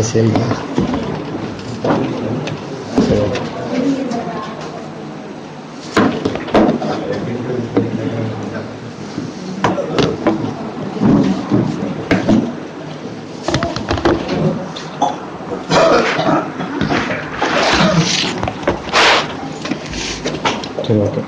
Sale ಸರಿ okay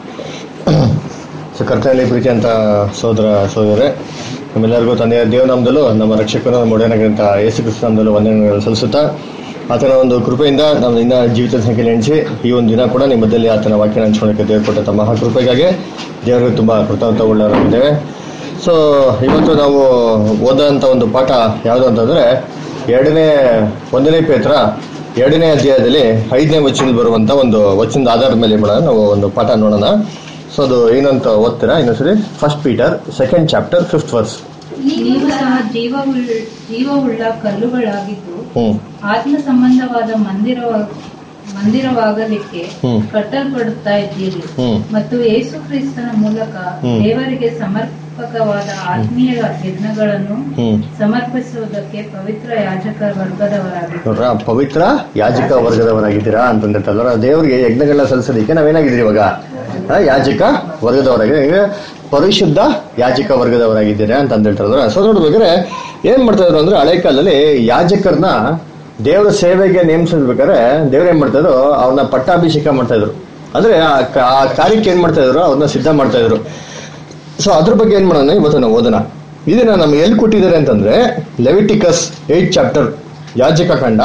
so ಕರ್ತನಲ್ಲಿ ಪ್ರೀತಿ ಅಂತ ಸೋದರ ಸೋದರೇ ನಮ್ಮೆಲ್ಲರಿಗೂ ತಂದೆಯ ದೇವನಾಮದಲ್ಲೂ ನಮ್ಮ ರಕ್ಷಕನ ಮೊಡೆಯನಾಗಿರಂತ ಯೇಸು ಕ್ರಿಸ್ತನಾಮದಲ್ಲೂ ವಂದನೆಗಳು ಸಲ್ಲಿಸುತ್ತಾ ಆತನ ಒಂದು ಕೃಪೆಯಿಂದ ನಮ್ಮ ಇನ್ನ ಜೀವಿತ ಸಂಖ್ಯೆ ನೆನೆಸಿ ಈ ಒಂದು ದಿನ ಕೂಡ ನಿಮ್ಮ ಮಧ್ಯದಲ್ಲಿ ಆತನ ವಾಕ್ಯನ ಹಂಚ್ಕೊಳ್ಳೋಕ್ಕೆ ದೇವರು ಕೊಟ್ಟಂತ ಮಹಾಕೃಪೆಗಾಗಿ ದೇವರಿಗೆ ತುಂಬ ಕೃತಜ್ಞತ ಉಳ್ಳವರಾಗಿದ್ದೇವೆ ಸೊ ಇವತ್ತು ನಾವು ಓದೋಂಥ ಒಂದು ಪಾಠ ಯಾವುದು ಅಂತಂದ್ರೆ ಎರಡನೇ ಒಂದನೇ ಪೇತ್ರ ಎರಡನೇ ಅಧ್ಯಾಯದಲ್ಲಿ ಐದನೇ ವಚನದಲ್ಲಿ ಬರುವಂತ ಒಂದು ವಚನದ ಆಧಾರದ ಮೇಲೆ ಕೂಡ ನಾವು ಒಂದು ಪಾಠ ನೋಡೋಣ ಸೊ ಅದು ಏನಂತ ಓದ್ತೀರಾ ಇನ್ನೊಂದ್ಸರಿ first Peter second chapter fifth verse ನೀವು ಸಹ ಜೀವವುಳ್ಳ ಜೀವವುಳ್ಳ ಕಲ್ಲುಗಳಾಗಿದ್ದು ಹ್ಮ್ ಆತ್ಮ ಸಂಬಂಧವಾದ ಮಂದಿರವ ಮಂದಿರವಾಗಲಿಕ್ಕೆ ಹ್ಮ್. ಕಟ್ಟಲ್ಪಡುತ್ತಾ ಇದ್ದೀರಿ ಹ್ಮ್ ಮತ್ತು ಯೇಸು ಕ್ರಿಸ್ತನ ಮೂಲಕ ಹ್ಮ್. ದೇವರಿಗೆ ಸಮರ್ಪಕವಾದ ಆತ್ಮೀಯ ಯಜ್ಞಗಳನ್ನು ಹ್ಮ್ ಸಮರ್ಪಿಸುವುದಕ್ಕೆ ಪವಿತ್ರ ಯಾಜಕ ವರ್ಗದವರಾಗಿದ್ದಾರೆ ನೋಡ್ರ ಪವಿತ್ರ ಯಾಜಕ ವರ್ಗದವರಾಗಿದ್ದೀರಾ ಅಂತಂದಿರ್ತಾರಲ್ಲ ದೇವರಿಗೆ ಯಜ್ಞಗಳನ್ನ ಸಲ್ಲಿಸೋದಕ್ಕೆ ನಾವೇನಾಗಿದ್ದೀರಿ ಇವಾಗ ಆ, ಯಾಜಕ ವರ್ಗದವರಾಗಿದೆ ಈಗ ಪರಿಶುದ್ಧ ಯಾಜಕ ವರ್ಗದವರಾಗಿದ್ದೀರಾ ಅಂತ ಅಂದಿರ್ತಾರಲ್ಲ ಸೊ ನೋಡ್ಬೇಕಾದ್ರೆ ಏನ್ ಮಾಡ್ತಾ ಇದ್ರು ಅಂದ್ರೆ ಹಳೆ ಕಾಲದಲ್ಲಿ ಯಾಜಕರನ್ನ ದೇವರ ಸೇವೆಗೆ ನೇಮಿಸಿರ್ಬೇಕಾದ್ರೆ ದೇವ್ರ ಏನ್ ಮಾಡ್ತಾ ಇದ್ರು ಅವ್ರನ್ನ ಪಟ್ಟಾಭಿಷೇಕ ಮಾಡ್ತಾ ಇದ್ರು ಅಂದ್ರೆ ಆ ಕ- ಆ ಕಾರ್ಯಕ್ಕೆ ಏನ್ ಮಾಡ್ತಾ ಇದ್ರು ಅವ್ರನ್ನ ಸಿದ್ಧ ಮಾಡ್ತಾ ಇದ್ರು ಸೊ ಅದ್ರ ಬಗ್ಗೆ ಏನ್ ಮಾಡೋಣ ಇವತ್ತು ನಾವು ಓದೋಣ ಇದನ್ನ ನಮ್ಗೆ ಎಲ್ಲಿ ಕೊಟ್ಟಿದ್ದಾರೆ ಅಂತಂದ್ರೆ ಲೆವಿಟಿಕಸ್ ಏಟ್ ಚಾಪ್ಟರ್ ಯಾಜಕ ಕಂಡ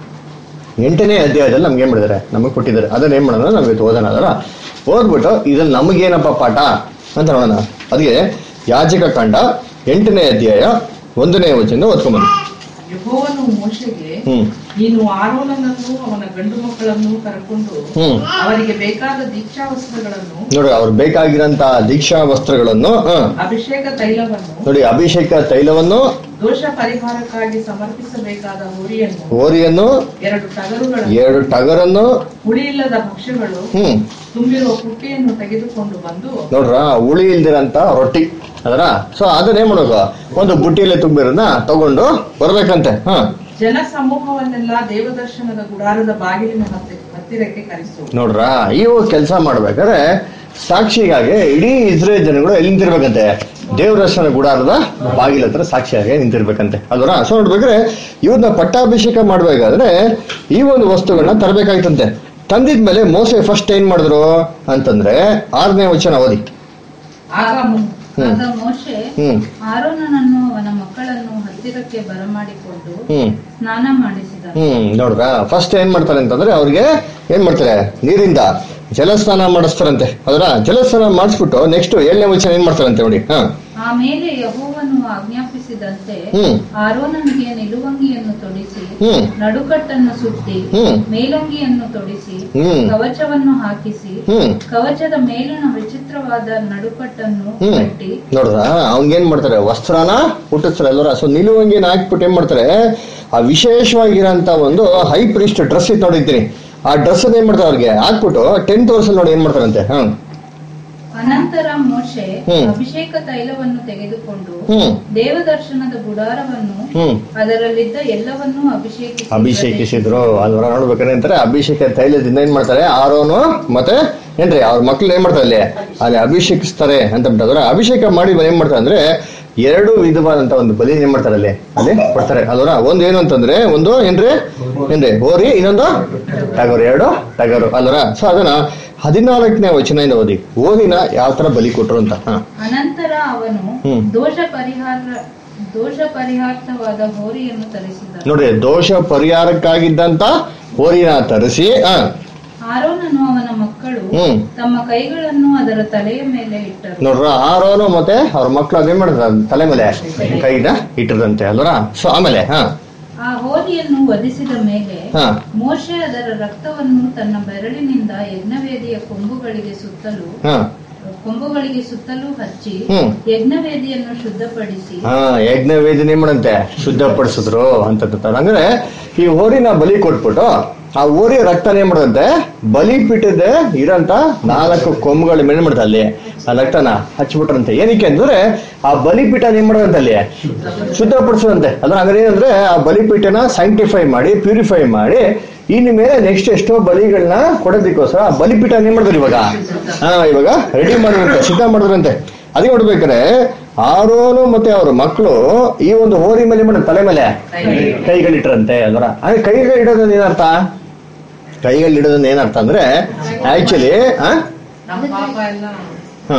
ಎಂಟನೇ ಅಧ್ಯಾಯದಲ್ಲಿ ನಮ್ಗೆ ಏನ್ ಮಾಡಿದ್ದಾರೆ ನಮಗೆ ಕೊಟ್ಟಿದ್ದಾರೆ ಅದನ್ನ ಏನ್ ಮಾಡೋಣ ನಾವು ಇವತ್ತು ಓದೋಣ ಅದಲ್ಲ ಓದ್ಬಿಟ್ಟು ಇದ್ರಲ್ಲಿ ನಮಗೇನಪ್ಪ ಪಾಠ ಅಂತ ನೋಡೋಣ ಅದಕ್ಕೆ ಯಾಜಕ ಕಂಡ ಎಂಟನೇ ಅಧ್ಯಾಯ ಒಂದನೇ ವಚನ ಓದ್ಕೊಂಬಂದು ಯೆಹೋವನು ಮೋಶೆಗೆ ಹ್ಮ್ ನೀನು ಆರೋನನನ್ನು ಅವನ ಗಂಡು ಮಕ್ಕಳನ್ನು ಕರೆಕೊಂಡು ಹ್ಮ್ ಅವರಿಗೆ ಬೇಕಾದ ದೀಕ್ಷಾ ವಸ್ತ್ರಗಳನ್ನು ನೋಡಿ ಅವ್ರು ಬೇಕಾಗಿರೋಂತ ದೀಕ್ಷಾ ವಸ್ತ್ರಗಳನ್ನು ಹ, ಅಭಿಷೇಕ ತೈಲವನ್ನು ನೋಡಿ ಅಭಿಷೇಕ ತೈಲವನ್ನು ದೋಷ ಪರಿಹಾರಕ್ಕಾಗಿ ಸಮರ್ಪಿಸಬೇಕಾದ ಹುರಿಯನ್ನು ಓರಿಯನ್ನು ಎರಡು ಟಗರುಗಳನ್ನು ಎರಡು ಟಗರನ್ನು ಹುಳಿಯಿಲ್ಲದ ಭಕ್ಷ್ಯಗಳು ಹ್ಮ್ ತುಂಬಿರುವ ಪುಟ್ಟಿಯನ್ನು ತೆಗೆದುಕೊಂಡು ಬಂದು ನೋಡ್ರ ಹುಳಿ ಇಲ್ದಿರಂತ ರೊಟ್ಟಿ ಅದರ ಸೊ ಅದನ್ನ ಏನ್ ಮಾಡ್ಬೇಕು ಒಂದು ಬುಟ್ಟಿಯಲ್ಲಿ ತುಂಬಿರೋದನ್ನ ತಗೊಂಡು ಬರ್ಬೇಕಂತೆ ಹ ಜನ ಸಮೂಹವನ್ನೆಲ್ಲ ದೇವದರ್ಶನದ ಗುಡಾರದ ಬಾಗಿಲಿನ ಹತ್ತಿ- ಹತ್ತಿರಕ್ಕೆ ಕರೆಸು ನೋಡ್ರ ಇವು ಕೆಲಸ ಮಾಡ್ಬೇಕಾದ್ರೆ ಸಾಕ್ಷಿಗಾಗಿ ಇಡೀ ಇಸ್ರೇಲ್ ಜನಗಳು ಎಲ್ಲಿ ನಿಂತಿರ್ಬೇಕಂತೆ ದೇವದರ್ಶನ ಗುಡಾರದ ಬಾಗಿಲ ಹತ್ರ ಸಾಕ್ಷಿಯಾಗಿ ನಿಂತಿರ್ಬೇಕಂತೆ ಅಲ್ವರ ಸೊ ನೋಡ್ಬೇಕಾದ್ರೆ ಇವ್ರನ್ನ ಪಟ್ಟಾಭಿಷೇಕ ಮಾಡ್ಬೇಕಾದ್ರೆ ಈ ಒಂದು ವಸ್ತುಗಳನ್ನ ತರಬೇಕಾಯ್ತಂತೆ ತಂದಿದ್ಮೇಲೆ ಮೋಸೆ ಫಸ್ಟ್ ಏನ್ ಮಾಡಿದ್ರು ಅಂತಂದ್ರೆ ಆರನೇ ವಚನ ಓದಿ ಆಗ ಮು- ಹ್ಮ್. ಆಗ ಮೋಶೆ ಹ್ಮ್ ಆರೋನನನ್ನು ಅವನ ಮಕ್ಕಳನ್ನು ಹತ್ತಿರಕ್ಕೆ ಬರಮಾಡಿಕೊಂಡು ಹ್ಮ್ ಸ್ನಾನ ಮಾಡಿಸಿದನು ಹ್ಮ್ ನೋಡ್ರ ಫಸ್ಟ್ ಏನ್ ಮಾಡ್ತಾರೆ ಅಂತಂದ್ರೆ ಅವ್ರಿಗೆ ಏನ್ ಮಾಡ್ತಾರೆ ನೀರಿಂದ ಜಲಸ್ನಾನ ಮಾಡಿಸ್ತಾರಂತೆ ಅದರ ಜಲಸ್ನಾನ ಮಾಡಿಸ್ಬಿಟ್ಟು ನೆಕ್ಸ್ಟ್ ಏಳನೇ ವಚನ ಏನ್ ಮಾಡ್ತಾರಂತೆ ನೋಡಿ ಹಾ ಆಮೇಲೆ ಯಹೋವನು ಆಜ್ಞಾಪಿಸಿದಂತೆ ಹ್ಮ್ ಆರೋನನಿಗೆ ನಿಲುವಂಗಿಯನ್ನು ತೊಡಿಸಿ ಹ್ಮ್ ನಡುಕಟ್ಟನ್ನು ಸುತ್ತಿ ಹ್ಮ್ ಮೇಲಂಗಿಯನ್ನು ತೊಡಿಸಿ ಹ್ಮ್ ಕವಚವನ್ನು ಹಾಕಿಸಿ ಹ್ಮ್ ಕವಚದ ಮೇಲಿನ ವಿಚಿತ್ರವಾದ ನಡುಕಟ್ಟನ್ನು ಹ್ಮ್ ಕಟ್ಟಿ ನೋಡ್ರ ಅವ್ನ್ಗೇನ್ ಮಾಡ್ತಾರೆ ವಸ್ತ್ರನ ಹುಟ್ಟಿಸ್ತಾರೆ ಅಲ್ವರ ಸೊ ನಿಲುವಂಗಿನ ಹಾಕ್ಬಿಟ್ಟು ಏನ್ ಮಾಡ್ತಾರೆ ಆ ವಿಶೇಷವಾಗಿರೋಂತ ಒಂದು ಹೈ ಪ್ರಿಸ್ಟ್ ಡ್ರೆಸ್ ಇತ್ತು ನೋಡಿದ್ದೀನಿ ಆ ಡ್ರೆಸ್ ಏನ್ ಮಾಡ್ತಾರೆ ಅವ್ರಿಗೆ ಹಾಕ್ಬಿಟ್ಟು ಟೆಂತ್ ವರ್ಷ ನೋಡಿ ಏನ್ ಮಾಡ್ತಾರಂತೆ ಹ್ಮ್ ಅನಂತರ ಮೋಶೆ ಹ್ಮ್. ಅಭಿಷೇಕ ತೈಲವನ್ನು ತೆಗೆದುಕೊಂಡು ಹ್ಮ್ ದೇವದರ್ಶನದ ಗುಡಾರವನ್ನು ಹ್ಮ್ ಅದರಲ್ಲಿದ್ದ ಎಲ್ಲವನ್ನೂ ಅಭಿಷೇಕಿಸಿ ಅಭಿಷೇಕಿಸಿದ್ರು ಅಲ್ವರ ನೋಡ್ಬೇಕಾದ್ರೆ ಅಂತಾರೆ ಅಭಿಷೇಕ ತೈಲದಿಂದ ಏನ್ ಮಾಡ್ತಾರೆ ಆರೋನು ಮತ್ತೆ ಏನ್ರಿ ಅವ್ರ ಮಕ್ಳು ಏನ್ ಮಾಡ್ತಾರೆ ಅಲ್ಲಿ ಅಲ್ಲಿ ಅಭಿಷೇಕಿಸ್ತಾರೆ ಅಂತ ಬಿಟ್ಟದ್ರ ಅಭಿಷೇಕ ಮಾಡಿ ಏನ್ ಮಾಡ್ತಾರೆ ಅಂದ್ರೆ ಎರಡು ವಿಧವಾದಂತ ಒಂದು ಬಲಿ ಏನ್ ಮಾಡ್ತಾರೆ ಅಲ್ಲಿ ಅಲ್ಲಿ ಕೊಡ್ತಾರೆ ಅಲ್ವರ ಒಂದು ಏನು ಅಂತಂದ್ರೆ ಒಂದು ಏನ್ರಿ ಏನ್ರಿ ಹೋರಿ ಇನ್ನೊಂದು ಟಗರು ಎರಡು ಟಗರು ಅಲ್ವರ ಸೊ ಅದನ್ನ ಹದಿನಾಲ್ಕನೇ ವಚನದಿಂದ ಓದಿ ಓದಿನ ಯಾವ ತರ ಬಲಿ ಕೊಟ್ರು ಅಂತ ಹಾ ಅನಂತರ ಅವನು ಹ್ಮ್. ದೋಷ ಪರಿಹಾರ ದೋಷ ಪರಿಹಾರ್ಥವಾದ ಹೋರಿಯನ್ನು ತರಿಸಿದನು ನೋಡ್ರಿ ದೋಷ ಪರಿಹಾರಕ್ಕಾಗಿದ್ದಂತ ಹೋರಿನ ತರಿಸಿ ಹಾ ಆರೋನನು ಅವನ ಮಕ್ಕಳು ಹ್ಮ್ ತಮ್ಮ ಕೈಗಳನ್ನು ಅದರ ತಲೆಯ ಮೇಲೆ ಇಟ್ಟರು ನೋಡ್ರ ಆರೋನು ಮತ್ತೆ ಅವ್ರ ಮಕ್ಳು ಅದೇನ್ ಮಾಡಿದ್ರ ತಲೆ ಮೇಲೆ ಕೈನ ಇಟ್ಟಿರಂತೆ ಅಲ್ವರ ಸೊ ಆಮೇಲೆ ಹಾ ಆ ಹೋರಿಯನ್ನು ವಧಿಸಿದ ಮೇಲೆ ಹಾ ಮೋಶೆ ಅದರ ರಕ್ತವನ್ನು ತನ್ನ ಬೆರಳಿನಿಂದ ಯಜ್ಞವೇದಿಯ ಕೊಂಬುಗಳಿಗೆ ಸುತ್ತಲೂ ಹಾ ಕೊಂಬುಗಳಿಗೆ ಸುತ್ತಲೂ ಹಚ್ಚಿ ಹ್ಮ್. ಯಜ್ಞವೇದಿಯನ್ನು ಶುದ್ಧಪಡಿಸಿ ಹಾ ಯಜ್ಞ ವೇದನೆ ಮಾಡಂತೆ ಶುದ್ಧಪಡಿಸಿದ್ರು ಅಂತ ಅಂದ್ರೆ ಈ ಹೋರಿನ ಬಲಿ ಕೊಟ್ಬಿಟ್ಟು ಆ ಓರಿ ರಕ್ತನ ಏನ್ ಮಾಡದಂತೆ ಬಲಿಪೀಠದ ಇರಂತ ನಾಲ್ಕು ಕೊಂಬುಗಳ ಮೇಲೆ ಏನ್ ಮಾಡ್ತಾರೆ ಅಲ್ಲಿ ಆ ರಕ್ತನ ಹಚ್ಬಿಟ್ರಂತೆ ಏನಕ್ಕೆ ಅಂದ್ರೆ ಆ ಬಲಿಪೀಠ ಏನ್ ಮಾಡೋದಂತೆ ಅಲ್ಲಿ ಶುದ್ಧಪಡಿಸೋದಂತೆ ಅದ್ರ ಅಂದ್ರೆ ಏನಂದ್ರೆ ಆ ಬಲಿಪೀಠನ ಸೈಂಟಿಫೈ ಮಾಡಿ ಪ್ಯೂರಿಫೈ ಮಾಡಿ ಇನ್ನು ಮೇಲೆ ನೆಕ್ಸ್ಟ್ ಎಷ್ಟೋ ಬಲಿಗಳನ್ನ ಕೊಡೋದಕ್ಕೋಸ್ಕರ ಆ ಬಲಿಪೀಠ ಏನ್ ಮಾಡಿದ್ರು ಇವಾಗ ಹಾ ಇವಾಗ ರೆಡಿ ಮಾಡಿದ್ರಂತೆ ಸಿದ್ಧ ಮಾಡಿದ್ರಂತೆ ಅದೇ ನೋಡ್ಬೇಕಾದ್ರೆ ಆರೋನು ಮತ್ತೆ ಅವ್ರ ಮಕ್ಕಳು ಈ ಒಂದು ಹೋರಿ ಮೇಲೆ ಏನ್ ಮಾಡಿದ್ರು? ತಲೆ ಮೇಲೆ ಕೈಗಳಿಟ್ರಂತೆ ಅದರ ಅಂದ್ರೆ ಕೈಗಳು ಇಡೋದನ್ನ ಏನರ್ಥ ಕೈಗಳು ಇಡೋದನ್ನ ಏನರ್ಥ ಅಂದ್ರೆ ಆಕ್ಚುಲಿ ನಮ್ಮ ಪಾಪ ಎಲ್ಲ ಹಾ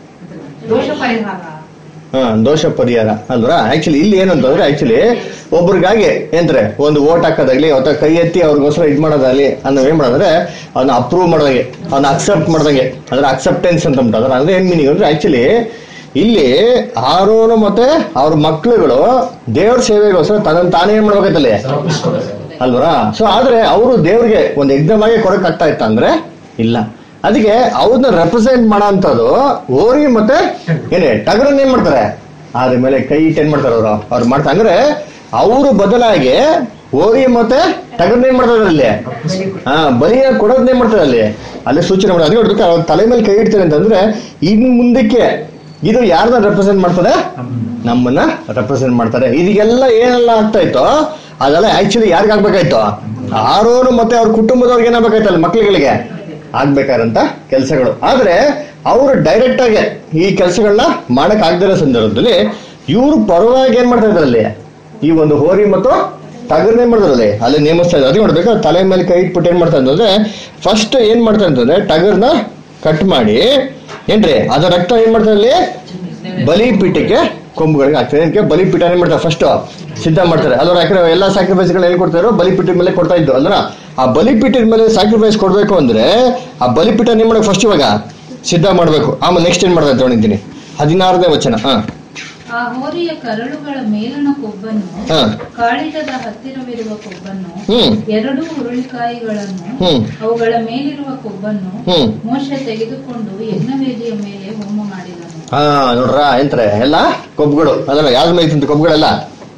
ದೋಷ ಪರಿಹಾರ ಹಾ ದೋಷ ಪರಿಹಾರ ಅಲ್ವಾ ಆಕ್ಚುಲಿ ಇಲ್ಲಿ ಏನಂತಂದ್ರೆ ಆಕ್ಚುಲಿ ಒಬ್ರಿಗಾಗಿ ಏನ್ರೆ ಒಂದು ಓಟ್ ಹಾಕೋದಾಗ್ಲಿ ಅಥವಾ ಕೈ ಎತ್ತಿ ಅವ್ರಿಗೋಸ್ಕರ ಇದ್ ಮಾಡೋದಾಗ್ಲಿ ಅನ್ನೋ ಏನ್ ಮಾಡೋದಂದ್ರೆ ಅವ್ನ ಅಪ್ರೂವ್ ಮಾಡೋದಂಗೆ ಅವ್ನ ಅಕ್ಸೆಪ್ಟ್ ಮಾಡ್ದಂಗೆ ಅಂದ್ರೆ ಅಕ್ಸೆಪ್ಟೆನ್ಸ್ ಅಂತ ಉಂಟು ಅದ್ರ ಅಂದ್ರೆ ಏನ್ ಮೀನಿಂಗ್ ಅಂದ್ರೆ ಆಕ್ಚುಲಿ ಇಲ್ಲಿ ಆರೋನು ಮತ್ತೆ ಅವ್ರ ಮಕ್ಳುಗಳು ದೇವ್ರ ಸೇವೆಗೋಸ್ಕರ ತನ್ನ ತಾನೇ ಏನ್ ಮಾಡ್ಬೇಕೈತಲ್ಲಿ ಅಲ್ವರಾ ಸೊ ಆದ್ರೆ ಅವರು ದೇವ್ರಿಗೆ ಒಂದು ಯಜ್ಞವಾಗಿ ಕೊಡಕ್ ಆಗ್ತಾ ಇತ್ತ ಅಂದ್ರೆ ಇಲ್ಲ ಅದಕ್ಕೆ ಅವ್ರನ್ನ ರೆಪ್ರೆಸೆಂಟ್ ಮಾಡೋ ಅಂತದ್ದು ಓರಿ ಮತ್ತೆ ಏನೇ ಟಗರನ್ನ ಏನ್ ಮಾಡ್ತಾರೆ ಅದ್ರ ಮೇಲೆ ಕೈ ಇಟ್ಟು ಏನ್ ಮಾಡ್ತಾರೆ ಅವರು ಅವ್ರು ಮಾಡ್ತಾರೆ ಅಂದ್ರೆ ಅವರು ಬದಲಾಗಿ ಓರಿ ಮತ್ತೆ ಟಗರ್ನ ಏನ್ ಮಾಡ್ತಾರೆ ಅಲ್ಲಿ ಹಾ ಬಲಿಯ ಕೊಡೋದನ್ನ ಏನ್ ಮಾಡ್ತಾರೆ ಅಲ್ಲಿ ಅಲ್ಲಿ ಸೂಚನೆ ಮಾಡೋದು ಅದಕ್ಕೆ ನೋಡ್ಬೇಕು ಅವ್ರ ತಲೆ ಮೇಲೆ ಕೈ ಇಡ್ತಾರೆ ಅಂತಂದ್ರೆ ಇನ್ ಮುಂದಕ್ಕೆ ಇದು ಯಾರನ್ನ ರೆಪ್ರೆಸೆಂಟ್ ಮಾಡ್ತಾರೆ ನಮ್ಮನ್ನ ರೆಪ್ರೆಸೆಂಟ್ ಮಾಡ್ತಾರೆ ಇದಕ್ಕೆಲ್ಲ ಏನೆಲ್ಲ ಆಗ್ತಾ ಇತ್ತೋ ಅದೆಲ್ಲ ಆಕ್ಚುಲಿ ಯಾರಿಗ ಆಗ್ಬೇಕಾಯ್ತು ಆರೋರು ಮತ್ತೆ ಅವ್ರ ಕುಟುಂಬದವ್ರಿಗೆ ಏನಾಗಬೇಕಾಯ್ತಲ್ಲ ಮಕ್ಳುಗಳಿಗೆ ಆಗ್ಬೇಕಾದಂತ ಕೆಲಸಗಳು ಆದ್ರೆ ಅವರು ಡೈರೆಕ್ಟ್ ಆಗಿ ಈ ಕೆಲಸಗಳನ್ನ ಮಾಡಕ್ ಆಗದಿರೋ ಸಂದರ್ಭದಲ್ಲಿ ಇವ್ರು ಪರವಾಗಿ ಏನ್ ಮಾಡ್ತಾ ಇದ್ದಾರೆ ಅಲ್ಲಿ ಈ ಒಂದು ಹೋರಿ ಮತ್ತು ಟಗರ್ನ ಏನ್ ಮಾಡ್ತಾರೆ ಅಲ್ಲಿ ಅಲ್ಲಿ ನೇಮಿಸ್ತಾ ಇದ್ದಾರೆ ಅದೇ ನೋಡ್ಬೇಕು ತಲೆ ಮೇಲೆ ಕೈ ಇಟ್ಬಿಟ್ಟು ಏನ್ ಮಾಡ್ತಾ ಅಂತಂದ್ರೆ ಫಸ್ಟ್ ಏನ್ ಮಾಡ್ತಾ ಅಂತಂದ್ರೆ ಟಗರ್ನ ಕಟ್ ಮಾಡಿ ಏನ್ರಿ ಅದ ರಕ್ತ ಏನ್ ಮಾಡ್ತಾರೆ ಅಲ್ಲಿ ಬಲಿಪೀಠಕ್ಕೆ ಕೊಂಬುಗಳಿಗೆ ಹಾಕ್ತಾರೆ ಏನಕ್ಕೆ ಬಲಿಪೀಠ ಏನ್ ಮಾಡ್ತಾರೆ ಫಸ್ಟ್ ಸಿದ್ಧ ಮಾಡ್ತಾರೆ ಅಲ್ವ ಯಾಕಂದ್ರೆ ಎಲ್ಲ ಸ್ಯಾಕ್ರಿಫೈಸ್ಗಳು ಏನ್ ಕೊಡ್ತಾರೋ ಬಲಿಪೀಠದ ಮೇಲೆ ಕೊಡ್ತಾ ಇದ್ದು ಅಲ್ರ ಆ ಬಲಿಪೀಠದ ಮೇಲೆ ಸ್ಯಾಕ್ರಿಫೈಸ್ ಕೊಡ್ಬೇಕು ಅಂದ್ರೆ ಆ ಬಲಿಪೀಠ ಏನ್ ಮಾಡಬೇಕು ಫಸ್ಟ್ ಇವಾಗ ಸಿದ್ಧ ಮಾಡ್ಬೇಕು ಆಮೇಲೆ ನೆಕ್ಸ್ಟ್ ಏನ್ ಮಾಡ್ತಾರೆ ತೊಗೊಂಡಿದ್ದೀನಿ ಹದಿನಾರನೇ ವಚನ ಹಾ ಆ ಹೋರಿಯ ಕರಳುಗಳ ಮೇಲಣ ಕೊಬ್ಬನ್ನು ಹಾ ಕಾಳಿಟದ ಹತ್ತಿರವಿರುವ ಕೊಬ್ಬನ್ನು ಹ್ಮ್ ಎರಡೂ ಹುರುಳಿಕಾಯಿಗಳನ್ನು ಹ್ಮ್ ಅವುಗಳ ಮೇಲಿರುವ ಕೊಬ್ಬನ್ನು ಹ್ಮ್ ಮೋಶ ತೆಗೆದುಕೊಂಡು ಯಜ್ಞವೇದಿಯ ಮೇಲೆ ಹೋಮ ಮಾಡಿದನು ಹಾ ನೋಡ್ರ ಎಂತಾರೆ ಎಲ್ಲ ಕೊಬ್ಬುಗಳು ಅದಲ್ಲ ಯಾವ್ದು ಮೇಲೆ ತಿಂತ ಕೊಬ್ಬುಗಳೆಲ್ಲ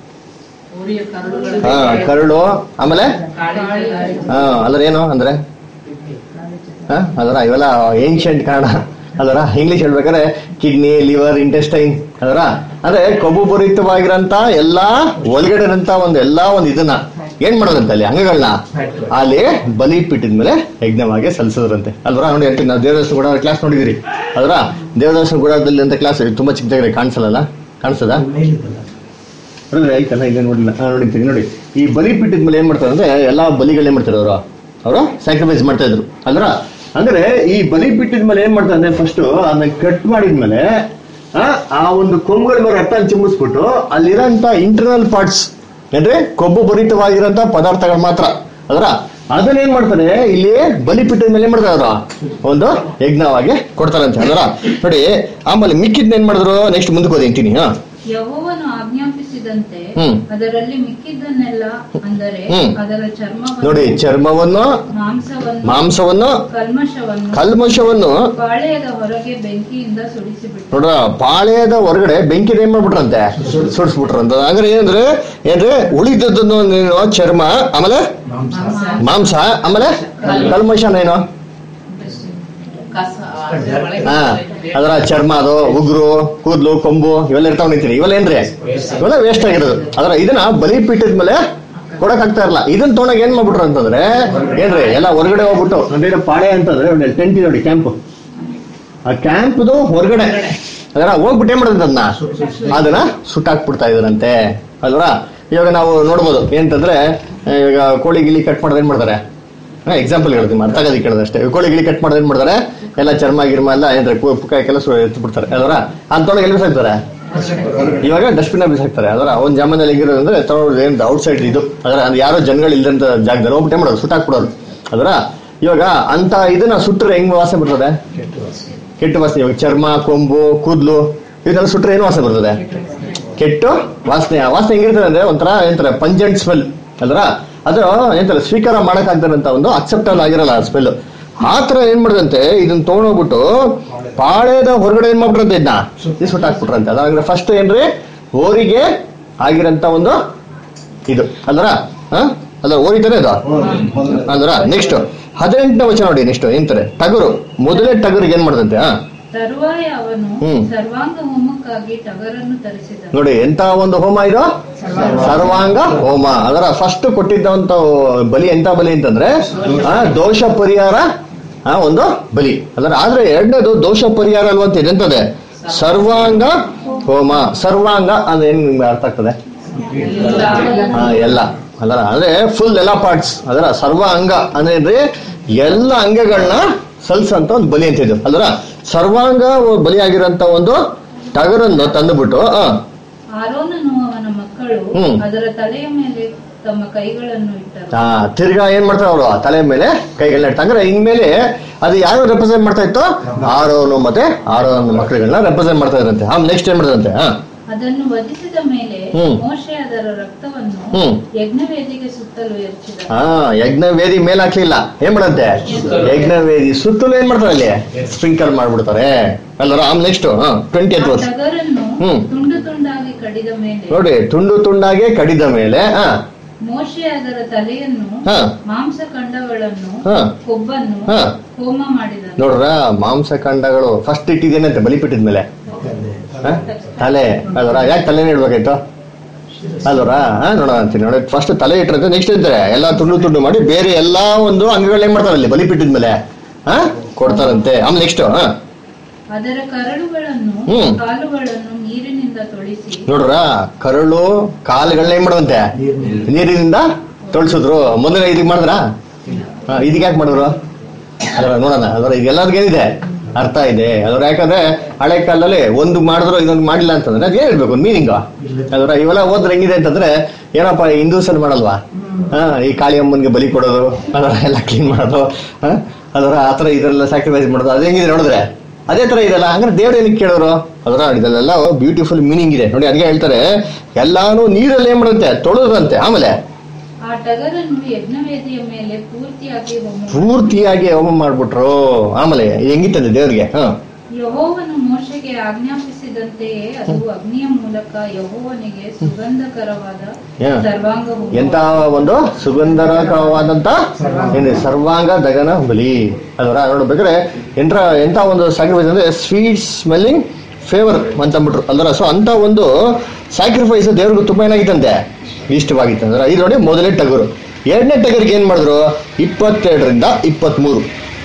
ಊರಿಯ ಕರುಳುಗಳ ಹಾ ಕರುಳು ಆಮೇಲೆ ಕಾಳಿ ಹಾ ಅದ್ರ ಏನು ಅಂದ್ರೆ ಹಾ ಅದರ ಇವೆಲ್ಲ ಏನ್ಷಿಯಂಟ್ ಕನ್ನಡ ಅದರ ಇಂಗ್ಲಿಷ್ ಹೇಳ್ಬೇಕಾದ್ರೆ ಕಿಡ್ನಿ ಲಿವರ್ ಇಂಟೆಸ್ಟೈನ್ ಅದರ ಅಂದ್ರೆ ಕೊಬ್ಬು ಭರಿತವಾಗಿರಂತ ಎಲ್ಲಾ ಒಳಗಡೆನಂತ ಒಂದು ಎಲ್ಲಾ ಒಂದು ಇದನ್ನ ಏನ್ ಮಾಡೋದಂತೆ ಅಲ್ಲಿ ಅಂಗಗಳನ್ನ ಅಲ್ಲಿ ಬಲಿ ಪೀಠದ ಮೇಲೆ ಯಜ್ಞವಾಗಿ ಸಲ್ಲಿಸಿದ್ರಂತೆ ಅಲ್ವರ ನೋಡಿ ಹೇಳ್ತೀನಿ ನಾವು ದೇವದಾಸ ಕೂಡ ಕ್ಲಾಸ್ ನೋಡಿದಿರಿ ಅದರ ದೇವದಾಸ ಗುಡದಲ್ಲಿ ಅಂತ ಕ್ಲಾಸ್ ತುಂಬಾ ಚಿಕ್ಕದಾಗಿದೆ ಕಾಣಿಸಲ್ಲ ಕಾಣಿಸ್ತದ ನೋಡಿದ್ರೆ ಐತಲ್ಲ ಈಗ ನೋಡಿಲ್ಲ ಹಾ, ನೋಡಿರ್ತೀನಿ ನೋಡಿ ಈ ಬಲಿ ಪೀಠದ ಮೇಲೆ ಏನ್ ಮಾಡ್ತಾರೆ ಅಂದ್ರೆ ಎಲ್ಲಾ ಬಲಿಗಳು ಏನ್ ಮಾಡ್ತಾರೆ ಅವರು ಅವರು ಸ್ಯಾಕ್ರಿಫೈಸ್ ಮಾಡ್ತಾ ಇದ್ರು ಅಲ್ರ ಅಂದ್ರೆ ಈ ಬಲಿ ಪೀಠದ ಮೇಲೆ ಏನ್ ಮಾಡ್ತಾರೆ ಅಂದ್ರೆ ಫಸ್ಟ್ ಅದನ್ನ ಕಟ್ ಮಾಡಿದ್ಮೇಲೆ ಆ, ಆ ಒಂದು ಕೊಂಬುಗಳ ಮೇಲೆ ರಕ್ತ ಚಿಮ್ಮಿಸ್ಬಿಟ್ಟು ಅಲ್ಲಿರೋಂತ ಇಂಟರ್ನಲ್ ಪಾರ್ಟ್ಸ್ ಏನ್ರಿ ಕೊಬ್ಬು ಭರಿತವಾಗಿರೋಂತ ಪದಾರ್ಥಗಳು ಮಾತ್ರ ಅದರ ಅದನ್ನ ಏನ್ ಮಾಡ್ತಾರೆ ಇಲ್ಲಿ ಬಲಿಪೀಠದ ಮೇಲೆ ಏನ್ ಮಾಡ್ತಾರೆ ಅವರು ಒಂದು ಯಜ್ಞವಾಗಿ ಕೊಡ್ತಾರಂತೆ ಅದರ ನೋಡಿ ಆಮೇಲೆ ಮಿಕ್ಕಿದ್ನ ಏನ್ ಮಾಡಿದ್ರು ನೆಕ್ಸ್ಟ್ ಮುಂದಕ್ಕೆ ಓದಿಂತೀನಿ ಹಾ ಯಹೋವನು ಆಜ್ಞಾಪಿಸಿದಂತೆ ಹ್ಮ್. ಅದರಲ್ಲಿ ಮಿಕ್ಕಿದ್ದನ್ನೆಲ್ಲ ಅಂದರೆ ಹ್ಮ್. ಅದರ ಚರ್ಮವನ್ನು ನೋಡಿ ಚರ್ಮವನ್ನು ಮಾಂಸವನ್ನು ಮಾಂಸವನ್ನು ಕಲ್ಮಶವನ್ನು ಕಲ್ಮಶವನ್ನು ಪಾಳೆಯದ ಹೊರಗೆ ಬೆಂಕಿಯಿಂದ ಸುಡಿಸಿಬಿಟ್ಟು ನೋಡ್ರ ಪಾಳ್ಯದ ಹೊರಗಡೆ ಬೆಂಕಿ ಏನ್ ಮಾಡ್ಬಿಟ್ರಂತೆ ಸುಡಿಸ್ಬಿಟ್ರಂತ ಅಂದ್ರೆ ಏನಂದ್ರೆ ಏನ್ರಿ ಉಳಿದದ್ದನ್ನು ನೀನು ಚರ್ಮ ಆಮೇಲೆ ಮಾಂಸ ಆಮೇಲೆ ಕಲ್ಮಶನ ಏನು ಕಸ ಅದ್ರ ಒಳಗೆ ಹಾ ಅದರ ಚರ್ಮ ಅದು ಉಗುರು ಕೂದ್ಲು ಕೊಂಬು ಇವೆಲ್ಲ ಇರ್ತಾವ ನಿಂತೀರಿ ಇವೆಲ್ಲ ಏನ್ರಿ ಇವೆಲ್ಲ ವೇಸ್ಟ್ ಆಗಿರೋದು ಅದರ ಇದನ್ನ ಬಲಿಪೀಠದ ಮೇಲೆ ಕೊಡಕ್ ಆಗ್ತಾ ಇರಲ್ಲ ಇದನ್ನ ತೊಗೊಂಡಾಗ ಏನ್ ಮಾಡ್ಬಿಟ್ರು ಅಂತಂದ್ರೆ ಏನ್ರಿ ಎಲ್ಲ ಹೊರಗಡೆ ಹೋಗ್ಬಿಟ್ಟು ಅಂದ್ರೆ ಪಾಳೆ ಅಂತಂದ್ರೆ ಒಂದು ಟೆಂಟ್ ಇದೆ ನೋಡಿ ಕ್ಯಾಂಪ್ ಆ ಕ್ಯಾಂಪ್ದು ಹೊರಗಡೆ ಅದರ ಹೋಗ್ಬಿಟ್ಟು ಏನ್ ಮಾಡೋದು ಅದನ್ನ ಅದನ್ನ ಸುಟ್ಟಾಕ್ಬಿಡ್ತಾ ಇದ್ರಂತೆ ಅಲ್ವಾ ಇವಾಗ ನಾವು ನೋಡ್ಬೋದು ಏನಂತಂದ್ರೆ ಇವಾಗ ಕೋಳಿ ಗಿಳಿ ಕಟ್ ಮಾಡೋದು ಏನ್ ಮಾಡ್ತಾರೆ ಎಕ್ಸಾಂಪಲ್ ಹೇಳ್ತೀನಿ ಅರ್ಥ ಆಗೋದಕ್ಕೆ ಕೇಳಿದೆ ಅಷ್ಟೇ ಕೋಳಿ ಗಿಳಿ ಕಟ್ ಮಾಡೋದು ಏನ್ ಮಾಡ್ತಾರೆ ಎಲ್ಲ ಚರ್ಮ ಗಿರ್ಮ ಎಲ್ಲ ಏನ್ರೆ ಕಾಯಿಕೆಲ್ಲ ಎತ್ತು ಬಿಡ್ತಾರೆ ಅದರ ಅಂತೊಳಗೆ ಎಲ್ಲಿ ಬಿಸಾಕ್ತಾರೆ ಇವಾಗ ಡಸ್ಟ್ಬಿನ್ ಬಿಸಾಕ್ತಾರೆ ಅದರ ಒಂದ್ ಜಾಮದಲ್ಲಿ ಹೆಂಗಿರೋದು ಅಂದ್ರೆ ತಗೊಳ್ಳೋದು ಏನು ಔಟ್ ಸೈಡ್ ಇದು ಅದರ ಅದು ಯಾರೋ ಜನಗಳು ಇಲ್ಲದಂತ ಜಾಗದಲ್ಲಿ ಹೋಗ್ಬಿಟ್ಟು ಏನ್ ಮಾಡೋದು ಸುಟ್ಟಾಕ್ಬಿಡೋದು ಅದರ ಇವಾಗ ಅಂತ ಇದನ್ನ ಸುಟ್ಟರೆ ಹೆಂಗ್ ವಾಸನೆ ಬರ್ತದೆ ಕೆಟ್ಟ ವಾಸನೆ ಇವಾಗ ಚರ್ಮ ಕೊಂಬು ಕೂದ್ಲು ಇದನ್ನೆಲ್ಲ ಸುಟ್ರೆ ಏನು ವಾಸನೆ ಬರ್ತದೆ ಕೆಟ್ಟು ವಾಸನೆ ಆ ವಾಸನೆ ಹೆಂಗಿರ್ತದೆ ಅಂದ್ರೆ ಒಂಥರ ಏನಂತಾರೆ ಪಂಜೆಂಟ್ ಸ್ಮೆಲ್ ಅಲ್ರ ಅದು ಏನಂತಾರೆ ಸ್ವೀಕಾರ ಮಾಡಕ್ಕಾಗ್ದಂತ ಒಂದು ಅಕ್ಸೆಪ್ಟಬಲ್ ಆಗಿರಲ್ಲ ಆ ಸ್ಮೆಲ್ ಆ ತರ ಏನ್ ಮಾಡಿದಂತೆ ಇದನ್ನ ತಗೊಂಡೋಗ್ಬಿಟ್ಟು ಪಾಳ್ಯದ ಹೊರಗಡೆ ಏನ್ ಮಾಡ್ಬಿಟ್ರಂತೆ ಇದನ್ನ ಸುತ್ತಿ ಸುಟ್ಟಾಕ್ಬಿಟ್ರಂತೆ ಅದಾದ್ರೆ ಫಸ್ಟ್ ಏನ್ರಿ ಹೋರಿಗೆ ಆಗಿರಂತ ಒಂದು ಇದು ಅಲ್ರ ಅಲ್ಲ ಓದಿತಾನೆ ಅದು ಅಂದ್ರ ನೆಕ್ಸ್ಟ್ ಹದಿನೆಂಟನೇ ವಚನ ನೋಡಿ ನೆಕ್ಸ್ಟ್ ಎಂತಾರೆ ಟಗರು ಮೊದಲೇ ಟಗರಿಗೆ ಏನ್ ಮಾಡ್ದಂತೆ ಹಾ ತರುವಾಯ ಅವನು ಹ್ಮ್. ಸರ್ವಾಂಗ ಹೋಮಕ್ಕಾಗಿ ಟಗರನ್ನು ತರಿಸಿದನು ನೋಡಿ ಎಂತ ಒಂದು ಹೋಮ ಇದು ಸರ್ವಾಂಗ ಹೋಮ ಅದರ ಫಸ್ಟ್ ಕೊಟ್ಟಿದ್ದಂತ ಬಲಿ ಎಂತ ಬಲಿ ಅಂತಂದ್ರೆ ಆ, ದೋಷ ಪರಿಹಾರ ಆ, ಒಂದು ಬಲಿ ಅದರ ಆದ್ರೆ ಎರಡನೇದು ದೋಷ ಪರಿಹಾರ ಅಲ್ವಂತ ಇದೆಂತದೆ ಸರ್ವಾಂಗ ಹೋಮ ಸರ್ವಾಂಗ ಅಂದ್ರೆ ಏನ್ ನಿಮ್ಗೆ ಅರ್ಥ ಆಗ್ತದೆ ಹಾ ಎಲ್ಲ ಅದರ ಅಂದ್ರೆ ಫುಲ್ ಎಲ್ಲ ಪಾರ್ಟ್ಸ್ ಅದರ ಸರ್ವ ಅಂಗ ಅಂದ್ರೆ ಏನ್ರಿ ಎಲ್ಲ ಅಂಗಗಳನ್ನ ಸಲ್ಸಂತ ಒಂದು ಬಲಿ ಅಂತಿದ್ದು ಅದರ ಸರ್ವಾಂಗ ಬಲಿಯಾಗಿರೋಂತ ಒಂದು ಟಗರನ್ನು ತಂದುಬಿಟ್ಟು ಆ ಆರೋನನು ಅವನ ಮಕ್ಕಳು ಹ್ಮ್. ಅದರ ತಲೆಯ ಮೇಲೆ ತಮ್ಮ ಕೈಗಳನ್ನು ಇಟ್ಟರು ಆ, ತಿರ್ಗಾ ಏನ್ ಮಾಡ್ತಾರೆ ಅವರು ತಲೆ ಮೇಲೆ ಕೈಗಳನ್ನ ಇಡ್ತಾರೆ ಅಂದ್ರೆ ಇನ್ಮೇಲೆ ಅದು ಯಾರು ರೆಪ್ರೆಸೆಂಟ್ ಮಾಡ್ತಾ ಇತ್ತು ಆರೋನು ಮತ್ತೆ ಆರೋನ ಮಕ್ಕಳುಗಳನ್ನ ರೆಪ್ರೆಸೆಂಟ್ ಮಾಡ್ತಾ ಇದ್ರಂತೆ ಹಾ ನೆಕ್ಸ್ಟ್ ಏನ್ ಮಾಡ್ದಂತೆ ಹಾ ಅದನ್ನು ವಧಿಸಿದ ಮೇಲೆ ಹ್ಮ್. ಮೋಶೆ ಅದರ ರಕ್ತವನ್ನು ಹ್ಮ್. ಯಜ್ಞವೇದಿಗೆ ಸುತ್ತಲೂ ಎರಚಿದ ಹಾ ಯಜ್ಞ ವೇದಿ ಮೇಲ್ ಹಾಕ್ಲಿಲ್ಲ ಏನ್ ಮಾಡಂತೆ ಯಜ್ಞ ವೇದಿ ಸುತ್ತಲೂ ಏನ್ ಮಾಡ್ತಾರೆ ಅಲ್ಲಿ ಸ್ಪ್ರಿಂಕಲ್ ಮಾಡ್ಬಿಡ್ತಾರೆ ಅಲ್ವರ ಆಮ್ ನೆಕ್ಸ್ಟ್ ಟ್ವೆಂಟಿ ಆ ವರ್ಷ ಟಗರನ್ನು ಹ್ಮ್. ತುಂಡು ತುಂಡಾಗಿ ಕಡಿದ ಮೇಲೆ ನೋಡಿ ತುಂಡು ತುಂಡಾಗೆ ಕಡಿದ ಮೇಲೆ ಹಾ ಮೋಶೆ ಅದರ ತಲೆಯನ್ನು ಹಾ. ಮಾಂಸ ಖಂಡಗಳನ್ನು ಹಾ. ಕೊಬ್ಬನ್ನು ಹಾ. ಹೋಮ ಮಾಡಿದನು ನೋಡ್ರ ಮಾಂಸಖಂಡಗಳು ಫಸ್ಟ್ ಇಟ್ಟಿದ್ದೇನಂತೆ ಬಲಿಪಿಟ್ಟಿದ್ಮೇಲೆ ಹ? ತಲೆ ಅಲ್ವರ ಯಾಕೆ ತಲೆನೇ ಇಡ್ಬೇಕಾಯ್ತು ಅಲ್ವರ ಹಾ ನೋಡೋಣ ಅಂತೀನಿ ನೋಡಿ ಫಸ್ಟ್ ತಲೆ ಇಟ್ಟಿರುತ್ತೆ ನೆಕ್ಸ್ಟ್ ಇರ್ತಾರೆ ಎಲ್ಲ ತುಂಡು ತುಂಡು ಮಾಡಿ ಬೇರೆ ಎಲ್ಲಾ ಒಂದು ಅಂಗಗಳು ಏನ್ ಮಾಡ್ತಾರೆ ಅಲ್ಲಿ ಬಲಿಪಿಟ್ಟಿದ್ಮೇಲೆ ಹಾ ಕೊಡ್ತಾರಂತೆ ಆಮೇಲೆ ನೆಕ್ಸ್ಟ್ ಹಾ ಅದರ ಕರಳುಗಳನ್ನು ಹ್ಮ್. ಕಾಲುಗಳನ್ನು ನೀರಿನಿಂದ ತೊಳಿಸಿ ನೋಡ್ರ ಕರಳು ಕಾಲುಗಳನ್ನ ಏನ್ ಮಾಡುವಂತೆ ನೀರಿನಿಂದ ತೊಳ್ಸಿದ್ರು ಮೊದಲೇ ಇದಕ್ ಮಾಡಿದ್ರ ಇದಕ್ಕೆ ಯಾಕೆ ಮಾಡಿದ್ರು ಅದರ ನೋಡೋಣ ಅದರ ಇದೆಲ್ಲರಿಗೂ ಏನಿದೆ ಅರ್ಥ ಇದೆ ಅದರ ಯಾಕಂದ್ರೆ ಹಳೆ ಕಾಲದಲ್ಲಿ ಒಂದು ಮಾಡಿದ್ರು ಇದೊಂದು ಮಾಡಿಲ್ಲ ಅಂತಂದ್ರೆ ಅದ್ ಏನ್ ಇರ್ಬೇಕು ಮೀನಿಂಗ್ ಅದರ ಇವೆಲ್ಲ ಓದ್ರೆ ಹೆಂಗಿದೆ ಅಂತಂದ್ರೆ ಏನಪ್ಪ ಹಿಂದೂಸ್ ಅಲ್ಲಿ ಮಾಡಲ್ವಾ ಹಾ ಈ ಕಾಳಿ ಅಮ್ಮನ್ಗೆ ಬಲಿ ಕೊಡೋದು ಅದರ ಎಲ್ಲ ಕ್ಲೀನ್ ಮಾಡೋದು ಹಾ ಅದರ ಆತರ ಇದೆಲ್ಲ ಸ್ಯಾಕ್ರಿಫೈಸ್ ಮಾಡೋದು ಅದು ಹೆಂಗಿದೆ ನೋಡಿದ್ರೆ ಅದೇ ತರ ಇದೆಲ್ಲ ಹಂಗಾರೆ ದೇವ್ರು ಏನಕ್ಕೆ ಕೇಳೋರು ಅದರ ಇದೆಲ್ಲ ಬ್ಯೂಟಿಫುಲ್ ಮೀನಿಂಗ್ ಇದೆ ನೋಡಿ ಅದಕ್ಕೆ ಹೇಳ್ತಾರೆ ಎಲ್ಲಾನು ನೀರಲ್ಲಿ ಏನ್ ಮಾಡುತ್ತೆ ತೊಳೆದಂತೆ ಆಮೇಲೆ ಆ ಟಗರನ್ನು ಯಜ್ಞವೇದಿಯ ಮೇಲೆ ಪೂರ್ತಿಯಾಗಿ ಹೋಮ ಪೂರ್ತಿಯಾಗಿ ಹೋಮ ಮಾಡ್ಬಿಟ್ರು ಆಮೇಲೆ ಇದು ಹೆಂಗಿತ್ತಂತೆ ದೇವ್ರಿಗೆ ಹ ಯಹೋವನು ಮೋಶೆಗೆ ಆಜ್ಞಾಪಿಸಿದಂತೆಯೇ ಅದು ಅಗ್ನಿಯ ಮೂಲಕ ಯಹೋವನಿಗೆ ಸುಗಂಧಕರವಾದ ಯಾ. ಸರ್ವಾಂಗ ಹೋಮ ಎಂತ ಒಂದು ಸುಗಂಧರಕವಾದಂತ ಏನು ಸರ್ವಾಂಗ ದಗನ ಬಲಿ ಅದರ ನೋಡ್ಬೇಕಾದ್ರೆ ಎಂತ ಎಂತ ಒಂದು ಸ್ಯಾಕ್ರಿಫೈಸ್ ಅಂದ್ರೆ ಸ್ವೀಟ್ ಸ್ಮೆಲ್ಲಿಂಗ್ ಫೇವರ್ ಅಂತ ಅಂದ್ಬಿಟ್ರು ಅಲ್ದರ ಸೊ ಅಂತ ಒಂದು ಸ್ಯಾಕ್ರಿಫೈಸ್ ದೇವ್ರಿಗೂ ತುಂಬಾ ಏನಾಗಿತ್ತಂತೆ ಇಷ್ಟವಾಗಿತ್ತು ಅಂದ್ರೆ ಇದು ನೋಡಿ ಮೊದಲನೇ ಟಗರು ಎರಡನೇ ಟಗರ್ಗೆ ಏನ್ ಮಾಡಿದ್ರು ಇಪ್ಪತ್ತೆರಡರಿಂದ ಇಪ್ಪತ್ಮೂರು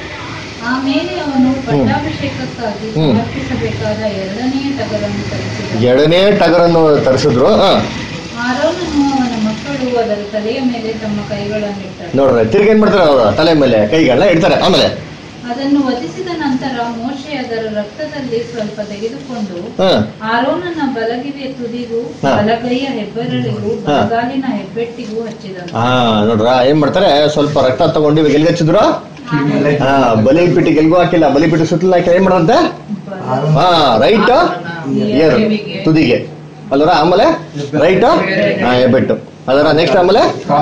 ಆಮೇಲೆ ಅವನು ಪಟ್ಟಾಭಿಷೇಕಕ್ಕಾಗಿ ಹ್ಮ್. ಸಮರ್ಪಿಸಬೇಕಾದ ಎರಡನೆಯ ಟಗರನ್ನು ತರಿಸಿದನು ಎರಡನೇ ಟಗರನ್ನು ತರಿಸಿದ್ರು ಹ ಆರೋನನು ಅವನ ಮಕ್ಕಳು ಅದರ ತಲೆಯ ಮೇಲೆ ತಮ್ಮ ಕೈಗಳನ್ನಿಟ್ಟರು ನೋಡ್ರಿ ತಿರ್ಗಿ ಏನ್ ಮಾಡ್ತಾರೆ ಅವರು ತಲೆ ಮೇಲೆ ಕೈಗಳನ್ನ ಇಡ್ತಾರೆ ಆಮೇಲೆ ಅದನ್ನು ವಧಿಸಿದ ನಂತರ ಮೋಶೆ ಅದರ ರಕ್ತದಲ್ಲಿ ಸ್ವಲ್ಪ ತೆಗೆದುಕೊಂಡು ಹ ಆರೋನನ ಬಲಗಿವಿಯ ತುದಿಗೂ ಹಾ. ಬಲಗೈಯ ಹೆಬ್ಬೆರಳಿಗೂ ಹಾ. ಬಲಗಾಲಿನ ಹೆಬ್ಬೆಟ್ಟಿಗೂ ಹಚ್ಚಿದನು ಹಾ ನೋಡ್ರ ಏನ್ ಮಾಡ್ತಾರೆ ಸ್ವಲ್ಪ ರಕ್ತ ತಗೊಂಡು ಇವಾಗ ಎಲ್ಲಿಗೆ ಹಚ್ಚಿದ್ರು ಹಾ ಬಲಿ ಪಿಟ್ಟಿಗೆ ಎಲ್ಗೂ ಹಾಕಿಲ್ಲ ಬಲಿ ಪಿಟ್ಟಿ ಸುತ್ತಲ ಹಾಕಿ ಏನ್ ಮಾಡಂತೆ ಹಾ ರೈಟ್ ಇಯರ್ ತುದಿಗೆ ಅಲ್ವರ ಆಮೇಲೆ ರೈಟ್ ಹಾ ಹೆಬ್ಬೆಟ್ಟು ಅದರ ನೆಕ್ಸ್ಟ್ ಆಮೇಲೆ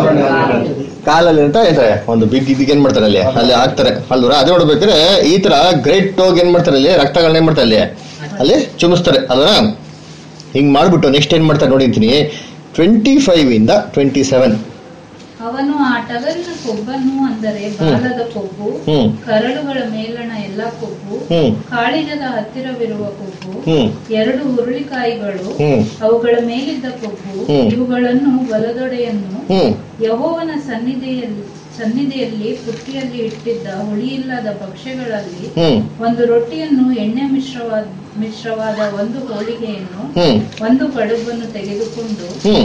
ಕಾಲಲ್ಲಿ ಅಂತ ಇರ್ತಾರೆ ಒಂದು ಬಿಗ್ ಇದಕ್ಕೆ ಏನ್ ಮಾಡ್ತಾರೆ ಅಲ್ಲಿ ಅಲ್ಲಿ ಹಾಕ್ತಾರೆ ಅಲ್ವರ ಅದೇ ನೋಡ್ಬೇಕಾದ್ರೆ ಈ ತರ ಗ್ರೇಟ್ ಟೋಗ್ ಏನ್ ಮಾಡ್ತಾರೆ ಅಲ್ಲಿ ರಕ್ತಗಳನ್ನ ಏನ್ ಮಾಡ್ತಾರೆ ಅಲ್ಲಿ ಅಲ್ಲಿ ಚುಮಿಸ್ತಾರೆ ಅಲ್ವರ ಹಿಂಗ್ ಮಾಡ್ಬಿಟ್ಟು ನೆಕ್ಸ್ಟ್ ಏನ್ ಮಾಡ್ತಾರೆ ನೋಡಿ ಅಂತೀನಿ ಟ್ವೆಂಟಿ ಫೈವ್ ಇಂದ ಟ್ವೆಂಟಿ ಸೆವೆನ್ ಅವನು ಆ ಟಗರಿನ ಕೊಬ್ಬನ್ನು ಅಂದರೆ ಬಾಲದ ಕೊಬ್ಬು ಹ್ಮ್. ಕರಳುಗಳ ಮೇಲಣ ಎಲ್ಲಾ ಕೊಬ್ಬು ಹ್ಮ್ ಕಾಳಿಜದ ಹತ್ತಿರವಿರುವ ಕೊಬ್ಬು ಹ್ಮ್ ಎರಡು ಹುರುಳಿಕಾಯಿಗಳು ಹ್ಮ್ ಅವುಗಳ ಮೇಲಿದ್ದ ಕೊಬ್ಬು ಹ್ಮ್. ಇವುಗಳನ್ನು ಬಲದೊಡೆಯನ್ನು ಹ್ಮ್ ಯಹೋವನ ಸನ್ನಿಧಿಯಲ್ಲಿ ಸನ್ನಿಧಿಯಲ್ಲಿ ಪುಟ್ಟಿಯಲ್ಲಿ ಇಟ್ಟಿದ್ದ ಹುಳಿಯಿಲ್ಲದ ಭಕ್ಷ್ಯಗಳಲ್ಲಿ ಹ್ಮ್ ಒಂದು ರೊಟ್ಟಿಯನ್ನು ಎಣ್ಣೆ ಮಿಶ್ರವಾದ ಮಿಶ್ರವಾದ ಒಂದು ಹೋಳಿಗೆಯನ್ನು ಹ್ಮ್ ಒಂದು ಕಡುಬನ್ನು ತೆಗೆದುಕೊಂಡು ಹ್ಮ್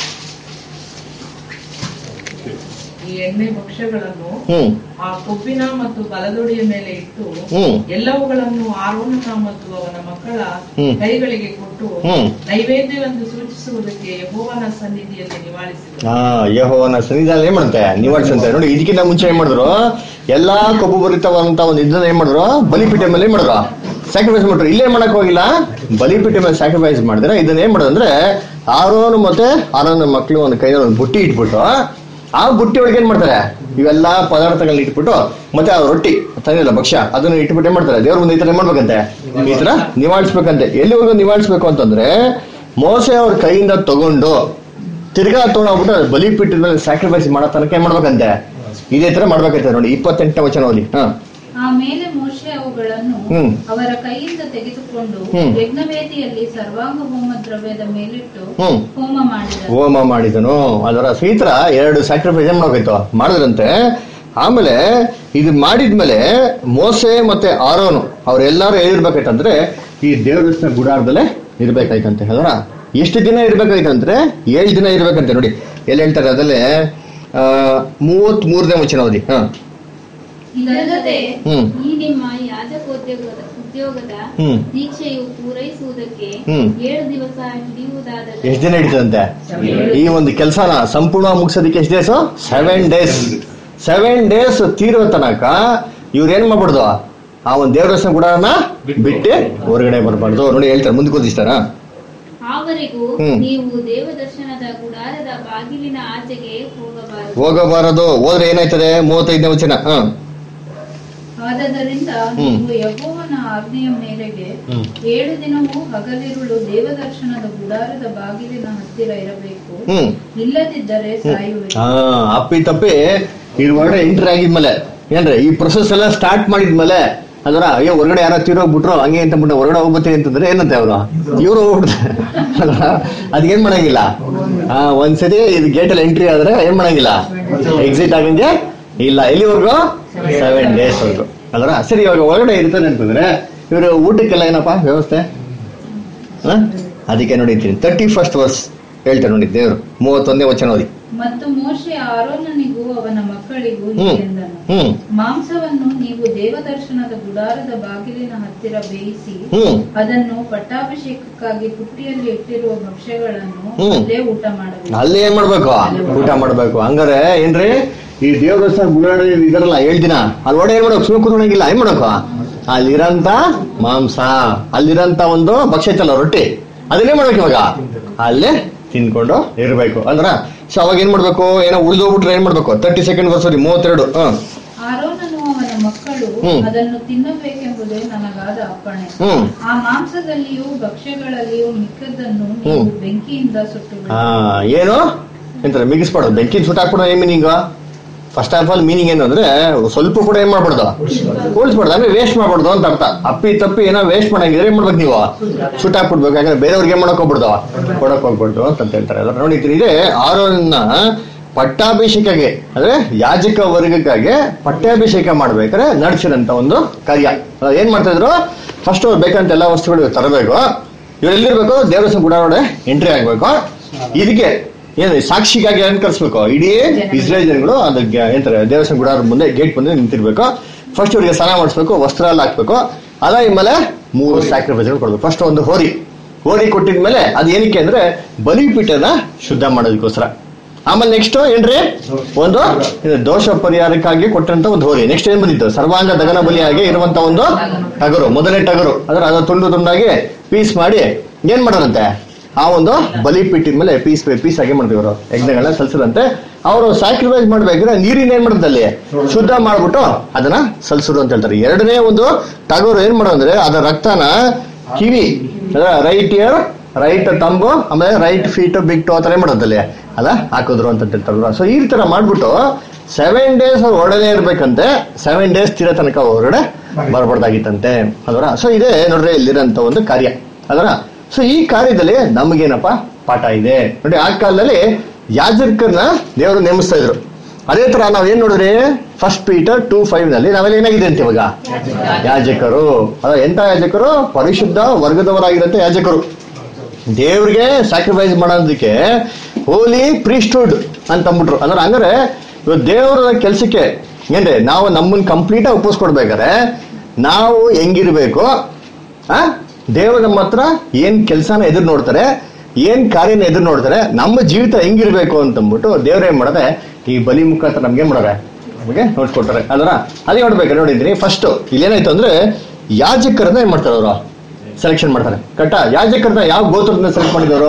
ಈ ಎಣ್ಣೆ ಭಕ್ಷ್ಯಗಳನ್ನು ಹ್ಮ್ ಆ ಕೊಬ್ಬಿನ ಮತ್ತು ಬಲದೊಡೆಯ ಮೇಲೆ ಇಟ್ಟು ಹ್ಮ್ ಎಲ್ಲವುಗಳನ್ನು ಆರೋನನ ಮತ್ತು ಅವನ ಮಕ್ಕಳ ಹ್ಮ್. ಕೈಗಳಿಗೆ ಕೊಟ್ಟು ಹ್ಮ್. ನೈವೇದ್ಯವೆಂದು ಸೂಚಿಸುವುದಕ್ಕೆ ಯಹೋವನ ಸನ್ನಿಧಿಯಲ್ಲಿ ನಿವಾಳಿಸಿದರು ಹಾ ಯಹೋವನ ಸನ್ನಿಧಾನ ಏನ್ ಮಾಡುತ್ತೆ ನಿವಾರಿಸಂತೆ ನೋಡಿ ಇದಕ್ಕಿಂತ ಮುಂಚೆ ಏನ್ ಮಾಡಿದ್ರು ಎಲ್ಲಾ ಕೊಬ್ಬು ಭರಿತವಾದಂತ ಒಂದು ಇದನ್ನ ಏನ್ ಮಾಡಿದ್ರು ಬಲಿಪೀಠ ಮೇಲೆ ಏನ್ ಮಾಡಿದ್ರು ಸ್ಯಾಕ್ರಿಫೈಸ್ ಮಾಡ್ರು ಇಲ್ಲೇ ಮಾಡಕ್ ಹೋಗಿಲ್ಲ ಬಲಿಪೀಠ ಮೇಲೆ ಸ್ಯಾಕ್ರಿಫೈಸ್ ಮಾಡಿದ್ರೆ ಇದನ್ನ ಏನ್ ಮಾಡೋದು ಅಂದ್ರೆ ಆರೋನು ಮತ್ತೆ ಆರೋನ ಮಕ್ಳು ಒಂದು ಕೈಯಲ್ಲಿ ಒಂದು ಬುಟ್ಟಿ ಇಟ್ಬಿಟ್ಟು ಆ ಬುಟ್ಟಿ ಒಳಗೆ ಏನ್ ಮಾಡ್ತಾರೆ ಇವೆಲ್ಲಾ ಪದಾರ್ಥಗಳನ್ನ ಇಟ್ಬಿಟ್ಟು ಮತ್ತೆ ಆ ರೊಟ್ಟಿ ತಂದಿಲ್ಲ ಭಕ್ಷ್ಯ ಅದನ್ನ ಇಟ್ಬಿಟ್ಟು ಏನ್ ಮಾಡ್ತಾರೆ ದೇವ್ರ ಮುಂದೆ ಈ ತರ ಏನ್ ಮಾಡ್ಬೇಕಂತೆ ಈ ತರ ನಿವಾಳಿಸ್ಬೇಕಂತೆ ಎಲ್ಲಿವರೆಗೂ ನಿವಾಳಿಸ್ಬೇಕು ಅಂತಂದ್ರೆ ಮೋಸೆ ಅವ್ರ ಕೈಯಿಂದ ತಗೊಂಡು ತಿರ್ಗಾ ತೊಗೊಂಡೋಗ್ಬಿಟ್ಟು ಅದು ಬಲಿಪೀಠದ ಮೇಲೆ ಸ್ಯಾಕ್ರಿಫೈಸ್ ಮಾಡೋ ತನಕ ಏನ್ ಮಾಡ್ಬೇಕಂತೆ ಇದೇ ತರ ಮಾಡ್ಬೇಕಂತೆ ನೋಡಿ ಇಪ್ಪತ್ತೆಂಟನೇ ವಚನ ಓದಿ ಹಾ ಆಮೇಲೆ ಮೋಶೆ ಅವುಗಳನ್ನು ಹ್ಮ್. ಅವರ ಕೈಯಿಂದ ತೆಗೆದುಕೊಂಡು ಹ್ಮ್. ಯಜ್ಞವೇದಿಯಲ್ಲಿ ಸರ್ವಾಂಗ ಹೋಮ ದ್ರವ್ಯದ ಮೇಲಿಟ್ಟು ಹ್ಮ್. ಹೋಮ ಮಾಡಿದರು ಹೋಮ ಮಾಡಿದನು ಅದರ ಸಹಿತರ ಎರಡು ಸ್ಯಾಕ್ರಿಫೈಸ್ ಏನ್ ಮಾಡ್ಬೇಕಿತ್ತು ಮಾಡಿದ್ರಂತೆ ಆಮೇಲೆ ಇದು ಮಾಡಿದ್ಮೇಲೆ ಮೋಸೆ ಮತ್ತೆ ಆರೋನು ಅವ್ರೆಲ್ಲಾರು ಹೇಳಿರ್ಬೇಕಾಯ್ತಂದ್ರೆ ಈ ದೇವರಸ್ನ ಗುಡಾರದಲ್ಲೇ ಇರ್ಬೇಕಾಯ್ತಂತೆ ಅದರ ಎಷ್ಟು ದಿನ ಇರ್ಬೇಕಾಯ್ತಂದ್ರೆ ಏಳು ದಿನ ಇರ್ಬೇಕಂತೆ ನೋಡಿ ಎಲ್ಲಿ ಹೇಳ್ತಾರೆ ಅದಲ್ಲೇ ಆ ಮೂವತ್ ಮೂರನೇ ವಚನ ಓದಿ ಹಾ ಇದಲ್ಲದೆ ಹ್ಮ್. ಈ ನಿಮ್ಮ ಯಾಜಕೋದ್ಯೋಗದ ಉದ್ಯೋಗದ ಹ್ಮ್. ದೀಕ್ಷೆಯು ಪೂರೈಸುವುದಕ್ಕೆ ಹ್ಮ್. ಏಳು ದಿವಸ ಹಿಡಿಯುವುದಾದರೆ ಎಷ್ಟು ದಿನ ಹಿಡಿತದಂತೆ ಈ ಒಂದು ಕೆಲಸನ ಸಂಪೂರ್ಣ ಮುಗಿಸೋದಕ್ಕೆ ಎಷ್ಟು days seven days seven days ತೀರೋ ತನಕ ಇವ್ರು ಏನ್ ಮಾಡ್ಬಾರ್ದು ಆ ಒಂದು ದೇವರಸ್ನ ಗುಡಾರನ ಬಿಟ್ಟು ಹೊರಗಡೆ ಬರಬಾರ್ದು ನೋಡಿ ಹೇಳ್ತಾರೆ ಮುಂದಕ್ಕೆ ಓದಿಸ್ತಾರ ಆವರೆಗೂ ಹ್ಮ್. ನೀವು ದೇವದರ್ಶನದ ಗುಡಾರದ ಬಾಗಿಲಿನ ಆಚೆಗೆ ಹೋಗಬಾರದು ಹೋಗಬಾರದು ಹೋದ್ರೆ ಏನಾಯ್ತದೆ ಮೂವತ್ತೈದನೇ ವಚನ ಹ ಆದದರಿಂದ ಹ್ಮ್. ನೀವು ಯಹೋವನ ಆಜ್ಞೆಯ ಮೇರೆಗೆ ಹ್ಮ್. ಏಳು ದಿನವೂ ಹಗಲಿರುಳು ದೇವದರ್ಶನದ ಗುಡಾರದ ಬಾಗಿಲಿನ ಹತ್ತಿರ ಇರಬೇಕು ಹ್ಮ್ ಇಲ್ಲದಿದ್ದರೆ ಸಾಯುವೆ ಹಾ ಅಪ್ಪಿ ತಪ್ಪಿ ಇದು ಹೊರಗಡೆ ಎಂಟ್ರಿ ಆಗಿದ್ಮೇಲೆ ಏನ್ರಿ ಈ ಪ್ರೊಸೆಸ್ ಎಲ್ಲ ಸ್ಟಾರ್ಟ್ ಮಾಡಿದ್ಮೇಲೆ ಅದರ ಅಯ್ಯೋ ಹೊರಗಡೆ ಯಾರೋ ತೀರೋಗ್ಬಿಟ್ರು ಹಂಗೆ ಅಂತ ಬಿಟ್ಟು ಹೊರಗಡೆ ಹೋಗ್ಬತ್ತೀನಿ ಅಂತಂದ್ರೆ ಏನಂತೆ ಅವರು ಇವ್ರು ಹೋಗ್ಬಿಡ್ತಾರೆ ಅದಕ್ಕೇನ್ ಮಾಡಂಗಿಲ್ಲ ಆ ಒಂದ್ಸತಿ ಇದು ಗೇಟಲ್ಲಿ ಎಂಟ್ರಿ ಆದ್ರೆ ಏನ್ ಮಾಡಂಗಿಲ್ಲ ಎಕ್ಸಿಟ್ ಆಗಂಗೆ ಇಲ್ಲ ಎಲ್ಲಿವರೆಗೂ ಸೆವೆನ್ ಡೇಸ್ ವರ್ಗು ಅಲ್ರ ಸರಿ ಇವಾಗ ಹೊರಗಡೆ ಇರ್ತಾನೆ ಅಂತಂದ್ರೆ ಇವರು ಊಟಕ್ಕೆಲ್ಲ ಏನಪ್ಪಾ ವ್ಯವಸ್ಥೆ ಹ? ಅದಕ್ಕೆ ನೋಡಿದ್ದೀನಿ ತರ್ಟಿ ಫಸ್ಟ್ ವರ್ಸ್ ಹೇಳ್ತಾರೆ ನೋಡಿ ದೇವ್ರು ಮೂವತ್ತೊಂದನೇ ವಚನ ಓದಿ ಮತ್ತು ಮೋಶೆ ಆರೋನನಿಗೂ ಅವನ ಮಕ್ಕಳಿಗೂ ಹ್ಮ್ ಹೀಗೆಂದನು ಹ್ಮ್ ಮಾಂಸವನ್ನು ನೀವು ದೇವದರ್ಶನದ ಗುಡಾರದ ಬಾಗಿಲಿನ ಹತ್ತಿರ ಬೇಯಿಸಿ ಹ್ಮ್ ಅದನ್ನು ಪಟ್ಟಾಭಿಷೇಕಕ್ಕಾಗಿ ಪುಟ್ಟಿಯಲ್ಲಿ ಇಟ್ಟಿರುವ ಭಕ್ಷ್ಯಗಳನ್ನು ಹ್ಮ್. ಅಲ್ಲೇ ಊಟ ಮಾಡಬೇಕು ಅಲ್ಲಿ ಏನ್ ಮಾಡ್ಬೇಕು ಊಟ ಮಾಡ್ಬೇಕು ಹಂಗಾರೆ ಏನ್ರಿ ಈ ದೇವರ ಗುಡಾಡ ಇದಾರಲ್ಲ ಏಳ್ ದಿನ ಅಲ್ಲಿ ಒಡೆ ಏನ್ ಮಾಡ್ಬೇಕು ಸುಮ್ಮನೆ ಕೂತ್ಕೊಳಂಗಿಲ್ಲ ಏನ್ ಮಾಡ್ಬೇಕು ಅಲ್ಲಿರಂತ ಮಾಂಸ ಅಲ್ಲಿರಂತ ಒಂದು ಭಕ್ಷ್ಯ ಐತಲ್ಲ ರೊಟ್ಟಿ ಅದನ್ನೇ ಮಾಡ್ಬೇಕು ಇವಾಗ ಅಲ್ಲೇ ತಿನ್ಕೊಂಡು ಇರ್ಬೇಕು ಅಂದ್ರ ಸೊ ಅವಾಗ ಏನ್ ಮಾಡ್ಬೇಕು ಏನೋ ಉಳಿದೋಗ್ಬಿಟ್ರೆ ಏನ್ ಮಾಡ್ಬೇಕು ತರ್ಟಿ ಸೆಕೆಂಡ್ ವರ್ಷ ಮೂವತ್ತೆರಡು ಹ ಆರೋನನು ಅವನ ಮಕ್ಕಳು ಹ್ಮ್. ಅದನ್ನು ತಿನ್ನಬೇಕೆಂಬುದೇ ನನಗಾದ ಅಪ್ಪಣೆ ಹ್ಮ್ ಆ ಮಾಂಸದಲ್ಲಿಯೂ ಭಕ್ಷ್ಯಗಳಲ್ಲಿಯೂ ಮಿಕ್ಕದ್ದನ್ನು ನೀವು ಹ್ಮ್. ಬೆಂಕಿಯಿಂದ ಸುಟ್ಟು ಆ, ಏನು ಎಂತಾರೆ ಮಿಗಿಸ್ಬಾರ್ದು ಬೆಂಕಿ ಸುಟ್ಟಾಕ್ಬಿಡೋ ಏನ್ meaning first of all meaning ಏನು ಅಂದ್ರೆ ಸ್ವಲ್ಪ ಕೂಡ ಏನ್ ಮಾಡ್ಬಾರ್ದು ಉಳಿಸ್ಬಾರ್ದು ಅಂದ್ರೆ ವೇಸ್ಟ್ ಮಾಡ್ಬಾರ್ದು ಅಂತ ಅರ್ಥ ಅಪ್ಪಿ ತಪ್ಪಿ ಏನೋ ವೇಸ್ಟ್ ಮಾಡಂಗಿದ್ರೆ ಏನ್ ಮಾಡ್ಬೇಕು ನೀವು ಸುಟ್ಟಾಕ್ಬಿಡ್ಬೇಕು ಯಾಕಂದ್ರೆ ಬೇರೆಯವ್ರಿಗೆ ಏನ್ ಮಾಡಕ್ ಹೋಗ್ಬಿಡ್ದು ಕೊಡಕ್ ಹೋಗ್ಬಿಡ್ದು ಅಂತ ಹೇಳ್ತಾರೆ ಅದ್ರ ನೋಡಿದ್ದೀನಿ ಇದೆ ಆರೋನ್ನ ಪಟ್ಟಾಭಿಷೇಕಗೆ ಅಂದ್ರೆ ಯಾಜಕ ವರ್ಗಕ್ಕಾಗಿ ಪಟ್ಟಾಭಿಷೇಕ ಮಾಡ್ಬೇಕಾದ್ರೆ ನಡೆಸಿದಂತ ಒಂದು ಕಾರ್ಯ ಅಹ್ ಏನ್ ಮಾಡ್ತಾ ಇದ್ರು ಫಸ್ಟ್ ಅವ್ರು ಬೇಕಂತ ಎಲ್ಲ ವಸ್ತುಗಳು ತರಬೇಕು ಇವ್ರು ಎಲ್ಲಿರ್ಬೇಕು ದೇವರಸ ಗುಡಾರೊಡೆ ಎಂಟ್ರಿ ಆಗ್ಬೇಕು ಇದಕ್ಕೆ ಏನು ಸಾಕ್ಷಿಗಾಗಿ ಏನ್ ಕರ್ಸ್ಬೇಕು ಇಡೀ ಇಸ್ರೇಲ್ ಜನಗಳು ಅದು ಗ- ಏನಂತಾರೆ ದೇವಸ್ಥಾನ ಗುಡಾರ ಮುಂದೆ ಗೇಟ್ ಮುಂದೆ ನಿಂತಿರ್ಬೇಕು ಫಸ್ಟ್ ಇವರಿಗೆ ಸ್ನಾನ ಮಾಡಿಸ್ಬೇಕು ವಸ್ತ್ರ ಎಲ್ಲ ಹಾಕ್ಬೇಕು ಅದಾದ್ಮೇಲೆ ಮೂರು ಸ್ಯಾಕ್ರಿಫೈಸ್ಗಳು ಕೊಡ್ಬೇಕು ಫಸ್ಟ್ ಒಂದು ಹೋರಿ ಹೋರಿ ಕೊಟ್ಟಿದ್ಮೇಲೆ ಅದು ಏನಕ್ಕೆ ಅಂದ್ರೆ ಬಲಿಪೀಠನ ಶುದ್ಧ ಮಾಡೋದಕ್ಕೋಸ್ಕರ ಆಮೇಲೆ ನೆಕ್ಸ್ಟ್ ಏನ್ರಿ ಒಂದು ಇದು ದೋಷ ಪರಿಹಾರಕ್ಕಾಗಿ ಕೊಟ್ಟಂತ ಒಂದು ಹೋರಿ ನೆಕ್ಸ್ಟ್ ಏನ್ ಬಂದಿತ್ತು ಸರ್ವಾಂಗ ದಗನ ಬಲಿಯಾಗಿ ಇರುವಂತ ಒಂದು ಟಗರು ಮೊದಲನೇ ಟಗರು ಅದ್ರ ಅದು ತುಂಡು ತುಂಡಾಗಿ ಪೀಸ್ ಮಾಡಿ ಏನ್ ಮಾಡೋರಂತೆ ಆ ಒಂದು ಬಲಿಪೀಠದ ಮೇಲೆ ಪೀಸ್ ಪೀಸ್ ಆಗಿ ಮಾಡ್ತೀವಿ ಅವರು ಯಜ್ಞಗಳನ್ನ ಸಲ್ಸದಂತೆ ಅವರು ಸ್ಯಾಕ್ರಿಫೈಸ್ ಮಾಡ್ಬೇಕಾದ್ರೆ ನೀರಿನ ಏನ್ ಮಾಡುತ್ತೆ ಅಲ್ಲಿ ಶುದ್ಧ ಮಾಡ್ಬಿಟ್ಟು ಅದನ್ನ ಸಲ್ಸುರು ಅಂತ ಹೇಳ್ತಾರೆ ಎರಡನೇ ಒಂದು ಟಗರು ಏನ್ ಮಾಡೋ ಅಂದ್ರೆ ಅದರ ರಕ್ತನ ಕಿವಿ ರೈಟ್ ಇಯರ್ ರೈಟ್ ತಂಬು ಆಮೇಲೆ ರೈಟ್ ಫೀಟ್ ಬಿಗ್ ಟೋ ಆತರ ಏನ್ ಮಾಡೋದಲ್ಲಿ ಅಲ್ಲ ಹಾಕಿದ್ರು ಅಂತ ಹೇಳ್ತಾರಲ್ವ ಸೊ ಈ ತರ ಮಾಡ್ಬಿಟ್ಟು ಸೆವೆನ್ ಡೇಸ್ ಅವ್ರು ಹೊರಡನೆ ಇರ್ಬೇಕಂತೆ ಸೆವೆನ್ ಡೇಸ್ ತೀರ ತನಕ ಹೊರಗಡೆ ಬರಬಾರ್ದಾಗಿತ್ತಂತೆ ಅದರ ಸೊ ಇದೇ ನೋಡ್ರಿ ಇಲ್ಲಿರೋಂಥ ಒಂದು ಕಾರ್ಯ ಅದರ ಸೊ ಈ ಕಾರ್ಯದಲ್ಲಿ ನಮಗೇನಪ್ಪ ಪಾಠ ಇದೆ ನೋಡಿ ಆ ಕಾಲದಲ್ಲಿ ಯಾಜಕರನ್ನ ದೇವರು ನೇಮಿಸ್ತಾ ಇದ್ರು ಅದೇ ತರ ನಾವ್ ಏನ್ ನೋಡಿದ್ರಿ ಫಸ್ಟ್ ಪೀಟರ್ ಟೂ ಫೈವ್ ನಲ್ಲಿ ನಾವೆಲ್ಲ ಏನಾಗಿದೆ ಅಂತ ಇವಾಗ ಯಾಜಕರು ಅದ ಎಂತ ಯಾಜಕರು ಪರಿಶುದ್ಧ ವರ್ಗದವರಾಗಿರಂತ ಯಾಜಕರು ದೇವ್ರಿಗೆ ಸ್ಯಾಕ್ರಿಫೈಸ್ ಮಾಡೋದಕ್ಕೆ ಹೋಲಿ ಪ್ರೀಸ್ಟ್ಹುಡ್ ಅಂತ ಅಂದ್ಬಿಟ್ರು ಅಂದ್ರೆ ಹಂಗಾರೆ ಇವತ್ತು ದೇವರ ಕೆಲಸಕ್ಕೆ ಏನ್ರಿ ನಾವು ನಮ್ಮನ್ನ ಕಂಪ್ಲೀಟ್ ಆಗಿ ಒಪ್ಪಿಸ್ಕೊಡ್ಬೇಕಾದ್ರೆ ನಾವು ಹೆಂಗಿರ್ಬೇಕು ಆ ದೇವರು ನಮ್ಮ ಹತ್ರ ಏನ್ ಕೆಲಸನ ಎದುರು ನೋಡ್ತಾರೆ ಏನ್ ಕಾರ್ಯನ ಎದುರು ನೋಡ್ತಾರೆ ನಮ್ಮ ಜೀವಿತ ಹೆಂಗಿರ್ಬೇಕು ಅಂತಂದ್ಬಿಟ್ಟು ದೇವ್ರ ಏನ್ ಮಾಡದೆ ಈ ಬಲಿ ಮುಖಾಂತರ ನಮ್ಗೆ ಏನ್ ಮಾಡೋರೆ ನಮಗೆ ನೋಡ್ಕೊಡ್ತಾರೆ ಅದರ ಅದೇ ನೋಡ್ಬೇಕು ನೋಡಿದ್ರಿ ಫಸ್ಟ್ ಇಲ್ಲೇನಾಯ್ತು ಅಂದ್ರೆ ಯಾಜಕರನ್ನ ಏನ್ ಮಾಡ್ತಾರೆ ಅವರು ಸೆಲೆಕ್ಷನ್ ಮಾಡ್ತಾರೆ ಕರೆಕ್ಟಾ ಯಾಜಕರನ್ನ ಯಾವ ಗೋತ್ರದಿಂದ ಸೆಲೆಕ್ಟ್ ಮಾಡಿದವರು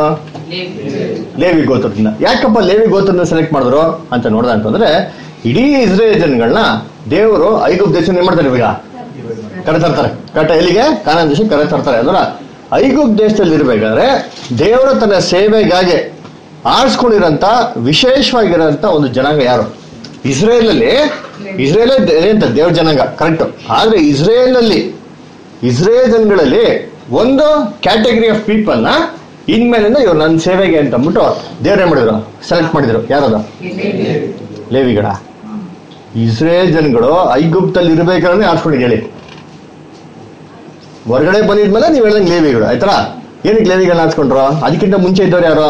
ಲೇವಿ ಗೋತ್ರದಿಂದ ಯಾಕಪ್ಪ ಲೇವಿ ಗೋತ್ರದಿಂದ ಸೆಲೆಕ್ಟ್ ಮಾಡಿದ್ರು ಅಂತ ನೋಡ್ದ ಅಂತಂದ್ರೆ ಇಡೀ ಇಸ್ರೇಲ್ ಜನಗಳನ್ನ ದೇವರು ಐಗುಪ್ತ ದೇಶ ಏನ್ ಮಾಡ್ತಾರೆ ಇವಾಗ ಕರೆತರ್ತಾರೆ ಕರೆಕ್ಟ್ ಎಲ್ಲಿಗೆ ಕಾನಾನ್ ದೇಶ ಕರೆ ತರ್ತಾರೆ ಅದರ ಐಗುಪ್ತ ದೇಶದಲ್ಲಿ ಇರ್ಬೇಕಾದ್ರೆ ದೇವರು ತನ್ನ ಸೇವೆಗಾಗಿ ಆರಿಸ್ಕೊಂಡಿರೋಂಥ ವಿಶೇಷವಾಗಿರೋಂಥ ಒಂದು ಜನಾಂಗ ಯಾರು ಇಸ್ರೇಲಲ್ಲಿ ಇಸ್ರೇಲೇ ದೇ- ಎಂತ ದೇವ್ರ ಜನಾಂಗ ಕರೆಕ್ಟ್ ಆದ್ರೆ ಇಸ್ರೇಲಲ್ಲಿ ಇಸ್ರೇಲ್ ಜನಗಳಲ್ಲಿ ಒಂದು ಕ್ಯಾಟಗರಿ ಆಫ್ ಪೀಪಲ್ನ ಇನ್ಮೇಲಿಂದ ಇವ್ರು ನನ್ನ ಸೇವೆಗೆ ಅಂತ ಅಂದ್ಬಿಟ್ಟು ದೇವ್ರು ಏನ್ ಮಾಡಿದ್ರು ಸೆಲೆಕ್ಟ್ ಮಾಡಿದ್ರು ಯಾರದ ಲೇವಿಗಡ ಇಸ್ರೇಲ್ ಜನಗಳು ಐಗುಪ್ತಲ್ಲಿ ಇರ್ಬೇಕಾದ್ರೆ ಆಡ್ಸ್ಕೊಂಡಿದ್ದು ಹೇಳಿ ಹೊರಗಡೆ ಬಂದಿದ್ಮೇಲೆ ನೀವು ಹೇಳ್ದಂಗೆ ಲೇವಿಗಳು ಆಯ್ತಾ ಏನಕ್ಕೆ ಲೇವಿಗಳನ್ನ ಆಡ್ಸ್ಕೊಂಡ್ರು ಅದಕ್ಕಿಂತ ಮುಂಚೆ ಇದ್ದವ್ರು ಯಾರು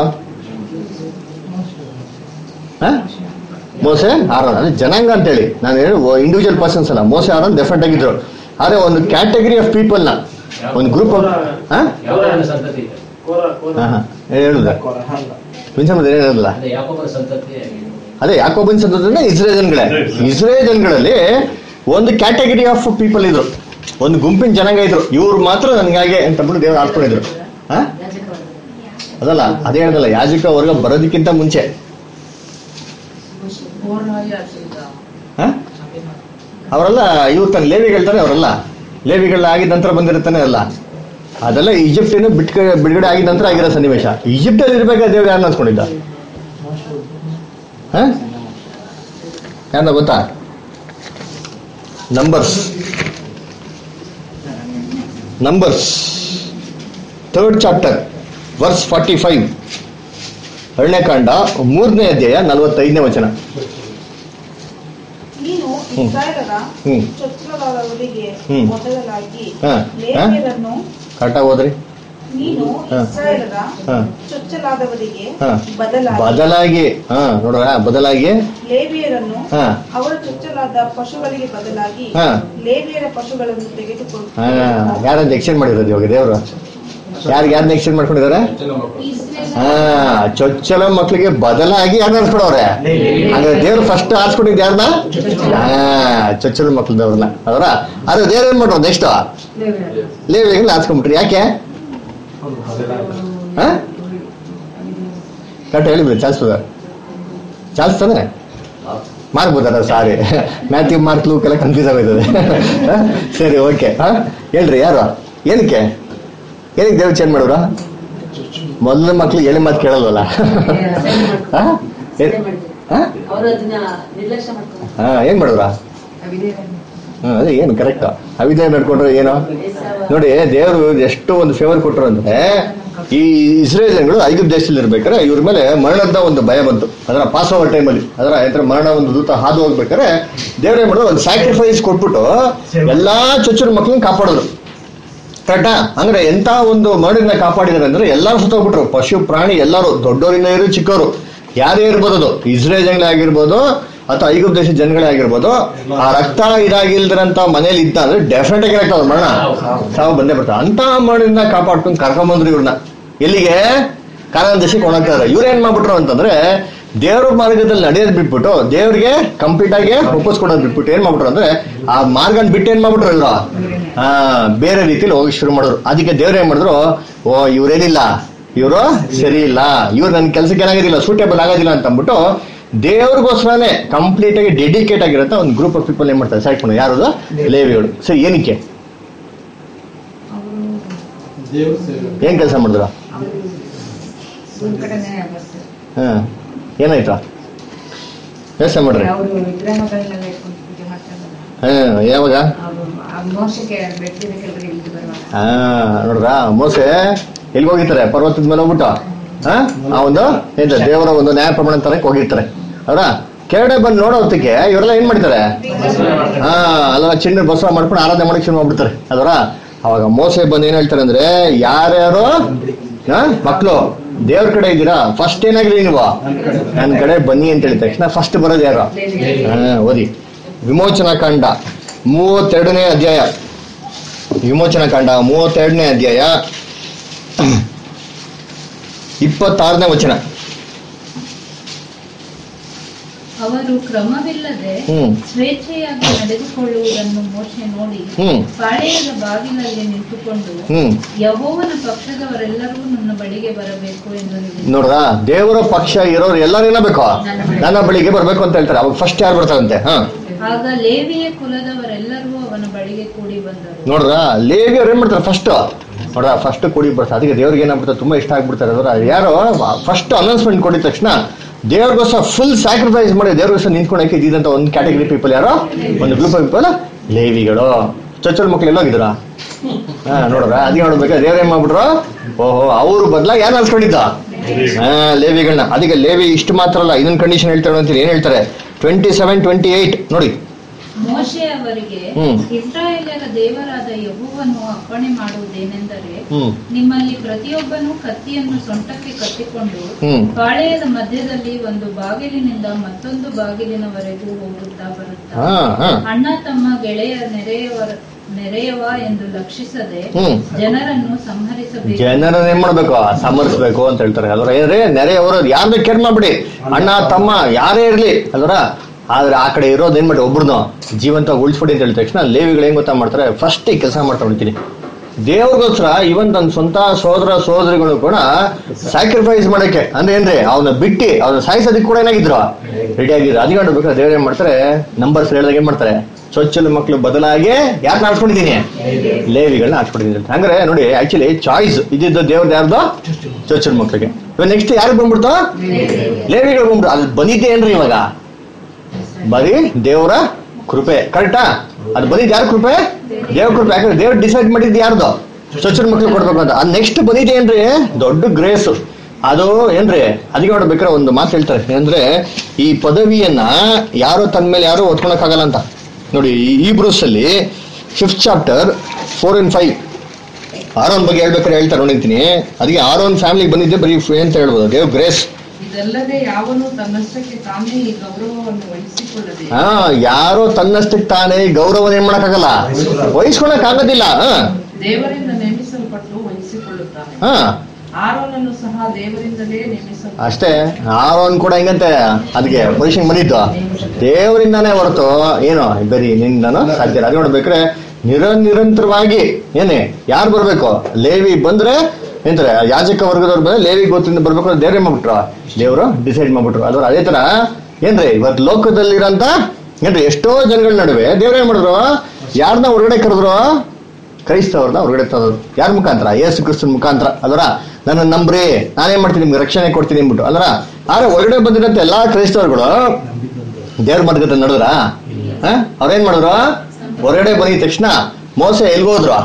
ಹ? ಮೋಸೆ ಆರೋನ್ ಅಂದ್ರೆ ಜನಾಂಗ ಅಂತೇಳಿ ನಾನು ಹೇಳಿ ಇಂಡಿವಿಜುವಲ್ ಪರ್ಸನ್ಸ್ ಅಲ್ಲ ಮೋಸೆ ಆರೋನ್ ಡೆಫಿನೆಟ್ ಆಗಿದ್ರು ಆದ್ರೆ ಒಂದು ಕ್ಯಾಟಗರಿ ಆಫ್ ಪೀಪಲ್ನ ಒಂದು ಗ್ರೂಪ್ ಆಫ್ ಯಾವನ ಸಂತತಿ ಹೇಳುದ ವಿನ್ಸಮ್ ಏನು ಹೇಳಲ್ಲ ಅದೇ ಯಾಕೋಬನ ಸಂತತಿ ಅದೇ ಯಾಕೋಬನ್ ಸಂತತಿಂದ ಇಸ್ರೇಲ್ ಜನಗಳೇ ಇಸ್ರೇಲ್ ಜನಗಳಲ್ಲಿ ಒಂದು ಕ್ಯಾಟಗರಿ ಆಫ್ ಪೀಪಲ್ ಇದ್ರು ಒಂದು ಗುಂಪಿನ ಜನಾಂಗ ಇದ್ರು ಇವ್ರು ಮಾತ್ರ ನನ್ಗಾಗೆ ಅಂತ ಅಂದ್ಬಿಟ್ಟು ದೇವ್ರು ಆಡ್ಕೊಂಡಿದ್ರು ಹಾ ಅದಲ್ಲ ಅದೇ ಹೇಳ್ದಲ್ಲ ಯಾಜಕ ವರ್ಗ ಬರೋದಕ್ಕಿಂತ ಮುಂಚೆ ಹಾ ಅವರೆಲ್ಲ ಇವ್ರು ತನ್ನ ಲೇವಿಗಳು ಅವರೆಲ್ಲ ಲೇವಿಗಳ ಆಗಿದ ನಂತರ ಬಂದಿರ್ತಾನೆ ಅಲ್ಲ ಅದೆಲ್ಲ ಈಜಿಪ್ಟಿನ ಬಿಟ್ಕ ಬಿಡುಗಡೆ ಆಗಿದ ನಂತರ ಆಗಿರೋ ಸನ್ನಿವೇಶ ಈಜಿಪ್ಟಲ್ಲಿ ಇರ್ಬೇಕಾದ್ರೆ ದೇವ್ರು ಯಾರನ್ನ ಅನ್ಸ್ಕೊಂಡಿದ್ದ ಹ? ಯಾರನ್ನ ಗೊತ್ತಾ Numbers Numbers third chapter verse forty five ಎರಡನೇ ಕಾಂಡ ಮೂರನೇ ಅಧ್ಯಾಯ ನಲವತ್ತೈದನೇ ವಚನ ನೀನು ಹ್ಮ್. ಇಸ್ರಾಯೇಲರ ಹ್ಮ್. ಚೊಚ್ಚಲರಾದವರಿಗೆ ಹ್ಮ್. ಮೊದಲಾಗಿ ಹಾ. ಲೇವಿಯರನ್ನು ಕರೆಕ್ಟಾಗಿ ಹೋದ್ರಿ ನೀನು ಹಾ. ಇಸ್ರಾಯೇಲರ ಹಾ. ಚೊಚ್ಚಲಾದವರಿಗೆ ಹಾ. ಬದಲಾಗಿ ಬದಲಾಗಿ ಹಾ ನೋಡ್ರ ಬದಲಾಗಿ ಲೇವಿಯರನ್ನು ಹಾ ಅವರ ಚೊಚ್ಚಲಾದ ಪಶುಗಳಿಗೆ ಬದಲಾಗಿ ಹಾ. ಲೇವಿಯರ ಪಶುಗಳನ್ನು ತೆಗೆದುಕೊಂಡು ಹಾ ಯಾರಂತ ಎಕ್ಸ್ಚೇಂಜ್ ಮಾಡಿರೋದು ಇವಾಗ ದೇವರು ಯಾರಿಗೆ ಯಾರನ್ನ ಎಕ್ಸ್ಚೇಂಜ್ ಮಾಡ್ಕೊಂಡಿದ್ದಾರೆ ಹಾ ಚೊಚ್ಚಲ ಮಕ್ಕಳಿಗೆ ಬದಲಾಗಿ ಯಾರು ಆರಿಸ್ಕೊಡವ್ರೆ ಅಂದ್ರೆ ದೇವ್ರು ಫಸ್ಟ್ ಆರಿಸ್ಕೊಂಡಿದ್ದು ಯಾರನ್ನ ಹಾ ಚೊಚ್ಚಲ ಮಕ್ಳದವ್ರನ್ನ ಅದರ ಆದ್ರೆ ದೇವ್ರು ಏನ್ ಮಾಡ್ರು ನೆಕ್ಸ್ಟ್ ಲೇವಿಗಳು ಆರಿಸ್ಕೊಂಡ್ಬಿಟ್ರಿ ಯಾಕೆ ಹಾ ಕರೆಕ್ಟ್ ಹೇಳಿಬಿಡಿ ಚಾಲ್ಸ್ತದ ಚಾಲ್ಸ್ತಾನೆ ಮಾರ್ಕ್ ಬರ್ತಾರ ಸಾರಿ ಮ್ಯಾಥ್ಯೂ ಮಾರ್ಕ್ ಲೂಕ್ ಎಲ್ಲ ಕನ್ಫ್ಯೂಸ್ ಆಗೋಯ್ತದೆ ಹ? ಸರಿ ಓಕೆ ಹಾ ಹೇಳ್ರಿ ಯಾರು ಏನಕ್ಕೆ ಏನಕ್ಕೆ ದೇವ್ರು ಚೇಂಜ್ ಮಾಡೋರ ಮೊದಲ ಮಕ್ಳು ಹೇಳಿ ಮಾತು ಕೇಳಲ್ವಲ್ಲ ಹಾ? ಏನ್- ಹಾ? ಅವರು ಅದನ್ನ ನಿರ್ಲಕ್ಷ್ಯ ಮಾಡ್ಕೊಂಡು ಹಾ ಏನ್ ಮಾಡಿದ್ರ ಹಾ ಅದೇ ಏನು ಕರೆಕ್ಟ್ ಅವಿದ್ಯ ನಡ್ಕೊಂಡ್ರೆ ಏನು ನೋಡಿ ದೇವರು ಎಷ್ಟು ಒಂದು ಫೇವರ್ ಕೊಟ್ಟರು ಅಂದ್ರೆ ಈ ಇಸ್ರೇಲ್ ಜನಗಳು ಐಗುಪ್ತ ದೇಶದಲ್ಲಿ ಇರ್ಬೇಕಾದ್ರೆ ಇವ್ರ ಮೇಲೆ ಮರಣದ ಒಂದು ಭಯ ಬಂತು ಅದರ ಪಾಸ್ ಓವರ್ ಟೈಮಲ್ಲಿ ಅದರ ಆಯ್ತರ ಮರಣ ಒಂದು ದೂತ ಹಾದು ಹೋಗ್ಬೇಕಾದ್ರೆ ದೇವ್ರ ಏನ್ ಮಾಡೋದು ಒಂದು ಸ್ಯಾಕ್ರಿಫೈಸ್ ಕೊಟ್ಬಿಟ್ಟು ಎಲ್ಲಾ ಚೊಚ್ಚರ ಮಕ್ಳನ್ನ ಕಾಪಾಡಿದ್ರು ಕರೆಕ್ಟಾ ಅಂದ್ರೆ ಎಂತ ಒಂದು ಮರಡಿನ ಕಾಪಾಡಿದಾರೆ ಅಂದ್ರೆ ಎಲ್ಲಾರು ಸುತ್ತೋಗ್ಬಿಟ್ರು ಪಶು ಪ್ರಾಣಿ ಎಲ್ಲರೂ ದೊಡ್ಡವರಿಂದ ಇರು ಚಿಕ್ಕವರು ಯಾರೇ ಇರ್ಬೋದು ಅದು ಇಸ್ರೇಲ್ ಜನಗಳೇ ಆಗಿರ್ಬೋದು ಅಥವಾ ಐಗುಪ್ತ ದೇಶದ ಜನಗಳೇ ಆಗಿರ್ಬೋದು ಆ ರಕ್ತ ಇದಾಗಿಲ್ದಿರಂತ ಮನೇಲಿ ಇದ್ದ ಅಂದ್ರೆ ಡೆಫಿನೆಟ್ ಆಗಿ ರಕ್ತ ಅವ್ರ ಮರಣ ಸಾವು ಬಂದೇ ಬರ್ತಾರೆ ಅಂತ ಮರಡಿನ ಕಾಪಾಡ್ಕೊಂಡು ಕರ್ಕೊಂಬಂದ್ರು ಇವ್ರನ್ನ ಎಲ್ಲಿಗೆ ಕಾರಣ ದೇಶಕ್ಕೆ ಒಣಗ್ತಾರೆ ಇವ್ರು ಏನ್ ಮಾಡ್ಬಿಟ್ರು ಅಂತಂದ್ರೆ ದೇವ್ರ ಮಾರ್ಗದಲ್ಲಿ ನಡೆಯೋದ್ ಬಿಟ್ಬಿಟ್ಟು ದೇವ್ರಿಗೆ ಕಂಪ್ಲೀಟ್ ಆಗಿ ಒಪ್ಪಿಸ್ಕೊಡೋದ್ ಬಿಟ್ಬಿಟ್ಟು ಏನ್ ಮಾಡ್ಬಿಟ್ರು ಅಂದ್ರೆ ಆ ಮಾರ್ಗನ್ ಬಿಟ್ಟು ಏನ್ ಮಾಡ್ಬಿಟ್ರು ಇವ್ರು ಹಾ ಬೇರೆ ರೀತಿಲಿ ಹೋಗಿ ಶುರು ಮಾಡಿದ್ರು ಅದಕ್ಕೆ ದೇವ್ರು ಏನ್ ಮಾಡಿದ್ರು ಓ ಇವ್ರೇನಿಲ್ಲ ಇವರು ಸರಿ ಇಲ್ಲ ಇವ್ರು ನನ್ನ ಕೆಲ್ಸಕ್ಕೆ ಏನಾಗೋದಿಲ್ಲ ಸೂಟೇಬಲ್ ಆಗೋದಿಲ್ಲ ಅಂತ ಅಂದ್ಬಿಟ್ಟು ದೇವ್ರಿಗೋಸ್ಕರನೇ ಕಂಪ್ಲೀಟ್ ಆಗಿ ಡೆಡಿಕೇಟ್ ಆಗಿರಂತ ಒಂದು ಗ್ರೂಪ್ ಆಫ್ ಪೀಪಲ್ ಏನ್ ಮಾಡ್ತಾರೆ ಸೆಲೆಕ್ಟ್ ಮಾಡಿ ಯಾರು ಲೇವಿಗಳು ಸೊ ಏನಕ್ಕೆ ಏನ್ ಕೆಲಸ ಮಾಡಿದ್ರು ಒಂದ್ ಕಡೆನೆ ಬರ್ತಾರೆ ಹಾ ಏನಾಯ್ತಾ ಯೋಚನೆ ಮಾಡ್ರಿ ಅವರು ವಿಗ್ರಹಗಳನ್ನೆಲ್ಲ ಇಟ್ಕೊಂಡು ಪೂಜೆ ಮಾಡ್ತಾರಲ್ಲ ಹಾ ಯಾವಾಗ ಅವರು ಆ ಮೋಸಕ್ಕೆ ಬೆಟ್ಟದ ಕೆಳಗಡೆ ಇಳಿದು ಬರುವಾಗ ಹಾ ನೋಡ್ರ ಮೋಸೆ ಎಲ್ಲಿಗೆ ಹೋಗಿರ್ತಾರೆ ಪರ್ವತದ ಮೇಲೆ ಹೋಗ್ಬಿಟ್ಟು ಹಾ ಆ ಒಂದು ಎಂತ ದೇವರ ಒಂದು ನ್ಯಾಯ ಪ್ರಮಾಣ ತರಕ್ಕೆ ಹೋಗಿರ್ತಾರೆ ಅವರ ಕೆರಡೆ ಬಂದು ನೋಡೋ ಹೊತ್ತಿಗೆ ಇವರೆಲ್ಲ ಏನ್ ಮಾಡ್ತಾರೆ ಹಾ ಅಲ್ಲ ಚಿನ್ನ ಬಸವ ಮಾಡ್ಕೊಂಡು ಆರಾಧನೆ ಮಾಡಕ್ ಶುರು ಮಾಡ್ಬಿಡ್ತಾರೆ ಅದರ ಅವಾಗ ಮೋಸೆ ಬಂದು ಏನ್ ಹೇಳ್ತಾರೆ ಅಂದ್ರೆ ಯಾರ್ಯಾರು ಹಾ ಮಕ್ಳು ದೇವ್ರ ಕಡೆ ಇದ್ದೀರಾ ಫಸ್ಟ್ ಏನಾಗ್ರಿ ನೀವು ನನ್ನ ಕಡೆ ಬನ್ನಿ ಅಂತ ಹೇಳಿದ ತಕ್ಷಣ ಫಸ್ಟ್ ಬರೋದು ಯಾರು ಹಾ ಓದಿ ವಿಮೋಚನಾ ಕಾಂಡ ಮೂವತ್ತೆರಡನೇ ಅಧ್ಯಾಯ ವಿಮೋಚನಾ ಕಾಂಡ ಮೂವತ್ತೆರಡನೇ ಅಧ್ಯಾಯ ಇಪ್ಪತ್ತಾರನೇ ವಚನ ಅವರು ಕ್ರಮವಿಲ್ಲದೆ ಹ್ಮ್. ಸ್ವೇಚ್ಛೆಯಾಗಿ ನಡೆದುಕೊಳ್ಳುವುದನ್ನು ಮೋಶೆ ನೋಡಿ ಹ್ಮ್. ಪಾಳೆಯದ ಬಾಗಿಲಲ್ಲಿ ನಿಂತುಕೊಂಡು ಹ್ಮ್ ಯಹೋವನ ಪಕ್ಷದವರೆಲ್ಲರೂ ನನ್ನ ಬಳಿಗೆ ಬರಬೇಕು ಎಂದು ಹೇಳಿದರು ನೋಡ್ರ ದೇವರ ಪಕ್ಷ ಇರೋರು ಎಲ್ಲರೂ ಏನಾಗಬೇಕು ನನ್ನ ಬಳಿಗೆ ಬರ್ಬೇಕು ಅಂತ ಹೇಳ್ತಾರೆ ಅವಾಗ ಫಸ್ಟ್ ಯಾರು ಬರ್ತಾರಂತೆ ಹಾ ಆಗ ಲೇವಿಯ ಕುಲದವರೆಲ್ಲರೂ ಅವನ ಬಳಿಗೆ ಕೂಡಿ ಬಂದರು ನೋಡ್ರ ಲೇವಿಯವ್ರು ಏನ್ ಮಾಡ್ತಾರೆ ಫಸ್ಟ್ ನೋಡ ಫಸ್ಟ್ ಕೊಡಿ ಬರ್ತಾರೆ ಅದಕ್ಕೆ ದೇವ್ರಿಗೆ ಏನಾಗ್ಬಿಡ್ತಾರೆ ತುಂಬಾ ಇಷ್ಟ ಆಗ್ಬಿಡ್ತಾರೆ ಅದರ ಯಾರೋ ಫಸ್ಟ್ ಅನೌನ್ಸ್ಮೆಂಟ್ ಕೊಡಿದ ತಕ್ಷಣ ದೇವ್ರಿಗೋಸ್ಕರ ಫುಲ್ ಸ್ಯಾಕ್ರಿಫೈಸ್ ಮಾಡಿ ದೇವ್ರಿಗೋಸ್ಕರ ನಿಂತ್ಕೊಳಕ್ಕೆ ಇದ್ದಿದ್ದಂತ ಒಂದು ಕ್ಯಾಟಗರಿ ಪೀಪಲ್ ಯಾರೋ ಒಂದು ಗ್ರೂಪ್ ಆಫ್ ಪೀಪಲ್ ಲೇವಿಗಳು ಚೊಚ್ಚಲ ಮಕ್ಳು ಎಲ್ಲ ಹೋಗಿದ್ರ ಹಾ ನೋಡ್ರ ಅದಕ್ಕೆ ನೋಡ್ಬೇಕಾ ದೇವ್ರ ಏನ್ ಮಾಡ್ಬಿಟ್ರು ಓಹೋ ಅವ್ರ ಬದಲಾಗಿ ಯಾರು ಅನ್ಸ್ಕೊಂಡಿದ್ದ ಹಾ ಲೇವಿಗಳನ್ನ ಅದಕ್ಕೆ ಲೇವಿ ಇಷ್ಟು ಮಾತ್ರ ಅಲ್ಲ ಇನ್ನೊಂದು ಕಂಡೀಷನ್ ಹೇಳ್ತಾರೆ ಅಂತೀರಿ ಏನ್ ಹೇಳ್ತಾರೆ ಟ್ವೆಂಟಿ ಸೆವೆನ್ ಟ್ವೆಂಟಿ ಏಟ್ ನೋಡಿ ಮೋಶೆ ಅವರಿಗೆ ಹ್ಮ್. ಇಸ್ರಾಯೇಲರ ದೇವರಾದ ಯೆಹೋವನು ಅಪ್ಪಣೆ ಮಾಡುವುದೇನೆಂದರೆ ಹ್ಮ್ ನಿಮ್ಮಲ್ಲಿ ಪ್ರತಿಯೊಬ್ಬನು ಕತ್ತಿಯನ್ನು ಸೊಂಟಕ್ಕೆ ಕಟ್ಟಿಕೊಂಡು ಹ್ಮ್ ಪಾಳೆಯದ ಮಧ್ಯದಲ್ಲಿ ಒಂದು ಬಾಗಿಲಿನಿಂದ ಮತ್ತೊಂದು ಬಾಗಿಲಿನವರೆಗೂ ಹೋಗುತ್ತಾ ಬರುತ್ತಾ ಹಾ ಹಾ ಅಣ್ಣ ತಮ್ಮ ಗೆಳೆಯ ನೆರೆಯವರ ನೆರೆಯವ ಎಂದು ಲಕ್ಷಿಸದೆ ಹ್ಮ್. ಜನರನ್ನು ಸಂಹರಿಸಬೇಕು ಜನರನ್ನ ಏನ್ ಮಾಡ್ಬೇಕು ಸಮರ್ಸ್ಬೇಕು ಅಂತ ಹೇಳ್ತಾರೆ ಅಲ್ವರ ಏನ್ರಿ ನೆರೆಯವರು ಯಾರನ್ನ ಕೇರ್ ಮಾಡ್ಬಿಡಿ ಅಣ್ಣ ತಮ್ಮ ಯಾರೇ ಇರ್ಲಿ ಅಲ್ವರ ಆದ್ರೆ ಆ ಕಡೆ ಇರೋದು ಏನ್ ಮಾಡಿ ಒಬ್ರನ್ನ ಜೀವಂತ ಉಳಿಸ್ಬಿಡಿ ಅಂತ ಹೇಳಿದ ತಕ್ಷಣ ಲೇವಿಗಳು ಏನ್ ಗೊತ್ತಾ ಮಾಡ್ತಾರೆ ಫಸ್ಟ್ ಈ ಕೆಲಸ ಮಾಡ್ತಾ ಹೊಡಿತೀನಿ ದೇವ್ರಿಗೋಸ್ಕರ ಇವನ್ ತನ್ನ ಸ್ವಂತ ಸೋದರ ಸೋದರಿಗಳು ಕೂಡ ಸ್ಯಾಕ್ರಿಫೈಸ್ ಮಾಡಕ್ಕೆ ಅಂದ್ರೆ ಏನ್ರಿ ಅವನ್ನ ಬಿಟ್ಟು ಅವ್ನ ಸಾಯಿಸೋದಕ್ಕೆ ಕೂಡ ಏನಾಗಿದ್ರು ರೆಡಿ ಆಗಿದ್ರು ಅದಕ್ಕೆ ನೋಡ್ಬೇಕಾದ್ರೆ ದೇವ್ರು ಏನ್ ಮಾಡ್ತಾರೆ ನಂಬರ್ಸ್ ಹೇಳಿದಾಗ ಏನ್ ಮಾಡ್ತಾರೆ ಚೊಚ್ಚಲು ಮಕ್ಕಳು ಬದಲಾಗಿ ಯಾಕೆ ಆಡ್ಸ್ಕೊಂಡಿದ್ದೀನಿ ಲೇವಿಗಳನ್ನ ಆಡ್ಸ್ಕೊಂಡಿದ್ದೀನಿ ಅಂತ ಹಂಗಾರೆ ನೋಡಿ ಆಕ್ಚುಲಿ ಚಾಯ್ಸ್ ಇದ್ದಿದ್ದು ದೇವ್ರದ್ದು ಯಾರ್ದು ಚೊಚ್ಚಲ ಮಕ್ಕಳಿಗೆ ಇವಾಗ ನೆಕ್ಸ್ಟ್ ಯಾರಿಗೆ ಬಂದ್ಬಿಡ್ತು ಲೇವಿಗಳು ಬಂದ್ಬಿಟ್ಟು ಅದು ಬಂದಿದ್ದೆ ಏನ್ರಿ ಇವಾಗ ಬರೀ ದೇವರ ಕೃಪೆ ಕರೆಕ್ಟಾ ಅದು ಬಂದಿದ್ದು ಯಾರ ಕೃಪೆ ದೇವ್ರ ಕೃಪೆ ಯಾಕಂದ್ರೆ ದೇವ್ರು ಡಿಸೈಡ್ ಮಾಡಿದ್ದು ಯಾರ್ದು ಚೊಚ್ಚಲ ಮಕ್ಳು ಕೊಡ್ಬೇಕು ಅಂತ ಅದು ನೆಕ್ಸ್ಟ್ ಬಂದಿದೆ ಏನ್ರಿ ದೊಡ್ಡ ಗ್ರೇಸ್ ಅದು ಏನ್ರಿ ಅದಕ್ಕೆ ನೋಡ್ಬೇಕಾದ್ರೆ ಒಂದು ಮಾತು ಹೇಳ್ತಾರೆ ಏನಂದ್ರೆ ಈ ಪದವಿಯನ್ನ ಯಾರು ತನ್ನ ಮೇಲೆ ಯಾರು ಹೊತ್ಕೊಳಕ್ಕಾಗಲ್ಲ ಅಂತ ನೋಡಿ ಈ ಬ್ರೂಸ್ ಅಲ್ಲಿ fifth chapter four and five Aaron ಬಗ್ಗೆ ಹೇಳ್ಬೇಕಾದ್ರೆ ಹೇಳ್ತಾರೆ ನೋಡಿರ್ತೀನಿ ಅದಕ್ಕೆ ಆರೋನ್ ಫ್ಯಾಮಿಲಿಗೆ ಬಂದಿದ್ದೆ ಬರೀ free ಅಂತ ಹೇಳ್ಬೋದು ದೇವ್ ಗ್ರೇಸ್ ಇದಲ್ಲದೆ ಯಾವನು ತನ್ನಷ್ಟಕ್ಕೆ ತಾನೇ ಈ ಗೌರವವನ್ನು ವಹಿಸಿಕೊಳ್ಳದೆ ಹಾ ಯಾರೋ ತನ್ನಷ್ಟಕ್ಕೆ ತಾನೇ ಗೌರವ ಏನ್ ಮಾಡಕ್ಕಾಗಲ್ಲ ವಹಿಸ್ಕೊಳಕ್ ಆಗೋದಿಲ್ಲ ಹಾ ದೇವರಿಂದ ನೇಮಿಸಲ್ಪಟ್ಟು ವಹಿಸಿಕೊಳ್ಳುತ್ತಾನೆ ಹಾ ಆರೋನನ್ನು ಸಹ ದೇವರಿಂದಲೇ ನೇಮಿಸಲ್ಪಟ್ಟು ಅಷ್ಟೇ ಆರೋನ್ ಕೂಡ ಹೆಂಗಂತೆ ಅದಕ್ಕೆ ಪೊಸಿಷನ್ ಬಂದಿದ್ದು ದೇವರಿಂದಾನೇ ಹೊರತು ಏನು ಬರೀ ನಿಂದನೋ ಸಾಧ್ಯ ಇಲ್ಲ. ಅದು ನೋಡ್ಬೇಕ್ರೆ ನಿರ ನಿರಂತರವಾಗಿ ಏನೇ ಯಾರು ಬರ್ಬೇಕು ಲೇವಿ ಬಂದ್ರೆ ಎಂತಾರೆ ಯಾಜಕ ವರ್ಗದವ್ರು ಬಂದ್ರೆ ಲೇವಿ ಗೊತ್ತಿಂದ ಬರ್ಬೇಕು ಅಂತ ದೇವ್ರೇ ಮಾಡ್ಬಿಟ್ರು ದೇವರು ಡಿಸೈಡ್ ಮಾಡ್ಬಿಟ್ರು ಅದ್ರ ಅದೇ ತರ ಏನ್ರಿ ಇವತ್ತು ಲೋಕದಲ್ಲಿರಂತ ಏನ್ರಿ ಎಷ್ಟೋ ಜನಗಳ ನಡುವೆ ದೇವ್ರ ಏನ್ ಮಾಡಿದ್ರು ಯಾರನ್ನ ಹೊರಗಡೆ ಕರೆದ್ರು ಕ್ರೈಸ್ತವ್ರನ್ನ ಹೊರಗಡೆ ತಂದ್ರು ಯಾರ ಮುಖಾಂತರ ಯೇಸು ಕ್ರಿಸ್ತನ ಮುಖಾಂತರ ಅದರ ನನ್ನ ನಂಬ್ರಿ ನಾನೇನ್ ಮಾಡ್ತೀನಿ ನಿಮ್ಗೆ ರಕ್ಷಣೆ ಕೊಡ್ತೀನಿ ಅಂದ್ಬಿಟ್ಟು ಅಲ್ರ ಆದ್ರೆ ಹೊರಗಡೆ ಬಂದಿರಂತ ಎಲ್ಲಾ ಕ್ರೈಸ್ತವರುಗಳು ದೇವ್ರ ಮಾರ್ಗದಲ್ಲಿ ನಡೆದ್ರ ಅವ್ರೇನ್ ಮಾಡಿದ್ರು ಹೊರಗಡೆ ಬಂದಿದ ತಕ್ಷಣ ಮೋಸ ಎಲ್ಗೋದ್ರು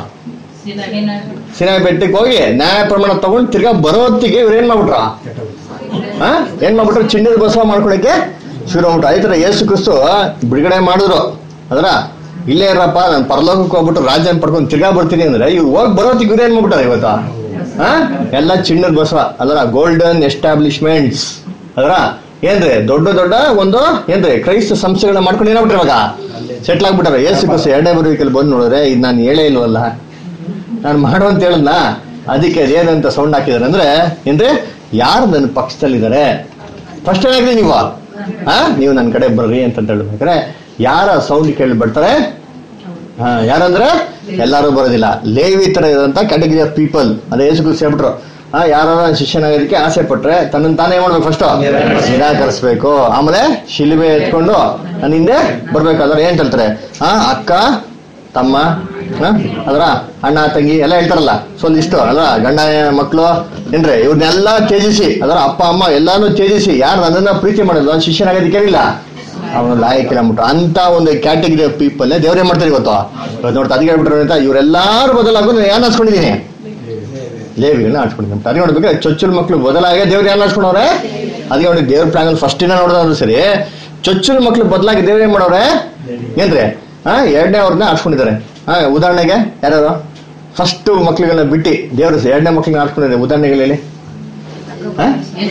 ಸಿನಿಮಾ ಬೆಟ್ಟಕ್ಕೆ ಹೋಗಿ ನ್ಯಾಯ ಪ್ರಮಾಣ ತಗೊಂಡು ತಿರ್ಗಾ ಬರೋ ಹೊತ್ತಿಗೆ ಇವ್ರು ಏನ್ ಮಾಡ್ಬಿಟ್ರ ಆ? ಏನ್ ಮಾಡ್ಬಿಟ್ರು ಚಿನ್ನದ ಬಸವ ಮಾಡ್ಕೊಳಕ್ಕೆ ಶುರು ಮಾಡ್ಬಿಟ್ರು ಅದೇ ತರ ಯೇಸು ಕ್ರಿಸ್ತು ಬಿಡುಗಡೆ ಮಾಡಿದ್ರು ಅದರ ಇಲ್ಲೇ ಇರಪ್ಪ ನಾನು ಪರಲೋಕಕ್ಕೆ ಹೋಗ್ಬಿಟ್ಟು ರಾಜ್ಯನ ಪಡ್ಕೊಂಡು ತಿರ್ಗಾ ಬರ್ತೀನಿ ಅಂದ್ರೆ ಇವ್ ಹೋಗಿ ಬರೋತ್ತಿಗೆ ಇವ್ರು ಏನ್ ಮಾಡ್ಬಿಟ್ಟಾರೆ ಇವತ್ತು ಆ? ಎಲ್ಲ ಚಿನ್ನದ ಬಸವ ಅದರ ಗೋಲ್ಡನ್ ಎಸ್ಟಾಬ್ಲಿಷ್ಮೆಂಟ್ಸ್ ಅದರ ಏನ್ರಿ ದೊಡ್ಡ ದೊಡ್ಡ ಒಂದು ಏನ್ರಿ ಕ್ರೈಸ್ತ ಸಂಸ್ಥೆಗಳನ್ನ ಮಾಡ್ಕೊಂಡು ಏನಾಗ್ಬಿಟ್ರೆ ಇವಾಗ ಸೆಟ್ಲ್ ಆಗ್ಬಿಟ್ಟಾರೆ ಯೇಸು ಕ್ರಿಸ್ತು ಎರಡನೇ ಬರುವಿಕೆಯಲ್ಲಿ ಬಂದು ನೋಡಿದ್ರೆ ಇದು ನಾನು ಹೇಳೇ ಇಲ್ವಲ್ಲ ನಾನು ಮಾಡು ಅಂತ ಹೇಳದ್ನ ಅದಕ್ಕೆ ಅದೇನಂತ ಸೌಂಡ್ ಹಾಕಿದಾರೆ ಅಂದ್ರೆ ಏನ್ರಿ ಯಾರು ನನ್ನ ಪಕ್ಷದಲ್ಲಿದ್ದಾರೆ ಫಸ್ಟ್ ಏನಾಗ್ರಿ ನೀವು ಆ ನೀವು ನನ್ನ ಕಡೆ ಬರ್ರಿ ಅಂತ ಹೇಳ್ಬೇಕಾರೆ ಯಾರ ಸೌಂಡ್ ಕೇಳಿ ಬರ್ತಾರೆ ಹಾ ಯಾರಂದ್ರೆ ಎಲ್ಲಾರು ಬರೋದಿಲ್ಲ ಲೇವಿ ತರ ಇರೋಂತ ಕ್ಯಾಟಗರಿ ಆಫ್ ಪೀಪಲ್ ಅದೇ ಯೇಸು ಕ್ರಿಸ್ತು ಹೇಳ್ಬಿಟ್ರು ಆ ಯಾರ ಶಿಷ್ಯನಾಗೋದಕ್ಕೆ ಆಸೆ ಪಟ್ರೆ ತನ್ನ ತಾನೇ ಏನ್ ಮಾಡ್ಬೇಕು ಫಸ್ಟ್ ನಿರಾಕರಿಸ್ಬೇಕು ಆಮೇಲೆ ಶಿಲುಬೆ ಎತ್ಕೊಂಡು ನನ್ನ ಹಿಂದೆ ಬರ್ಬೇಕಾದ್ರೆ ಏನ್ ಹೇಳ್ತಾರೆ ಆ ಅಕ್ಕ ತಮ್ಮ ಹ? ಅದರ ಅಣ್ಣ ತಂಗಿ ಎಲ್ಲ ಹೇಳ್ತಾರಲ್ಲ ಸೊ ಇಷ್ಟು ಅಲ್ವಾ ಗಂಡ ಮಕ್ಕಳು ಏನ್ರಿ ಇವ್ರನ್ನೆಲ್ಲ ತ್ಯಜಿಸಿ ಅದರ ಅಪ್ಪ ಅಮ್ಮ ಎಲ್ಲಾನು ತ್ಯಜಿಸಿ ಯಾರು ನನ್ನನ್ನ ಪ್ರೀತಿ ಮಾಡೋದು ನಾನು ಶಿಷ್ಯನಾಗೋದಕ್ಕೆ ಏನಿಲ್ಲ ಅವನು ಲಾಯಕ್ಕಿಲ್ಲ ಅಂದ್ಬಿಟ್ಟು ಅಂತ ಒಂದು ಕ್ಯಾಟಗರಿ ಆಫ್ ಪೀಪಲ್ ದೇವ್ರೇ ಮಾಡ್ತಾರೆ ಇವತ್ತು ಇವತ್ತು ನೋಡ್ತಾ ಅದಕ್ಕೆ ಹೇಳ್ಬಿಟ್ರೆ ಅಂತ ಇವರೆಲ್ಲಾರು ಬದಲಾಗೋದು ಯಾರು ಹಚ್ಕೊಂಡಿದ್ದೀನಿ ಲೇವಿಗಳನ್ನ ಆಡ್ಸ್ಕೊಂಡಿದ್ದೀನಿ ಅದಕ್ಕೆ ನೋಡ್ಬೇಕು ಚೊಚ್ಚಲು ಮಕ್ಕಳು ಬದಲಾಗಿ ದೇವ್ರು ಯಾರು ಆಡ್ಸ್ಕೊಂಡವ್ರೆ ಅದಕ್ಕೆ ನೋಡಿ ದೇವ್ರ ಪ್ಲಾನ್ ಫಸ್ಟಿನ ನೋಡಿದ್ರು ಸರಿ ಚೊಚ್ಚಲು ಮಕ್ಕಳು ಬದಲಾಗಿ ದೇವ್ರು ಏನ್ ಮಾಡವ್ರೆ ಏನ್ರಿ ಹಾ ಎರಡನೇ ಅವ್ರನ್ನ ಆಡ್ಸ್ಕೊಂಡಿದ್ದಾರೆ ಹಾ ಉದಾಹರಣೆಗೆ ಯಾರು ಫಸ್ಟ್ ಮಕ್ಳುಗಳನ್ನ ಬಿಟ್ಟು ದೇವ್ರು ಎರಡನೇ ಮಕ್ಳನ್ನ ಆಡ್ಸ್ಕೊಂಡಿದ್ದಾರೆ ಉದಾಹರಣೆಗಳಲ್ಲಿ ಹಾ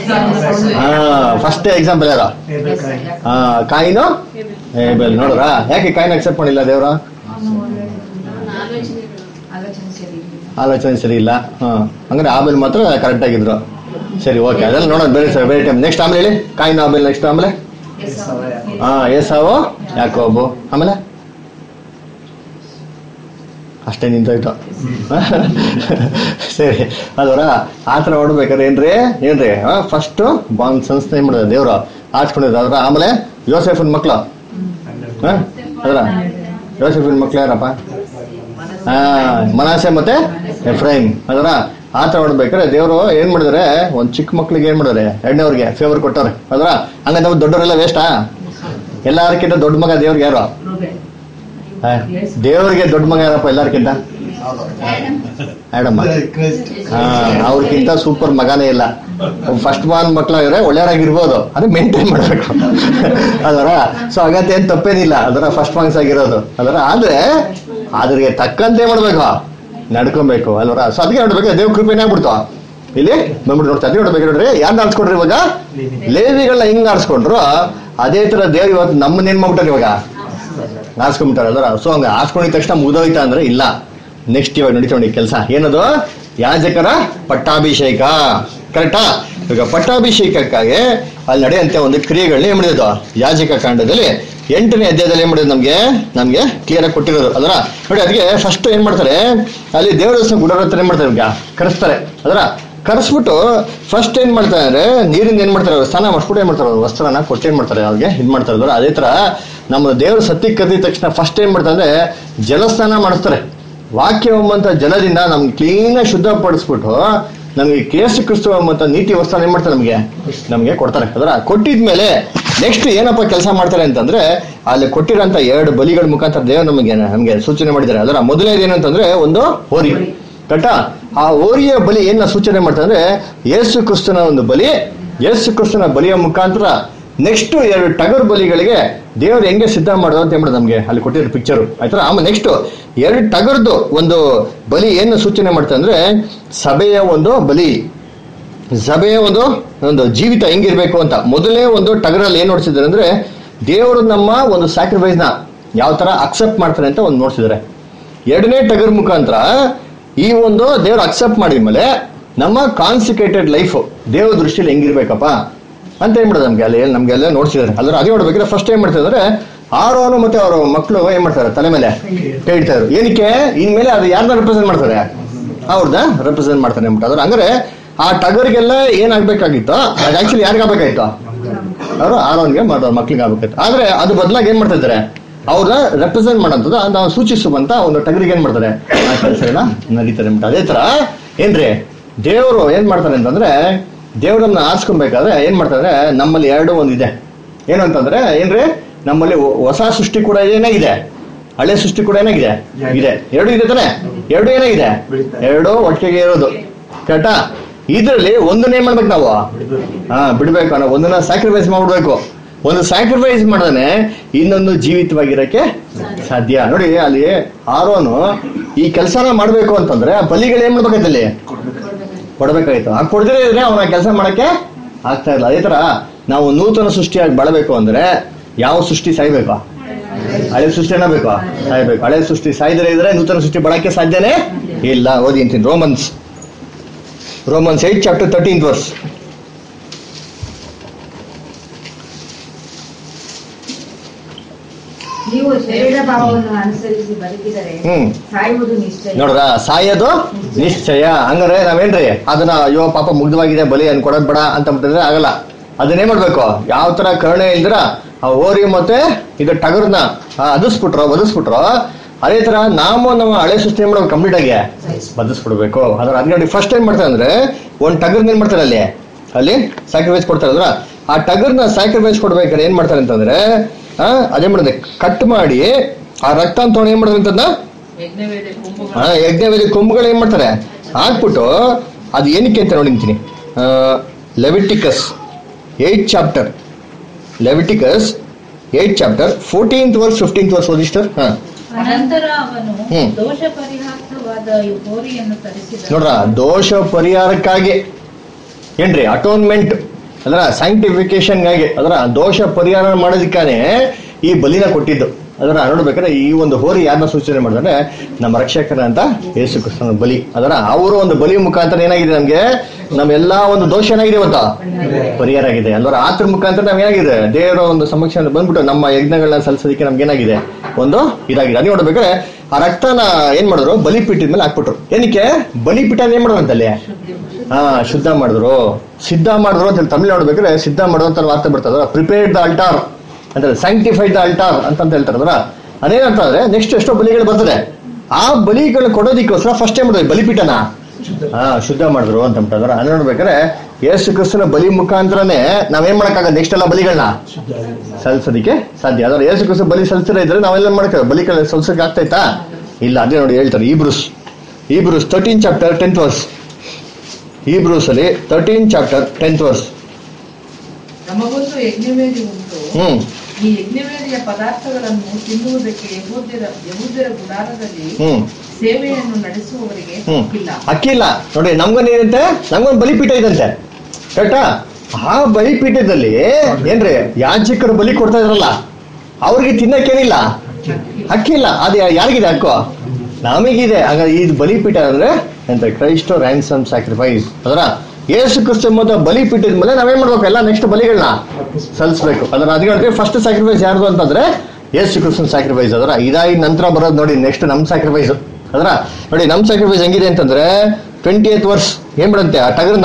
ಫಸ್ಟ್ ಎಕ್ಸಾಂಪಲ್ ಯಾರು ಹಾ ಕಾಯಿನು ಏಬೆಲ್ ನೋಡ್ರ ಯಾಕೆ ಕಾಯಿನ ಅಕ್ಸೆಪ್ಟ್ ಮಾಡಿಲ್ಲ ದೇವ್ರ ಆಲೋಚನೆ ಸರಿ ಇರ್ಲಿಲ್ಲ. ಆಲೋಚನೆ ಸರಿ ಇಲ್ಲ ಹಾ ಹಂಗಾರೆ ಆಬೇಲ್ ಮಾತ್ರ ಕರೆಕ್ಟ್ ಆಗಿದ್ರು ಸರಿ ಓಕೆ ಅದೆಲ್ಲ ನೋಡೋಣ ಬೇರೆ ಸರ್ ಬೇರೆ ಟೈಮ್ ನೆಕ್ಸ್ಟ್ ಆಮೇಲೆ ಹೇಳಿ ಕಾಯಿನ ಆಬೇಲ್ ನೆಕ್ಸ್ಟ್ ಆಮೇಲೆ ಹಾ ಏಸಾವು ಯಾಕೋಬು ಆಮೇಲೆ ಅಷ್ಟೇ ನಿಂತೋಯ್ತು ಸರಿ ಅದರ ಆ ಥರ ನೋಡ್ಬೇಕಾದ್ರೆ ಏನ್ರಿ ಏನ್ರಿ ಫಸ್ಟ್ ಬಾಂಡ್ ಸಂಸ್ಥೆ ಏನ್ ಮಾಡಿದ್ರು ದೇವ್ರು ಆಡ್ಸ್ಕೊಂಡಿದ್ರು ಅದ್ರ ಆಮೇಲೆ ಯೋಸೆಫನ್ ಮಕ್ಳು ಹಾ ಅದರ ಯೋಸೆಫಿನ ಮಕ್ಳು ಯಾರಪ್ಪ ಹಾ ಮನಾಸೆ ಮತ್ತೆ ಎಫ್ರೈಮ್ ಅದರ ಆ ತರ ನೋಡ್ಬೇಕಾದ್ರೆ ದೇವರು ಏನ್ ಮಾಡಿದಾರೆ ಒಂದ್ ಚಿಕ್ಕ ಮಕ್ಳಿಗೆ ಏನ್ ಮಾಡಿದಾರೆ ಎರಡನೇವ್ರಿಗೆ ಫೇವರ್ ಕೊಟ್ಟವ್ರೆ ಅದರ ಹಂಗ ನಾವು ದೊಡ್ಡವರೆಲ್ಲ ವೇಸ್ಟಾ ಎಲ್ಲಾರ್ಕಿಂತ ದೊಡ್ಡ ಮಗ ದೇವ್ರಿಗೆ ಯಾರು ಆ, ದೇವ್ರಿಗೆ ದೊಡ್ಡ ಮಗ ಯಾರಪ್ಪ ಎಲ್ಲಾರ್ಕಿಂತ ಆಡಮ್ಮ ಹಾ ಅವ್ರಿಗಿಂತ ಸೂಪರ್ ಮಗನೇ ಇಲ್ಲ ಫಸ್ಟ್ ಬಾನ್ ಮಕ್ಳಾಗಿದ್ರೆ ಒಳ್ಳೆಯರಾಗಿರ್ಬೋದು ಅದು ಮೇಂಟೈನ್ ಮಾಡ್ಬೇಕು ಅದರ ಸೊ ಹಾಗಂತ ಏನ್ ತಪ್ಪೇನಿಲ್ಲ ಅದರ ಫಸ್ಟ್ ಮಾರ್ಕ್ಸ್ ಆಗಿರೋದು ಅದರ ಆದ್ರೆ ಅದ್ರಿಗೆ ತಕ್ಕಂತೆ ಮಾಡ್ಬೇಕು ನಡ್ಕೊಬೇಕು ಅಲ್ವರ ಸೊ ಅದಕ್ಕೆ ನೋಡ್ಬೇಕು ದೇವ್ ಕೃಪೆ ಏನಾಗ್ಬಿಡ್ತು ಇಲ್ಲಿ ಬಂದ್ಬಿಟ್ಟು ನೋಡ್ತಾ ಅದೇ ನೋಡ್ಬೇಕು ನೋಡ್ರಿ ಯಾರು ಆಡ್ಸ್ಕೊಂಡ್ರಿ ಇವಾಗ ಲೇವಿಗಳನ್ನ ಹಿಂಗ್ ಆಡ್ಸ್ಕೊಂಡ್ರು ಅದೇ ತರ ದೇವ್ರು ಇವತ್ತು ನಮ್ಮನ್ನ ಏನ್ ಮಾಡ್ಬಿಟ್ಟಾರೆ ಇವಾಗ ಆರ್ಸ್ಕೊಂಡ್ಬಿಟ್ಟಾರೆ ಅದರ ಸೊ ಹಂಗ ಆರ್ಸ್ಕೊಂಡಿದ ತಕ್ಷಣ ಮುಗ್ದೋಯ್ತಾ ಅಂದ್ರೆ ಇಲ್ಲ ನೆಕ್ಸ್ಟ್ ಇವಾಗ ನಡೀತಾ ನೋಡಿ ಕೆಲಸ ಏನದು ಯಾಜಕರ ಪಟ್ಟಾಭಿಷೇಕ ಕರೆಕ್ಟಾ ಈಗ ಪಟ್ಟಾಭಿಷೇಕಕ್ಕಾಗಿ ಅಲ್ಲಿ ನಡೆಯುವಂತೆ ಒಂದು ಕ್ರಿಯೆಗಳನ್ನ ಏನ್ ಮಾಡಿದ್ದು ಯಾಜಕ ಕಾಂಡದಲ್ಲಿ ಎಂಟನೇ ಅಧ್ಯಾಯದಲ್ಲಿ ಏನ್ ಮಾಡಿದ್ರು ನಮ್ಗೆ ನಮ್ಗೆ ಕ್ಲಿಯರ್ ಆಗಿ ಕೊಟ್ಟಿರೋದು ಅದರ ನೋಡಿ ಅದಕ್ಕೆ ಫಸ್ಟ್ ಏನ್ ಮಾಡ್ತಾರೆ ಅಲ್ಲಿ ದೇವರ ಗುಡರ ಹತ್ರ ಏನ್ ಮಾಡ್ತಾರೆ ಈಗ ಕರೆಸ್ತಾರೆ ಅದರ ಕರೆಸ್ಬಿಟ್ಟು ಫಸ್ಟ್ ಏನ್ ಮಾಡ್ತಾರೆ ಅಂದ್ರೆ ನೀರಿಂದ ಏನ್ ಮಾಡ್ತಾರೆ ಅವ್ರು ಸ್ನಾನ ಮಾಡಿಸ್ಬಿಟ್ಟು ಏನ್ ಮಾಡ್ತಾರೆ ಅವ್ರು ವಸ್ತ್ರನ ಕೊಟ್ಟು ಏನ್ ಮಾಡ್ತಾರೆ ಅವ್ರಿಗೆ ಇದ್ ಮಾಡ್ತಾರೆ ಅಲ್ವಾ? ಅದೇ ತರ ನಮ್ಮ ದೇವ್ರ ಸತ್ಯಕ್ಕೆ ಕರೆದಿದ ತಕ್ಷಣ ಫಸ್ಟ್ ಏನ್ ಮಾಡ್ತಾರೆ ಅಂದ್ರೆ ಜಲಸ್ನಾನ ಮಾಡಿಸ್ತಾರೆ ವಾಕ್ಯ ಎಂಬಂತ ಜಲದಿಂದ ನಮ್ಗೆ ಕ್ಲೀನ್ ಆಗಿ ಶುದ್ಧಪಡಿಸ್ಬಿಟ್ಟು ನಮ್ಗೆ ಕೇಸು ಕ್ರಿಸ್ತು ಎಂಬಂತ ನೀತಿ ವಸ್ತ್ರ ಏನ್ ಮಾಡ್ತಾರೆ ನಮ್ಗೆ ನಮ್ಗೆ ಕೊಡ್ತಾರೆ ಅದರ ಕೊಟ್ಟಿದ್ಮೇಲೆ ನೆಕ್ಸ್ಟ್ ಏನಪ್ಪ ಕೆಲಸ ಮಾಡ್ತಾರೆ ಅಂತಂದ್ರೆ ಅಲ್ಲಿ ಕೊಟ್ಟಿರೋಂತ ಎರಡು ಬಲಿಗಳ ಮುಖಾಂತರ ದೇವರು ನಮಗೆ ನಮ್ಗೆ ಸೂಚನೆ ಮಾಡಿದ್ದಾರೆ ಅದರ ಮೊದಲನೇದು ಏನಂತಂದ್ರೆ ಒಂದು ಹೋರಿ ಕರೆಕ್ಟಾ ಆ ಓರಿಯ ಬಲಿ ಏನ ಸೂಚನೆ ಮಾಡ್ತಾರೆ ಅಂದ್ರೆ ಯೇಸು ಕ್ರಿಸ್ತನ ಒಂದು ಬಲಿ ಯೇಸು ಕ್ರಿಸ್ತನ ಬಲಿಯ ಮುಖಾಂತರ ನೆಕ್ಸ್ಟ್ ಎರಡು ಟಗರ್ ಬಲಿಗಳಿಗೆ ದೇವರು ಹೆಂಗೆ ಸಿದ್ಧ ಮಾಡೋದು ಅಂತ ಹೇಳ್ಬಿಟ್ಟು ನಮ್ಗೆ ಅಲ್ಲಿ ಕೊಟ್ಟಿರೋ ಪಿಕ್ಚರ್ ಆಯ್ತಾ ಆಮೇಲೆ ನೆಕ್ಸ್ಟ್ ಎರಡು ಟಗರ್ದು ಒಂದು ಬಲಿ ಏನು ಸೂಚನೆ ಮಾಡ್ತಾರೆ ಅಂದ್ರೆ ಸಭೆಯ ಒಂದು ಬಲಿ ಸಭೆಯ ಒಂದು ಒಂದು ಜೀವಿತ ಹೆಂಗಿರ್ಬೇಕು ಅಂತ ಮೊದಲೇ ಒಂದು ಟಗರಲ್ಲಿ ಏನ್ ನೋಡ್ಸಿದ್ದಾರೆ ಅಂದ್ರೆ ದೇವರು ನಮ್ಮ ಒಂದು ಸ್ಯಾಕ್ರಿಫೈಸ್ ನ ಯಾವ ತರ ಅಕ್ಸೆಪ್ಟ್ ಮಾಡ್ತಾರೆ ಅಂತ ಒಂದು ನೋಡ್ಸಿದ್ದಾರೆ ಎರಡನೇ ಟಗರ್ ಮುಖಾಂತರ ಈ ಒಂದು ದೇವ್ರು ಅಕ್ಸೆಪ್ಟ್ ಮಾಡಿದ್ಮೇಲೆ ನಮ್ಮ ಕಾನ್ಸಿಕ್ರೇಟೆಡ್ ಲೈಫ್ ದೇವ್ರ ದೃಷ್ಟಿಯಲ್ಲಿ ಹೆಂಗಿರ್ಬೇಕಪ್ಪ ಅಂತ ಏನ್ ಮಾಡೋದು ನಮ್ಗೆ ಅಲ್ಲಿ ನಮ್ಗೆಲ್ಲ ನೋಡ್ಸಿದ್ದಾರೆ ಅದ್ರ ಅದೇ ನೋಡ್ಬೇಕಿದ್ರೆ ಫಸ್ಟ್ ಏನ್ ಮಾಡ್ತಾರೆ ಅಂದ್ರೆ ಆರೋನು ಮತ್ತೆ ಅವ್ರ ಮಕ್ಕಳು ಏನ್ ಮಾಡ್ತಾರೆ ತಲೆ ಮೇಲೆ ಕೈ ಇಡ್ತಾ ಇದ್ರು ಏನಕ್ಕೆ ಇನ್ಮೇಲೆ ಅದು ಯಾರನ್ನ ರೆಪ್ರೆಸೆಂಟ್ ಮಾಡ್ತಾರೆ ಅವ್ರನ್ನ ರೆಪ್ರೆಸೆಂಟ್ ಮಾಡ್ತಾನೆ ಅಂದ್ಬಿಟ್ಟು ಅದ್ರ ಹಂಗಾರೆ ಆ ಟಗರ್ಗೆಲ್ಲ ಏನಾಗ್ಬೇಕಾಗಿತ್ತು ಅದು ಆಕ್ಚುಲಿ ಯಾರಿಗಾಗಬೇಕಾಗಿತ್ತು ಅವರು ಆರೋನ್ಗೆ ಮಾಡೋರು ಮಕ್ಳಿಗೆ ಆಗ್ಬೇಕಾಯ್ತು ಆದ್ರೆ ಅದು ಬದಲಾಗಿ ಏನ್ ಮಾಡ್ತಾ ಇದ್ದಾರೆ ಅವ್ರನ್ನ ರೆಪ್ರೆಸೆಂಟ್ ಮಾಡೋಂಥದ್ದು ಅಂತ ಅವ್ರು ಸೂಚಿಸುವಂತ ಒಂದು ಟಗರಿಗೆ ಏನ್ ಮಾಡ್ತಾರೆ ಆ ಕೆಲಸ ಎಲ್ಲ ನಡೀತಾರೆ ಅಂದ್ಬಿಟ್ಟು ಅದೇ ತರ ಏನ್ರಿ ದೇವರು ಏನ್ ಮಾಡ್ತಾರೆ ಅಂತಂದ್ರೆ ದೇವರನ್ನ ಆರಿಸ್ಕೊಬೇಕಾದ್ರೆ ಏನ್ ಮಾಡ್ತಾರೆ ನಮ್ಮಲ್ಲಿ ಎರಡು ಒಂದಿದೆ ಏನು ಅಂತಂದ್ರೆ ಏನ್ರಿ ನಮ್ಮಲ್ಲಿ ಹೊ- ಹೊಸ ಸೃಷ್ಟಿ ಕೂಡ ಏನಾಗಿದೆ ಹಳೆ ಸೃಷ್ಟಿ ಕೂಡ ಏನಾಗಿದೆ ಇದೆ ಎರಡು ಇದೆ ತಾನೆ ಎರಡು ಏನಾಗಿದೆ ಎರಡು ಒಟ್ಟಿಗೆ ಇರೋದು ಕರೆಕ್ಟಾ ಇದ್ರಲ್ಲಿ ಒಂದನ್ನ ಏನ್ ಮಾಡ್ಬೇಕು ನಾವು ಹಾ ಬಿಡ್ಬೇಕು ನಾವು ಒಂದನ್ನ ಸ್ಯಾಕ್ರಿಫೈಸ್ ಮಾಡ್ಬಿಡ್ಬೇಕು ಒಂದು ಸ್ಯಾಕ್ರಿಫೈಸ್ ಮಾಡದಾನೆ ಇನ್ನೊಂದು ಜೀವಿತವಾಗಿರಕ್ಕೆ ಸಾಧ್ಯ ನೋಡಿ ಅಲ್ಲಿ ಆರೋನು ಈ ಕೆಲಸನ ಮಾಡ್ಬೇಕು ಅಂತಂದ್ರೆ ಆ ಬಲಿಗಳು ಏನ್ ಮಾಡ್ಬೇಕಾಯ್ತು ಅಲ್ಲಿ ಕೊಡ್ಬೇಕಾಯ್ತು ಆ ಕೊಡದೇ ಇದ್ರೆ ಅವನ ಕೆಲಸ ಮಾಡಕ್ಕೆ ಆಗ್ತಾ ಇಲ್ಲ ಅದೇ ತರ ನಾವು ನೂತನ ಸೃಷ್ಟಿಯಾಗಿ ಬಾಳಬೇಕು ಅಂದ್ರೆ ಯಾವ ಸೃಷ್ಟಿ ಸಾಯ್ಬೇಕು ಹಳೆ ಸೃಷ್ಟಿ ಬೇಕು ಸಾಯ್ಬೇಕು ಹಳೆ ಸೃಷ್ಟಿ ಸಾಯ್ದರೆ ಇದ್ರೆ ನೂತನ ಸೃಷ್ಟಿ ಬಾಳಕ್ಕೆ ಸಾಧ್ಯನೇ ಇಲ್ಲ ಓದಿ ಅಂತೀನಿ Romans Romans eight chapter thirteen verse ನೀವು ಶರೀರ ಭಾವವನ್ನು ಅನುಸರಿಸಿ ಬದುಕಿದರೆ ಹ್ಮ್. ಸಾಯುವುದು ನಿಶ್ಚಯ ನೋಡ್ರ ಸಾಯೋದು ನಿಶ್ಚಯ ಹಂಗಾರೆ ನಾವೇನ್ರಿ ಅದನ್ನ ಅಯ್ಯೋ ಪಾಪ ಮುಗ್ಧವಾಗಿದೆ ಬಲಿ ಅನ್ ಕೊಡೋದ್ ಬೇಡ ಅಂತ ಬಿಟ್ಟಿದ್ರೆ ಆಗಲ್ಲ ಅದನ್ನೇ ಮಾಡ್ಬೇಕು ಯಾವ ತರ ಕರುಣೆ ಇಲ್ದಿರ ಆ ಓರಿ ಮತ್ತೆ ಇದು ಟಗರ್ನ ಅದಿಸ್ಬಿಟ್ರು ಬದಿಸ್ಬಿಟ್ರು ಅದೇ ತರ ನಾವು ನಮ್ಮ ಹಳೆ ಸೃಷ್ಟಿ ಮಾಡೋದು ಕಂಪ್ಲೀಟ್ ಆಗಿ ಬದಿಸ್ಬಿಡ್ಬೇಕು ಅದ್ರ ಅದ್ ನೋಡಿ ಫಸ್ಟ್ ಏನ್ ಮಾಡ್ತಾರೆ ಅಂದ್ರೆ ಒಂದ್ ಟಗರ್ನ ಏನ್ ಮಾಡ್ತಾರೆ ಅಲ್ಲಿ ಅಲ್ಲಿ ಸ್ಯಾಕ್ರಿಫೈಸ್ ಕೊಡ್ತಾರೆ ಅಂದ್ರ ಆ ಟಗರ್ನ ಸ್ಯಾಕ್ರಿಫೈಸ್ ಕೊಡ್ಬೇಕಾದ್ರೆ ಏನ್ ಮಾಡ್ತಾರೆ ಅಂತಂದ್ರೆ ಆ, ಅದೇ ಮಾಡಿದ್ರೆ ಕಟ್ ಮಾಡಿ ಆ ರಕ್ತ ಅಂತ ಏನ್ ಮಾಡಿದ್ರೆ ಅಂತಂದ ಯಜ್ಞವೇದಿ ಕೊಂಬುಗಳು ಆ ಯಜ್ಞವೇದಿ ಕೊಂಬುಗಳು ಏನ್ ಮಾಡ್ತಾರೆ ಹಾಕ್ಬಿಟ್ಟು ಅದು ಏನಕ್ಕೆ ಅಂತ ನೋಡಿಂತೀನಿ Leviticus eight chapter Leviticus eight chapter fourteenth verse fifteenth verse ಓದಿಸ್ಟರ್ ಹಾ ಅನಂತರ ಅವನು ಹ್ಮ್. ದೋಷ ಪರಿಹಾರ್ಥವಾದ ಹೋರಿಯನ್ನು ತರಿಸಿದ ನೋಡ್ರ ದೋಷ ಪರಿಹಾರಕ್ಕಾಗಿ ಏನ್ರಿ ಅಟೋನ್ಮೆಂಟ್ ಅದರ ಸ್ಯಾಂಕ್ಟಿಫಿಕೇಶನ್ಗಾಗಿ ಅದರ ದೋಷ ಪರಿಹಾರ ಮಾಡೋದಕ್ಕಾನೆ ಈ ಬಲಿನ ಕೊಟ್ಟಿದ್ದು ಅದರ ನೋಡ್ಬೇಕಾದ್ರೆ ಈ ಒಂದು ಹೋರಿ ಯಾರನ್ನ ಸೂಚನೆ ಮಾಡಿದ್ರೆ ನಮ್ಮ ರಕ್ಷಕರಂತ ಯೇಸು ಕ್ರಿಸ್ತನ ಬಲಿ ಅದರ ಅವರು ಒಂದು ಬಲಿ ಮುಖಾಂತರ ಏನಾಗಿದೆ ನಮ್ಗೆ ನಮ್ಮೆಲ್ಲಾ ಒಂದು ದೋಷ ಏನಾಗಿದೆ ಇವತ್ತ ಪರಿಹಾರ ಆಗಿದೆ ಅಲ್ವರ ಆತರ ಮುಖಾಂತರ ನಾವ್ ಏನಾಗಿದೆ ದೇವರ ಒಂದು ಸಮಕ್ಷ ಬಂದ್ಬಿಟ್ಟು ನಮ್ಮ ಯಜ್ಞಗಳನ್ನ ಸಲ್ಲಿಸೋದಕ್ಕೆ ನಮ್ಗೆ ಏನಾಗಿದೆ ಒಂದು ಇದಾಗಿದೆ ಅದೇ ನೋಡ್ಬೇಕಾದ್ರೆ ಆ ರಕ್ತನ ಏನ್ ಮಾಡಿದ್ರು ಬಲಿಪೀಠದ ಮೇಲೆ ಹಾಕ್ಬಿಟ್ರು ಏನಕ್ಕೆ ಬಲಿಪೀಠ ಏನ್ ಮಾಡಿದ್ರು ಅಂತಲ್ಲಿ ಹಾ ಶುದ್ಧ ಮಾಡಿದ್ರು ಸಿದ್ಧ ಮಾಡಿದ್ರು ಅಂತ ಹೇಳಿ ತಮಿಳು ನೋಡ್ಬೇಕಾದ್ರೆ ಸಿದ್ಧ ಮಾಡಿದ್ರು ಅಂತ ವಾರ್ತೆ ಬರ್ತದ ಪ್ರಿಪೇರ್ಡ್ ದ ಅಲ್ಟಾರ್ ಅಂತ ಸ್ಯಾಂಕ್ಟಿಫೈಡ್ ದ ಅಲ್ಟಾರ್ ಅಂತ ಹೇಳ್ತಾರದ್ರ ಅದೇನಂತ ಅಂದ್ರೆ ನೆಕ್ಸ್ಟ್ ಎಷ್ಟೋ ಬಲಿಗಳು ಬರ್ತದೆ ಆ ಬಲಿಗಳು ಕೊಡೋದಿಕ್ಕೋಸ್ಕರ ಫಸ್ಟ್ ಟೈಮ್ ಮಾಡಿದ್ರು ಬಲಿಪೀಠನ ಹಾ ಶುದ್ಧ ಮಾಡಿದ್ರು ಅಂತ ಅಂತಾರೆ ಅದು ನೋಡ್ಬೇಕಾದ್ರೆ ಯೇಸು ಕ್ರಿಸ್ತನ ಬಲಿ ಮುಖಾಂತರನೇ ನಾವೇನ್ ಮಾಡಕ್ಕಾಗ ನೆಕ್ಸ್ಟ್ ಎಲ್ಲ ಬಲಿಗಳನ್ನ ಸಲ್ಲಿಸೋದಿಕ್ಕೆ ಸಾಧ್ಯ ಅದ್ರ ಯೇಸು ಕ್ರಿಸ್ತ ಬಲಿ ಸಲ್ಲಿಸಿದ್ರೆ ಇದ್ರೆ ನಾವೆಲ್ಲ ಮಾಡ್ತೀವಿ ಬಲಿ ಸಲ್ಸಕ್ಕೆ ಆಗ್ತೈತಾ ಇಲ್ಲ ಅದೇ ನೋಡಿ ಹೇಳ್ತಾರೆ ಈ ಬ್ರೂಸ್ ಈ Hebrews thirteen chapter tenth verse ಈ ಬ್ರೂಸ್ ಅಲ್ಲಿ ತರ್ಟೀನ್ ಚಾಪ್ಟರ್ ಟೆಂತ್ ವರ್ಸ್ ನಮಗೊಂದು ಯಜ್ಞವೇದಿ ಉಂಟು ಹ್ಮ್ ಈ ಯಜ್ಞವೇದಿಯ ಪದಾರ್ಥಗಳನ್ನು ತಿನ್ನುವುದಕ್ಕೆ ಯಹೂದ್ಯರ ಯಹೂದ್ಯರ ಗುಡಾರದಲ್ಲಿ ಹ್ಮ್ ಸೇವೆಯನ್ನು ನಡೆಸುವವರಿಗೆ ಹ್ಮ್ ಹಕ್ಕಿಲ್ಲ ಅಕ್ಕಿಲ್ಲ ನೋಡಿ ನಮ್ಗೊಂದು ಏನಂತೆ ನಮ್ಗೊಂದು ಬಲಿಪೀಠ ಇದಂತೆ ಕರೆಕ್ಟಾ ಆ ಬಲಿಪೀಠದಲ್ಲಿ ಏನ್ರಿ ಯಾಜಕರು ಬಲಿ ಕೊಡ್ತಾ ಇದ್ರಲ್ಲ ಅವ್ರಿಗೆ ತಿನ್ನಕ್ಕೇನಿಲ್ಲ ಹಕ್ಕಿಲ್ಲ ಅದು ಯಾ- ಯಾರಿಗಿದೆ ಹಕ್ಕು ನಮಗಿದೆ ಹಾಗಾದ್ರೆ ಈ ಬಲಿಪೀಠ ಅಂದ್ರೆ ಎಂತ ಕ್ರೈಸ್ಟ್ ರ್ಯಾನ್ಸಮ್ ಸ್ಯಾಕ್ರಿಫೈಸ್ ಅದರ ಯೇಸು ಕ್ರಿಸ್ತ ಮೊದಲ ಬಲಿಪೀಠದ ಮೇಲೆ ನಾವೇನ್ ಮಾಡ್ಬೇಕು ಎಲ್ಲ ನೆಕ್ಸ್ಟ್ ಬಲಿಗಳನ್ನ ಸಲ್ಲಿಸ್ಬೇಕು ಅದರ ಅದಕ್ಕೆ ಫಸ್ಟ್ ಸ್ಯಾಕ್ರಿಫೈಸ್ ಯಾರ್ದು ಅಂತಂದ್ರೆ ಯೇಸು ಕ್ರಿಸ್ತನ್ ಸ್ಯಾಕ್ರಿಫೈಸ್ ಅದರ ಇದಾಗಿ ನಂತರ ಬರೋದು ನೋಡಿ ನೆಕ್ಸ್ಟ್ ನಮ್ ಸ್ಯಾಕ್ರಿಫೈಸ್ ಅದರ ನೋಡಿ ನಮ್ ಸ್ಯಾಕ್ರಿಫೈಸ್ ಹೆಂಗಿದೆ ಅಂತಂದ್ರೆ ಟ್ವೆಂಟಿ ಏತ್ ವರ್ಷ ಏನ್ ಬಿಡಂತೆ ಆ ಟಗರ್ನ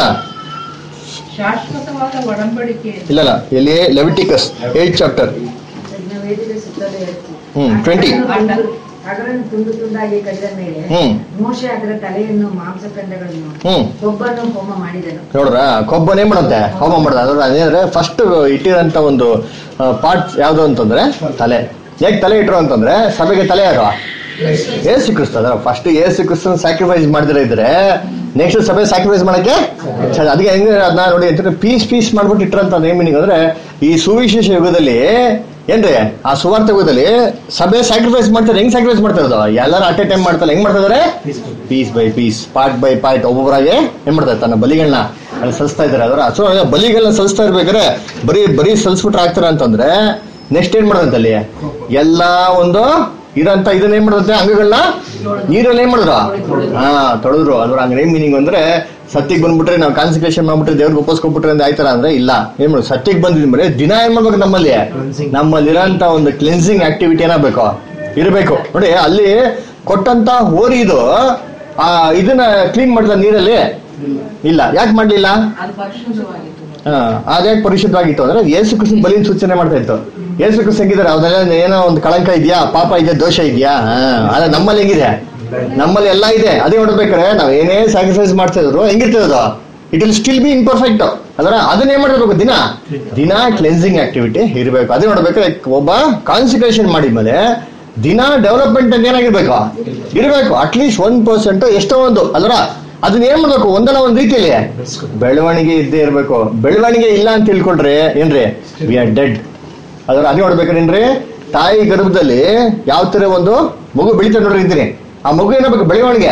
ಶಾಶ್ವತವಾದ ಒಡಂಬಡಿಕೆ ಇಲ್ಲ ಇಲ್ಲ ಎಲ್ಲಿ ಲೆವಿಟಿಕಸ್ ಏಟ್ ಚಾಪ್ಟರ್ ಯಜ್ಞವೇದಿಗೆ ಸುತ್ತಲೂ ಇರುತ್ತೆ. ಹ್ಮ್, 20. ಅದನ್ನು ಅದನ್ನು ತುಂಡು ತುಂಡಾಗಿ ಕಡಿದ ಮೇಲೆ ಹ್ಮ್. ಮೋಶೆ ಅದರ ತಲೆಯನ್ನು ಮಾಂಸಖಂಡಗಳನ್ನು ಹ್ಮ್ ಕೊಬ್ಬನ್ನು ಹೋಮ ಮಾಡಿದನು ನೋಡ್ರ ಕೊಬ್ಬನೇ ಮಾಡುತ್ತೆ ಹೋಮ ಮಾಡೋದು ಅದ್ರ ಅದೇಂದ್ರೆ ಫಸ್ಟ್ ಇಟ್ಟಿರೋಂತ ಒಂದು ಪಾರ್ಟ್ ಯಾವ್ದು ಅಂತಂದ್ರೆ ತಲೆ ಹೇಗ್ ತಲೆ ಇಟ್ರು ಅಂತಂದ್ರೆ ಸಭೆಗೆ ತಲೆ ಯಾರು ಏಸು ಕ್ರಿಸ್ತ ಅದರ ಫಸ್ಟ್ ಏಸು ಕ್ರಿಸ್ತನ ಸ್ಯಾಕ್ರಿಫೈಸ್ ಮಾಡಿದ್ರೆ ಇದ್ರೆ ನೆಕ್ಸ್ಟ್ ಸಭೆ ಸ್ಯಾಕ್ರಿಫೈಸ್ ಮಾಡಕ್ಕೆ ಸರಿ, ಅದಕ್ಕೆ ಹೆಂಗೆ ಅದನ್ನ ನೋಡಿ ಅಂತಂದ್ರೆ ಪೀಸ್ ಪೀಸ್ ಮಾಡ್ಬಿಟ್ಟು ಇಟ್ರಂತ ಏನ್ ಮೀನಿಂಗ್ ಅಂದ್ರೆ ಈ ಸುವಿಶೇಷ ಯುಗದಲ್ಲಿ ಏನ್ರಿ ಆ ಸುವಾರ್ಥ ಯುಗದಲ್ಲಿ ಸಭೆ ಸ್ಯಾಕ್ರಿಫೈಸ್ ಮಾಡ್ತಾರೆ ಹೆಂಗ್ ಸ್ಯಾಕ್ರಿಫೈಸ್ ಮಾಡ್ತಾ ಇರೋದು ಎಲ್ಲರೂ ಅಟ್ ಎ ಟೈಮ್ ಮಾಡ್ತಾರೆ ಹೆಂಗ್ ಮಾಡ್ತಾ ಇದಾರೆ piece by piece part by part ಒಬ್ಬೊಬ್ಬರಾಗೆ ಏನ್ ಮಾಡ್ತಾರೆ ತನ್ನ ಬಲಿಗಳನ್ನ ಅಲ್ಲಿ ಸಲ್ಲಿಸ್ತಾ ಇದಾರೆ ಅದರ ಸೊ ಬಲಿಗಳನ್ನ ಸಲ್ಲಿಸ್ತಾ ಇರ್ಬೇಕಾದ್ರೆ ಬರೀ ಬರೀ ಸಲ್ಲಿಸ್ಬಿಟ್ರೆ ಆಗ್ತಾರ ಅಂತಂದ್ರೆ ನೆಕ್ಸ್ಟ್ ಏನ್ ಮಾಡೋದಂತೆ ಅಲ್ಲಿ ಎಲ್ಲಾ ಒಂದು ಇರಂತ ಇದನ್ನ ಏನ್ ಮಾಡೋದಂತೆ ಅಂಗಗಳನ್ನ ನೀರಲ್ಲಿ ಏನ್ ಮಾಡಿದ್ರು ಹಾ ತೊಳೆದ್ರು ಅದ್ರ ಹಂಗ ಏನ್ ಮೀನಿಂಗ್ ಅಂದ್ರೆ ಸತ್ಯಕ್ಕೆ ಬಂದ್ಬಿಟ್ರೆ ನಾವು ಕಾನ್ಸಂಟ್ರೇಷನ್ ಮಾಡ್ಬಿಟ್ರೆ ದೇವ್ರಿಗೆ ಒಪ್ಪಿಸ್ಕೊಬಿಟ್ರೆ ಅಂತ ಆಯ್ತಾರ ಅಂದ್ರೆ ಇಲ್ಲ ಏನ್ ಮಾಡೋದು ಸತ್ಯಕ್ಕೆ ಬಂದಿದ್ರೆ ದಿನ ಏನ್ ಮಾಡ್ಬೇಕು ನಮ್ಮಲ್ಲಿ ನಮ್ಮಲ್ಲಿ ಇರೋಂತ ಒಂದು ಕ್ಲೆನ್ಸಿಂಗ್ ಆಕ್ಟಿವಿಟಿ ಏನಾಗಬೇಕು ಇರಬೇಕು ನೋಡಿ ಅಲ್ಲಿ ಕೊಟ್ಟಂತ ಹೋರಿ ಇದು ಆ ಇದನ್ನ ಕ್ಲೀನ್ ಮಾಡಿದ ನೀರಲ್ಲಿ ಇಲ್ಲ ಯಾಕೆ ಮಾಡ್ಲಿಲ್ಲ ಅದು ಪರಿಶುದ್ಧವಾಗಿತ್ತು ಹಾ, ಅದ್ಯಾಕೆ ಪರಿಶುದ್ಧವಾಗಿತ್ತು ಅಂದ್ರೆ ಯೇಸು ಕೃಷ್ಣ ಬಲಿನ ಸೂಚನೆ ಮಾಡ್ತಾ ಇತ್ತು ಯೇಸು ಕೃಷ್ಣ ಹೆಂಗಿದ್ದಾರೆ ಅವ್ರೆಲ್ಲ ಏನೋ ಒಂದು ಕಳಂಕ ಇದೆಯಾ ಪಾಪ ಇದೆಯಾ ದೋಷ ಇದೆಯಾ ಹಾ, ಆದ್ರೆ ನಮ್ಮಲ್ಲಿ ಹೆಂಗಿದೆ ನಮ್ಮಲ್ಲಿ ಎಲ್ಲ ಇದೆ ಅದೇ ನೋಡ್ಬೇಕಾರೆ ನಾವ್ ಏನೇ ಸ್ಯಾಕ್ರಿಫೈಸ್ ಮಾಡ್ತಾ ಇದ್ರು ಹೆಂಗಿರ್ತದ it will still be imperfect ಅದರ ಅದನ್ನ ಏನ್ ಮಾಡಿರ್ಬೇಕು ದಿನ ದಿನ ಕ್ಲೆನ್ಸಿಂಗ್ ಆಕ್ಟಿವಿಟಿ ಇರಬೇಕು ಅದೇ ನೋಡ್ಬೇಕಾದ್ರೆ ಒಬ್ಬ ಕಾನ್ಸಂಟ್ರೇಷನ್ ಮಾಡಿದ್ಮೇಲೆ ದಿನ ಡೆವಲಪ್ಮೆಂಟ್ ಅಂತ ಏನಾಗಿರ್ಬೇಕು ಇರಬೇಕು ಅಟ್ಲೀಸ್ಟ್ ಒನ್ ಪರ್ಸೆಂಟ್ ಎಷ್ಟೋ ಒಂದು ಅದರ ಅದನ್ನ ಏನ್ ಮಾಡ್ಬೇಕು ಒಂದಲ್ಲ ಒಂದ್ ರೀತಿಯಲ್ಲಿ ಬೆಳವಣಿಗೆ ಇದ್ದೇ ಇರ್ಬೇಕು ಬೆಳವಣಿಗೆ ಇಲ್ಲ ಅಂತ ತಿಳ್ಕೊಂಡ್ರೆ ಏನ್ರಿ ವಿ ಆರ್ ಡೆಡ್ ಅದರ ಅದೇ ನೋಡ್ಬೇಕೇನ್ರಿ ತಾಯಿ ಗರ್ಭದಲ್ಲಿ ಯಾವ ತರ ಒಂದು ಮಗು ಬೆಳಿತಾರೆ ನೋಡ್ರಿ ಇದ್ದೀನಿ ಆ ಮಗು ಏನಾಗಬೇಕು ಬೆಳವಣಿಗೆ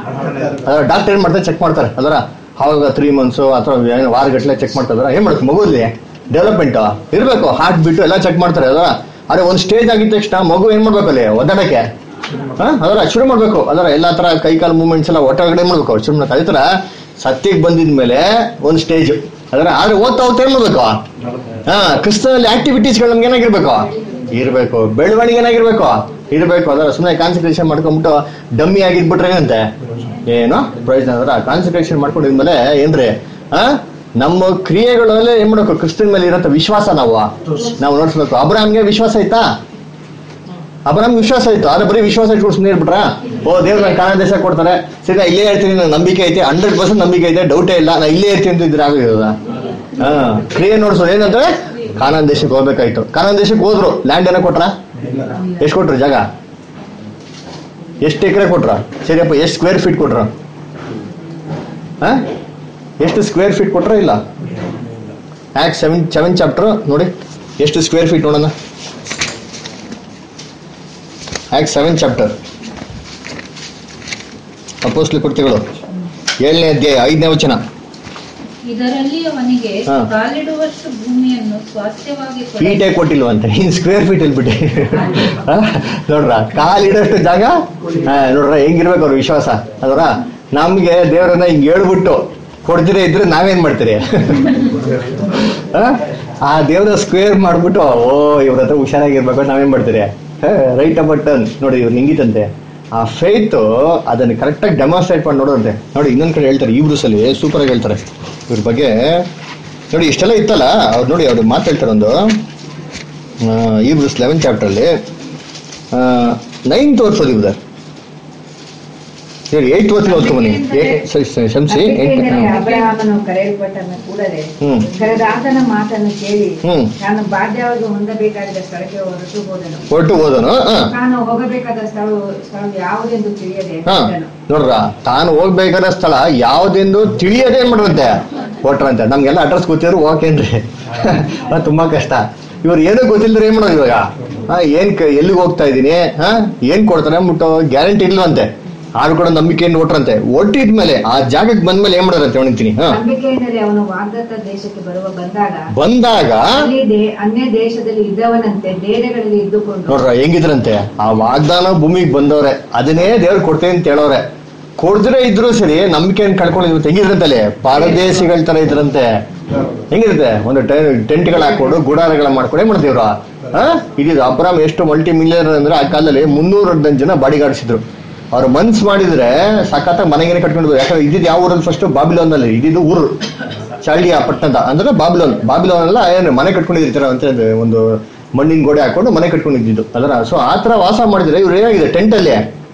ಅದರ ಡಾಕ್ಟರ್ ಏನ್ ಮಾಡ್ತಾರೆ ಚೆಕ್ ಮಾಡ್ತಾರೆ ಅದರ ಅವಾಗ ತ್ರೀ ಮಂತ್ಸ್ ಅಥವಾ ಏನು ವಾರಗಟ್ಟಲೆ ಚೆಕ್ ಮಾಡ್ತಾರೆ ಏನ್ ಮಾಡ್ಬೇಕು ಮಗುಲ್ಲಿ ಡೆವಲಪ್ಮೆಂಟ್ ಇರ್ಬೇಕು ಹಾರ್ಟ್ ಬಿಟ್ಟು ಎಲ್ಲ ಚೆಕ್ ಮಾಡ್ತಾರೆ ಅದರ ಅದೇ ಒಂದು ಸ್ಟೇಜ್ ಆಗಿದ ತಕ್ಷಣ ಮಗು ಏನ್ ಮಾಡ್ಬೇಕು ಅಲ್ಲಿ ಒದ್ದಾಡಕ್ಕೆ ಹಾ? ಅದರ ಶುರು ಮಾಡ್ಬೇಕು ಅದರ ಎಲ್ಲಾ ತರ ಕೈ ಕಾಲು ಮೂವ್ಮೆಂಟ್ಸ್ ಎಲ್ಲ ಒಟ್ಟೊಳಗಡೆ ಮಾಡ್ಬೇಕು ಶುರು ಮಾಡ್ಬೇಕು ಅದೇ ತರ ಸತ್ಯಕ್ಕೆ ಬಂದಿದ್ಮೇಲೆ ಒಂದು ಸ್ಟೇಜ್ ಅದರ ಆದ್ರೆ ಓದ್ತಾ ಹೋಗ್ತಾ ಏನ್ ಮಾಡ್ಬೇಕು ಹಾ ಕ್ರಿಸ್ತನಲ್ಲಿ ಆಕ್ಟಿವಿಟೀಸ್ಗಳು ನಮ್ಗೆ ಏನಾಗಿರ್ಬೇಕು ಇರ್ಬೇಕು ಬೆಳವಣಿಗೆ ಏನಾಗಿರ್ಬೇಕು ಇರ್ಬೇಕು ಅದರ ಸುಮ್ಮನೆ ಕಾನ್ಸಂಟ್ರೇಷನ್ ಮಾಡ್ಕೊಂಡ್ಬಿಟ್ಟು ಡಮ್ಮಿ ಆಗಿದ್ಬಿಟ್ರೆ ಏನಂತೆ ಏನು ಪ್ರಯೋಜನ ಅದರ ಕಾನ್ಸಂಟ್ರೇಷನ್ ಮಾಡ್ಕೊಂಡಿದ್ಮೇಲೆ ಏನ್ರಿ ಆ ನಮ್ಮ ಕ್ರಿಯೆಗಳಲ್ಲಿ ಏನ್ ಮಾಡ್ಬೇಕು ಕ್ರಿಸ್ತನ್ ಮೇಲೆ ಇರೋಂಥ ವಿಶ್ವಾಸ ನಾವು ನಾವು ನೋಡ್ಸ್ಬೇಕು ಅಬ್ರಾಮ್ಗೆ ವಿಶ್ವಾಸ ಆಯ್ತಾ ಅಬ್ರಾಮ್ ವಿಶ್ವಾಸ ಆಯ್ತು ಆದ್ರೆ ಬರೀ ವಿಶ್ವಾಸ ಇಟ್ಕೊಂಡು ಸುಮ್ಮನೆ ಇರ್ಬಿಟ್ರ ಓ ದೇವ್ರು ನಾನು ಕಾಣ ದೇಶ ಕೊಡ್ತಾರೆ ಸರಿ ನಾ ಇಲ್ಲೇ ಇರ್ತೀನಿ ನಂಗೆ ನಂಬಿಕೆ ಐತೆ ಹಂಡ್ರೆಡ್ ಪರ್ಸೆಂಟ್ ನಂಬಿಕೆ ಐತೆ ಡೌಟೇ ಇಲ್ಲ ನಾ ಇಲ್ಲೇ ಇರ್ತೀನಿ ಅಂತ ಇದ್ರೆ ಆಗೋದ ಹಾ ಕ್ರಿಯೆ ನೋಡ್ಸೋದು ಏನಂದ್ರೆ ಕಾನಾನ್ ದೇಶಕ್ಕೆ ಹೋಗ್ಬೇಕಾಯ್ತು ಕಾನಾನ್ ದೇಶಕ್ಕೆ ಹೋದ್ರು ಲ್ಯಾಂಡ್ ಏನೋ ಕೊಟ್ರ ಎಷ್ಟು ಕೊಟ್ರು ಜಾಗ ಎಷ್ಟು ಎಕರೆ ಕೊಟ್ರ ಸರಿಯಪ್ಪ ಎಷ್ಟು ಸ್ಕ್ವೇರ್ ಫೀಟ್ ಕೊಟ್ರ ಹಾ ಎಷ್ಟು ಸ್ಕ್ವೇರ್ ಫೀಟ್ ಕೊಟ್ರ ಇಲ್ಲ ಆಕ್ಟ್ ಸೆವೆನ್ ಸೆವೆನ್ ಚಾಪ್ಟರ್ ನೋಡಿ ಎಷ್ಟು ಸ್ಕ್ವೇರ್ ಫೀಟ್ ನೋಡೋಣ ಆಕ್ಟ್ ಸೆವೆನ್ ಚಾಪ್ಟರ್ ಅಪೋಸ್ಲಿ ಕೃತಿಗಳು ಏಳನೇ ಅಧ್ಯಾಯ ಐದನೇ ವಚನ ಇದರಲ್ಲಿ ಅವನಿಗೆ ಹಾ. ಕಾಲಿಡುವಷ್ಟು ಭೂಮಿಯನ್ನು ಸ್ವಾಸ್ಥ್ಯವಾಗಿ ಕೊಡಲು ಫೀಟೇ ಕೊಟ್ಟಿಲ್ವಂತೆ ಇನ್ ಸ್ಕ್ವೇರ್ ಫೀಟ್ ಇಲ್ಬಿಟ್ಟು ನೋಡ್ರ ಕಾಲಿಡೋಷ್ಟು ಜಾಗ ಹಾ, ನೋಡ್ರ ಹೆಂಗಿರ್ಬೇಕು ಅವ್ರ ವಿಶ್ವಾಸ ಅದರ ನಮ್ಗೆ ದೇವರನ್ನ ಹಿಂಗ್ ಹೇಳ್ಬಿಟ್ಟು ಕೊಡ್ದಿರೇ ಇದ್ರೆ ನಾವೇನ್ ಮಾಡ್ತೀರಿ ಆ? ಆ ದೇವ್ರ ಸ್ಕ್ವೇರ್ ಮಾಡ್ಬಿಟ್ಟು ಓ ಇವ್ರ ಹತ್ರ ಹುಷಾರಾಗಿರ್ಬೇಕು ಅಂತ ನಾವೇನ್ ಮಾಡ್ತೀರಿ ರೈಟ್ ಬಟನ್ ನೋಡಿ ಇವ್ರು ನಿಂಗಿತಂತೆ ಆ ಫೇತ್ ಅದನ್ನ ಕರೆಕ್ಟಾಗಿ ಡೆಮಾನ್ಸ್ಟ್ರೇಟ್ ಮಾಡಿ ನೋಡೋದಂತೆ ನೋಡಿ ಇನ್ನೊಂದ್ ಕಡೆ ಹೇಳ್ತಾರೆ ಈ ಅಲ್ಲಿ ಸೂಪರ್ ಆಗಿ ಹೇಳ್ತಾರೆ ಇವ್ರ ಬಗ್ಗೆ ನೋಡಿ ಇಷ್ಟೆಲ್ಲ ಇತ್ತಲ್ಲ ಅವ್ರು ನೋಡಿ ಅವ್ರು ಮಾತಾಡ್ತಾರೆ ಒಂದು ಈ ಬ್ರೂಸ್ ಲೆವೆನ್ ಚಾಪ್ಟರ್ಲಿ ನೈನ್ತ್ ಓದ್ಸೋದು ಇವ್ರ ಹೇಳಿ ಏಟ್ ವರ್ಷ ಓದ್ಕೊ ಬನ್ನಿ ಏ- ಸ- ಸ- ಕ್ಷಮಿಸಿ ಎಂಟು ನಂಬಿಕೆಯಿಂದಲೇ ಹಾ. ಅಬ್ರಹಾಮನು ಕರೆಯಲ್ಪಟ್ಟ ಕೂಡಲೇ ಹ್ಮ್. ಕರೆದಾತನ ಮಾತನ್ನು ಕೇಳಿ ಹ್ಮ್. ತಾನು ಬಾಧ್ಯವಾಗಿ ಹೊಂದಬೇಕಾದ ಸ್ಥಳಕ್ಕೆ ಹೊರಟು ಹೋದನು ಹೊರಟು ಹೋದನು ಹಾ ತಾನು ಹೋಗಬೇಕಾದ ಸ್ಥಳ ಸ್ಥಳ ಯಾವುದೆಂದು ತಿಳಿಯದೆ ಹಾ ಹೊರಟನು. ನೋಡ್ರ ತಾನು ಹೋಗ್ಬೇಕಾದ ಸ್ಥಳ ಯಾವ್ದೆಂದು ತಿಳಿಯದೇ ಏನ್ ಮಾಡ್ರಂತೆ ಹೊಟ್ರಂತೆ ನಮ್ಗೆಲ್ಲ ಅಡ್ರೆಸ್ ಗೊತ್ತಿದ್ರು ಓಕೆನ್ರಿ ಅದು ತುಂಬಾ ಕಷ್ಟ ಇವ್ರು ಏನೂ ಗೊತ್ತಿಲ್ಲದ್ರೆ ಏನ್ ಮಾಡೋದು ಇವಾಗ ಹಾ ಏನ್ ಕ- ಎಲ್ಲಿಗೆ ಹೋಗ್ತಾ ಇದೀನಿ ಹಾ ಏನ್ ಕೊಡ್ತಾರೆ ಅಂದ್ಬಿಟ್ಟು ಗ್ಯಾರಂಟಿ ಇಲ್ವಂತೆ ಆದ್ರೂ ಕೂಡ ನಂಬಿಕೆಯಿಂದ ಹೊಟ್ರಂತೆ ಒಟ್ಟಿದ್ಮೇಲೆ ಆ ಜಾಗಕ್ಕೆ ಬಂದ್ಮೇಲೆ ಏನ್ ಮಾಡೋದಂತೆ ಹೊಣಿತೀನಿ ಹಾ ನಂಬಿಕೆಯಿಂದಲೇ ಅವನು ವಾಗ್ದತ್ತ ದೇಶಕ್ಕೆ ಬರುವ ಬಂದಾಗ ಬಂದಾಗ ಅಲ್ಲಿ ದೇ- ಅನ್ಯ ದೇಶದಲ್ಲಿ ಇದ್ದವನಂತೆ ಡೇರೆಗಳಲ್ಲಿ ಇದ್ದುಕೊಂಡು ನೋಡ್ರ ಹೆಂಗಿದ್ರಂತೆ ಆ ವಾಗ್ದಾನ ಭೂಮಿಗೆ ಬಂದವ್ರೆ ಅದನ್ನೇ ದೇವ್ರು ಕೊಡ್ತೇನೆ ಅಂತ ಹೇಳೋರೆ ಕೊಡ್ದ್ರೆ ಇದ್ರು ಸರಿ ನಂಬಿಕೆಯನ್ನು ಕಳ್ಕೊಂಡಿದ್ರು ಹೆಂಗಿದ್ರಂತಲ್ಲಿ ಪಾರದೇಶಿಗಳ ತರ ಇದ್ರಂತೆ ಹೆಂಗಿರುತ್ತೆ ಒಂದು ಟೆಂಟ್ಗಳು ಹಾಕೊಂಡು ಗುಡಾರಗಳ ಮಾಡ್ಕೊಂಡು ಏನ್ ಮಾಡ್ತಿವ್ರು ಹಾ ಇದಿದು ಅಬ್ರಾಮ್ ಎಷ್ಟು ಮಲ್ಟಿ ಮಿಲಿಯನರ್ ಅಂದ್ರೆ ಆ ಕಾಲದಲ್ಲಿ ಮುನ್ನೂರ ಜನ ಬಾಡಿಗಾಡಿಸಿದ್ರು ಅವ್ರು ಮನ್ಸ್ ಮಾಡಿದ್ರೆ ಸಖತ್ತ ಮನೆಗೇನೆ ಕಟ್ಕೊಂಡು ಯಾಕಂದ್ರೆ ಇದ್ದಿದ್ದು ಯಾವ ಊರಲ್ಲಿ ಫಸ್ಟ್ ಬಾಬಿಲೋನ್ ಅಲ್ಲಿ ಇದ್ದಿದ್ದು ಊರು ಚಾಲ್ಡಿಯಾ ಪಟ್ಟಣದ ಅಂದ್ರೆ ಬಾಬಿಲೋನ್ ಬಾಬಿಲೋನ್ ಎಲ್ಲ ಏನು ಮನೆ ಕಟ್ಕೊಂಡಿರ್ತಾರ ಅಂತ ಒಂದು- ಒಂದು ಮಣ್ಣಿನ ಗೋಡೆ ಹಾಕೊಂಡು ಮನೆ ಕಟ್ಕೊಂಡಿದ್ದು ಅದರ ಸೊ ಆ ತರ ವಾಸ ಮಾಡಿದ್ರೆ ಇವ್ರು ಏನಾಗಿದೆ ಟೆಂಟ್ ಅಲ್ಲಿ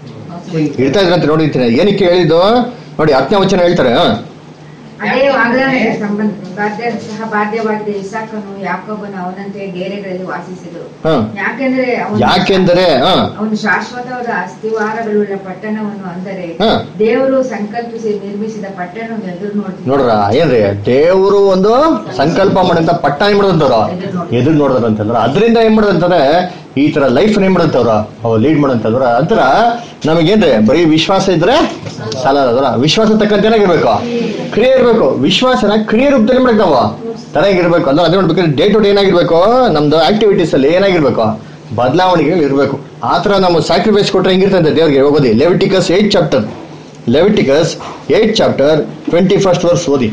ಇರ್ತಾ ಇದ್ರಂತೆ ನೋಡಿರ್ತೀನಿ ಏನಕ್ಕೆ ಹೇಳಿದ್ದು ನೋಡಿ ಹತ್ತನೇ ವಚನ ಹೇಳ್ತಾರೆ ಹಾ ಅದೇ ವಾಗ್ದಾನಕ್ಕೆ ಸಂಬಂಧ ಬಾಧ್ಯ ಸಹ ಬಾಧ್ಯವಾಗಿದೆ ಇಸಾಕನು ಯಾಕೋಬನು ಅವನಂತೆ ಡೇರೆಗಳಲ್ಲಿ ವಾಸಿಸಿದರು ಹಾ ಯಾಕೆಂದ್ರೆ ಅವನು ಯಾಕೆಂದರೆ ಹಾ ಅವನು ಶಾಶ್ವತವಾದ ಅಸ್ಥಿವಾರಗಳುಳ್ಳ ಪಟ್ಟಣವನ್ನು ಅಂದರೆ ಹಾ. ದೇವರು ಸಂಕಲ್ಪಿಸಿ ನಿರ್ಮಿಸಿದ ಪಟ್ಟಣವನ್ನು ಎದುರು ನೋಡ್ತೀವಿ ನೋಡ್ರ ಏನ್ರಿ ದೇವರು ಒಂದು ಸಂಕಲ್ಪ ಮಾಡಂತ ಪಟ್ಟ ಏನ್ ಮಾಡೋದಂತವ್ರು ಎದುರು ನೋಡಿದ್ರಂತಂದ್ರ ಅದರಿಂದ ಏನ್ ಮಾಡೋದಂತಾರೆ ಈ ತರ ಲೈಫ್ ಏನ್ ಮಾಡೋದಂತವ್ರ ಅವ್ರು ಲೀಡ್ ಮಾಡೋದಂತಂದ್ರ ಅಂತರ ನಮಗೇನ್ರಿ ಬರೀ ವಿಶ್ವಾಸ ಇದ್ರೆ ಸಾಲದವ್ರ ವಿಶ್ವಾಸ ತಕ್ಕಂತ ಏನಾಗಿರ್ಬೇಕು ಕ್ರಿಯೆ ಇರ್ಬೇಕು ವಿಶ್ವಾಸನ ಕ್ರಿಯೆ ರೂಪದಲ್ಲಿ ಮಾಡಕ್ ನಾವು ತರಾಗಿರ್ಬೇಕು ಅಂದ್ರೆ ಅದೇ ನೋಡ್ಬೇಕಾದ್ರೆ ಡೇ ಟು ಡೇ ಏನಾಗಿರ್ಬೇಕು ನಮ್ದು ಆಕ್ಟಿವಿಟೀಸ್ ಅಲ್ಲಿ ಏನಾಗಿರ್ಬೇಕು ಬದಲಾವಣೆಗಳು ಇರಬೇಕು ಆ ತರ ನಾವು ಸ್ಯಾಕ್ರಿಫೈಸ್ ಕೊಟ್ರೆ ಹೆಂಗಿರ್ತಂತೆ ದೇವ್ರಿಗೆ ಹೋಗೋದಿ Leviticus eight chapter Leviticus eight chapter twenty first verse ಓದಿ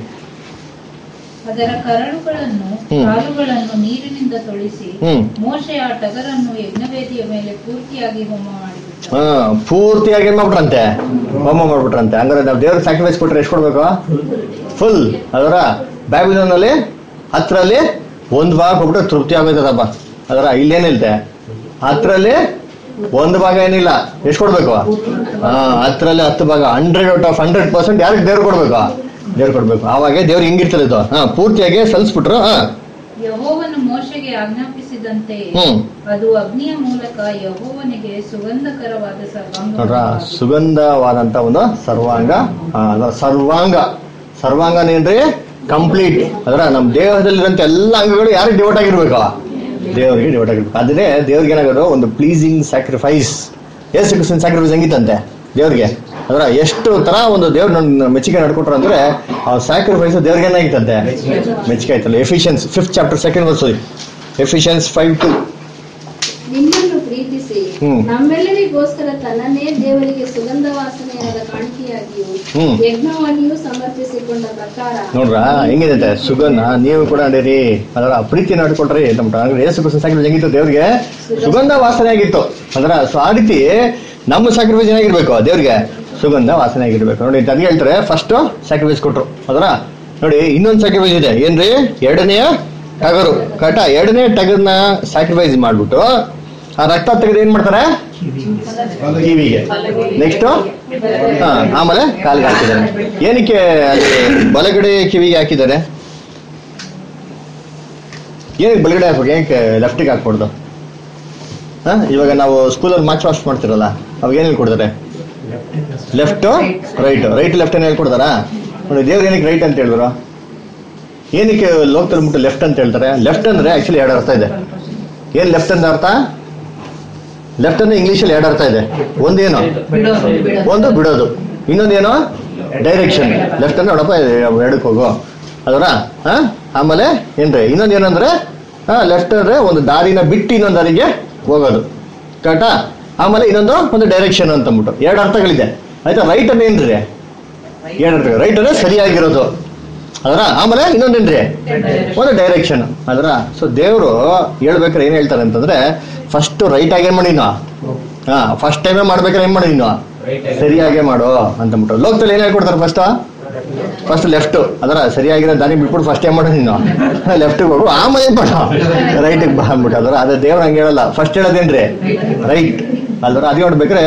ಅದರ ಕರಳುಗಳನ್ನು ಹ್ಮ್. ಕಾಲುಗಳನ್ನು ನೀರಿನಿಂದ ತೊಳಿಸಿ ಹ್ಮ್. ಮೋಶೆಯ ಆ ಟಗರನ್ನು ಯಜ್ಞವೇದಿಯ ಮೇಲೆ ಪೂರ್ತಿಯಾಗಿ ಹೋಮ ಮಾಡಿಬಿಟ್ಟ ಹಾ ಪೂರ್ತಿಯಾಗಿ ಏನ್ ಮಾಡ್ಬಿಟ್ರಂತೆ ಹೋಮ ಮಾಡ್ಬಿಟ್ರಂತೆ ಹಂಗಾರೆ ನಾವು ದೇವ್ರ ಸ್ಯಾಕ್ರಿಫೈಸ್ ಕೊಟ್ರೆ ಎಷ್ಟು ಕೊಡ್ಬೇಕು ಫುಲ್ ಅದರ ಬ್ಯಾಬಿಲೋನ್ ಅಲ್ಲಿ ಹತ್ರಲ್ಲಿ ಒಂದ್ ಭಾಗ ಕೊಟ್ಬಿಟ್ರೆ ತೃಪ್ತಿ ಆಗೋಯ್ತದಪ್ಪ ಅದರ ಇಲ್ಲೇನಿಲ್ತೆ ಹತ್ರಲ್ಲಿ ಒಂದು ಭಾಗ ಏನಿಲ್ಲ ಎಷ್ಟು ಕೊಡ್ಬೇಕು ಹಾ ಹತ್ರಲ್ಲಿ ಹತ್ತು ಭಾಗ hundred out of hundred percent ಯಾರಿಗೆ ದೇವ್ರು ಕೊಡ್ಬೇಕು ದೇವ್ರು ಕೊಡ್ಬೇಕು ಆವಾಗ ದೇವ್ರು ಹೆಂಗಿರ್ತದೆ ಇದು ಹಾ ಪೂರ್ತಿಯಾಗಿ ಸಲ್ಸ್ಬಿಟ್ರು ಹಾ ಯಹೋವನು ಮೋಶೆಗೆ ಆಜ್ಞಾಪಿಸಿದಂತೆ ಹ್ಮ್. ಅದು ಅಗ್ನಿಯ ಮೂಲಕ ಯಹೋವನಿಗೆ ಸುಗಂಧಕರವಾದ ನೋಡ್ರ ಸರ್ವಾಂಗ ಸುಗಂಧವಾದಂತ ಒಂದು ಸರ್ವಾಂಗ ಆ, ಅಲ್ಲ, ಸರ್ವಾಂಗ ಸರ್ವಾಂಗನೇನ್ರಿ ಕಂಪ್ಲೀಟ್ ಅದರ ನಮ್ಮ ದೇಹದಲ್ಲಿರೋಂಥ ಎಲ್ಲ ಅಂಗಗಳು ಯಾರಿಗೆ ಡಿವೋಟ್ ಆಗಿರ್ಬೇಕು ದೇವರಿಗೆ ಡಿವೋಟ್ ಆಗಿರ್ಬೇಕು ಅದನ್ನೇ ದೇವ್ರಿಗೆ ಏನಾಗೋದು ಒಂದು ಪ್ಲೀಸಿಂಗ್ ಸ್ಯಾಕ್ರಿಫೈಸ್ ಏಸು ಕ್ರಿಸ್ತನ್ ಸ್ಯಾಕ್ರಿಫೈಸ್ ಹೆಂಗಿತ್ತಂತೆ ದೇವ್ರಿಗೆ ಅದರ ಎಷ್ಟು ತರ ಒಂದು ದೇವ್ರ ನನ್ನ ಮೆಚ್ಚುಗೆ ನಡ್ಕೊಟ್ರು ಅಂದ್ರೆ ಆ ಸ್ಯಾಕ್ರಿಫೈಸ್ ದೇವ್ರಿಗೆ ಏನಾಗಿತ್ತಂತೆ ಮೆಚ್ಚುಗೆ ಆಯ್ತಲ್ಲ Ephesians fifth chapter second verse Ephesians five two ನಿಮ್ಮನ್ನು ಪ್ರೀತಿಸಿ ಹ್ಮ್. ನಮ್ಮೆಲ್ಲರಿಗೋಸ್ಕರ ತನ್ನನ್ನೇ ದೇವರಿಗೆ ಸುಗಂಧ ವಾಸನೆಯಾದ ಕಾಣಿಕೆಯಾಗಿಯೂ ಹ್ಮ್. ಯಜ್ಞವಾಗಿಯೂ ಸಮರ್ಪಿಸಿಕೊಂಡ ಪ್ರಕಾರ ನೋಡ್ರ ಹೆಂಗಿದೆ ಸುಗಂಧ ನೀವು ಕೂಡ ನಡೀರಿ ಅದರ ಪ್ರೀತಿ ನಡ್ಕೊಟ್ರಿ ಅಂದ್ರೆ ಏಸು ಕ್ರಿಸ್ತನ ಸಾಕ್ರಿಫೈಸ್ ಹೆಂಗಿತ್ತು ದೇವ್ರಿಗೆ ಸುಗಂಧ ವಾಸನೆ ಆಗಿತ್ತು ಅದರ ಸೊ ಆ ರೀತಿ ನಮ್ಮ ಸಾಕ್ರಿಫೈಸ್ ಏನಾಗಿರ್ಬೇಕು ದೇವ್ರಿಗೆ ಸುಗಂಧ ವಾಸನೆ ಆಗಿರ್ಬೇಕು ನೋಡಿ ಅದ್ ಹೇಳ್ತಾರೆ ಫಸ್ಟ್ ಸ್ಯಾಕ್ರಿಫೈಸ್ ಕೊಟ್ರು ಅದರ ನೋಡಿ ಇನ್ನೊಂದು ಸ್ಯಾಕ್ರಿಫೈಸ್ ಇದೆ ಏನ್ರಿ ಎರಡನೆಯ ಟಗರು ಕಟ ಎರಡನೇ ಟಗರ್ನ ಸ್ಯಾಕ್ರಿಫೈಸ್ ಮಾಡ್ಬಿಟ್ಟು ಆ ರಕ್ತ ತೆಗೆದು ಏನ್ ಮಾಡ್ತಾರೆ ಕಿವಿಗೆ ನೆಕ್ಸ್ಟ್ ಹಾ ಆಮೇಲೆ ಕಾಲಿಗೆ ಹಾಕಿದ್ದಾರೆ ಏನಕ್ಕೆ ಅಲ್ಲಿ ಬಲಗಡೆ ಕಿವಿಗೆ ಹಾಕಿದ್ದಾರೆ ಏನಕ್ಕೆ ಬಲಗಡೆ ಹಾಕ್ಬೇಕು ಏನಕ್ಕೆ ಲೆಫ್ಟಿಗೆ ಹಾಕ್ಬಾರ್ದು ಹಾ ಇವಾಗ ನಾವು ಸ್ಕೂಲಲ್ಲಿ ಮಾರ್ಚ್ ವಾಶ್ ಮಾಡ್ತಿರಲ್ಲ ಅವಾಗ ಏನ್ ಹೇಳ್ಕೊಡ್ತಾರೆ ಲೆಫ್ಟ್ ರೈಟ್ ರೈಟ್ ಲೆಫ್ಟ್ ಏನ್ ಹೇಳ್ಕೊಡ್ತಾರಾ ನೋಡಿ ದೇವ್ರು ಏನಕ್ಕೆ ರೈಟ್ ಅಂತ ಹೇಳಿದ್ರು ಏನಕ್ಕೆ ಲೋಕದಲ್ಲಿ ಮುಟ್ಟು ಲೆಫ್ಟ್ ಅಂತ ಹೇಳ್ತಾರೆ ಲೆಫ್ಟ್ ಅಂದ್ರೆ ಆಕ್ಚುಲಿ ಎರಡು ಅರ್ಥ ಇದೆ ಏನ್ ಲೆಫ್ಟ್ ಅಂತ ಅರ್ಥ ಲೆಫ್ಟ್ ಅಂದ್ರೆ ಇಂಗ್ಲಿಷಲ್ಲಿ ಎರಡು ಅರ್ಥ ಇದೆ ಒಂದೇನು ಒಂದು ಬಿಡೋದು ಇನ್ನೊಂದೇನು ಡೈರೆಕ್ಷನ್ ಲೆಫ್ಟ್ ಅಂದ್ರೆ ನೋಡಪ್ಪ ಎಡಕ್ಕೆ ಹೋಗು ಅದರ ಹಾ ಆಮೇಲೆ ಏನ್ರಿ ಇನ್ನೊಂದು ಏನಂದ್ರೆ ಹಾ ಲೆಫ್ಟ್ ಅಂದ್ರೆ ಒಂದು ದಾರಿನ ಬಿಟ್ಟು ಇನ್ನೊಂದು ದಾರಿಗೆ ಹೋಗೋದು ಕರೆಕ್ಟಾ ಆಮೇಲೆ ಇನ್ನೊಂದು ಒಂದು ಡೈರೆಕ್ಷನ್ ಅಂತ ಅಂದ್ಬಿಟ್ಟು ಎರಡು ಅರ್ಥಗಳಿದೆ ಆಯ್ತಾ ರೈಟ್ ಅಂದ್ರೆ ಏನ್ರಿ ಎರಡು ಅರ್ಥ ರೈಟ್ ಅಂದ್ರೆ ಸರಿಯಾಗಿರೋದು ಅದರ ಆಮೇಲೆ ಇನ್ನೊಂದೇನ್ರಿ ಒಂದು ಡೈರೆಕ್ಷನ್ ಅದರ ಸೊ ದೇವರು ಹೇಳ್ಬೇಕಾದ್ರೆ ಏನ್ ಹೇಳ್ತಾರೆ ಅಂತಂದ್ರೆ ಫಸ್ಟ್ ರೈಟ್ ಆಗಿ ಏನ್ ಮಾಡಿ ನಾವು ಹಾ ಫಸ್ಟ್ ಟೈಮೇ ಮಾಡ್ಬೇಕಾದ್ರೆ ಏನ್ ಮಾಡಿ ನೀನು Right ಆಗಿ. ಸರಿಯಾಗೇ ಮಾಡು ಅಂತಂದ್ಬಿಟ್ಟು ಲೋಕದಲ್ಲಿ ಏನ್ ಹೇಳ್ಕೊಡ್ತಾರೆ ಫಸ್ಟ್ ಫಸ್ಟ್ ಲೆಫ್ಟ್ ಅದರ ಸರಿಯಾಗಿರೋ ದಾರಿ ಬಿಟ್ಬಿಟ್ಟು ಫಸ್ಟ್ ಏನ್ ಮಾಡು ನೀನು ಲೆಫ್ಟ್ ಹೋಗು ಆಮೇಲೆ ಏನ್ ಮಾಡು ರೈಟಿಗೆ ಬಾ ಅಂದ್ಬಿಟ್ಟು ಅದರ ಅದೇ ದೇವ್ರು ಹಂಗೆ ಹೇಳಲ್ಲ ಫಸ್ಟ್ ಹೇಳೋದೇನ್ರಿ ರೈಟ್ ಅಲ್ದ್ರ ಅದೇ ನೋಡ್ಬೇಕಾದ್ರೆ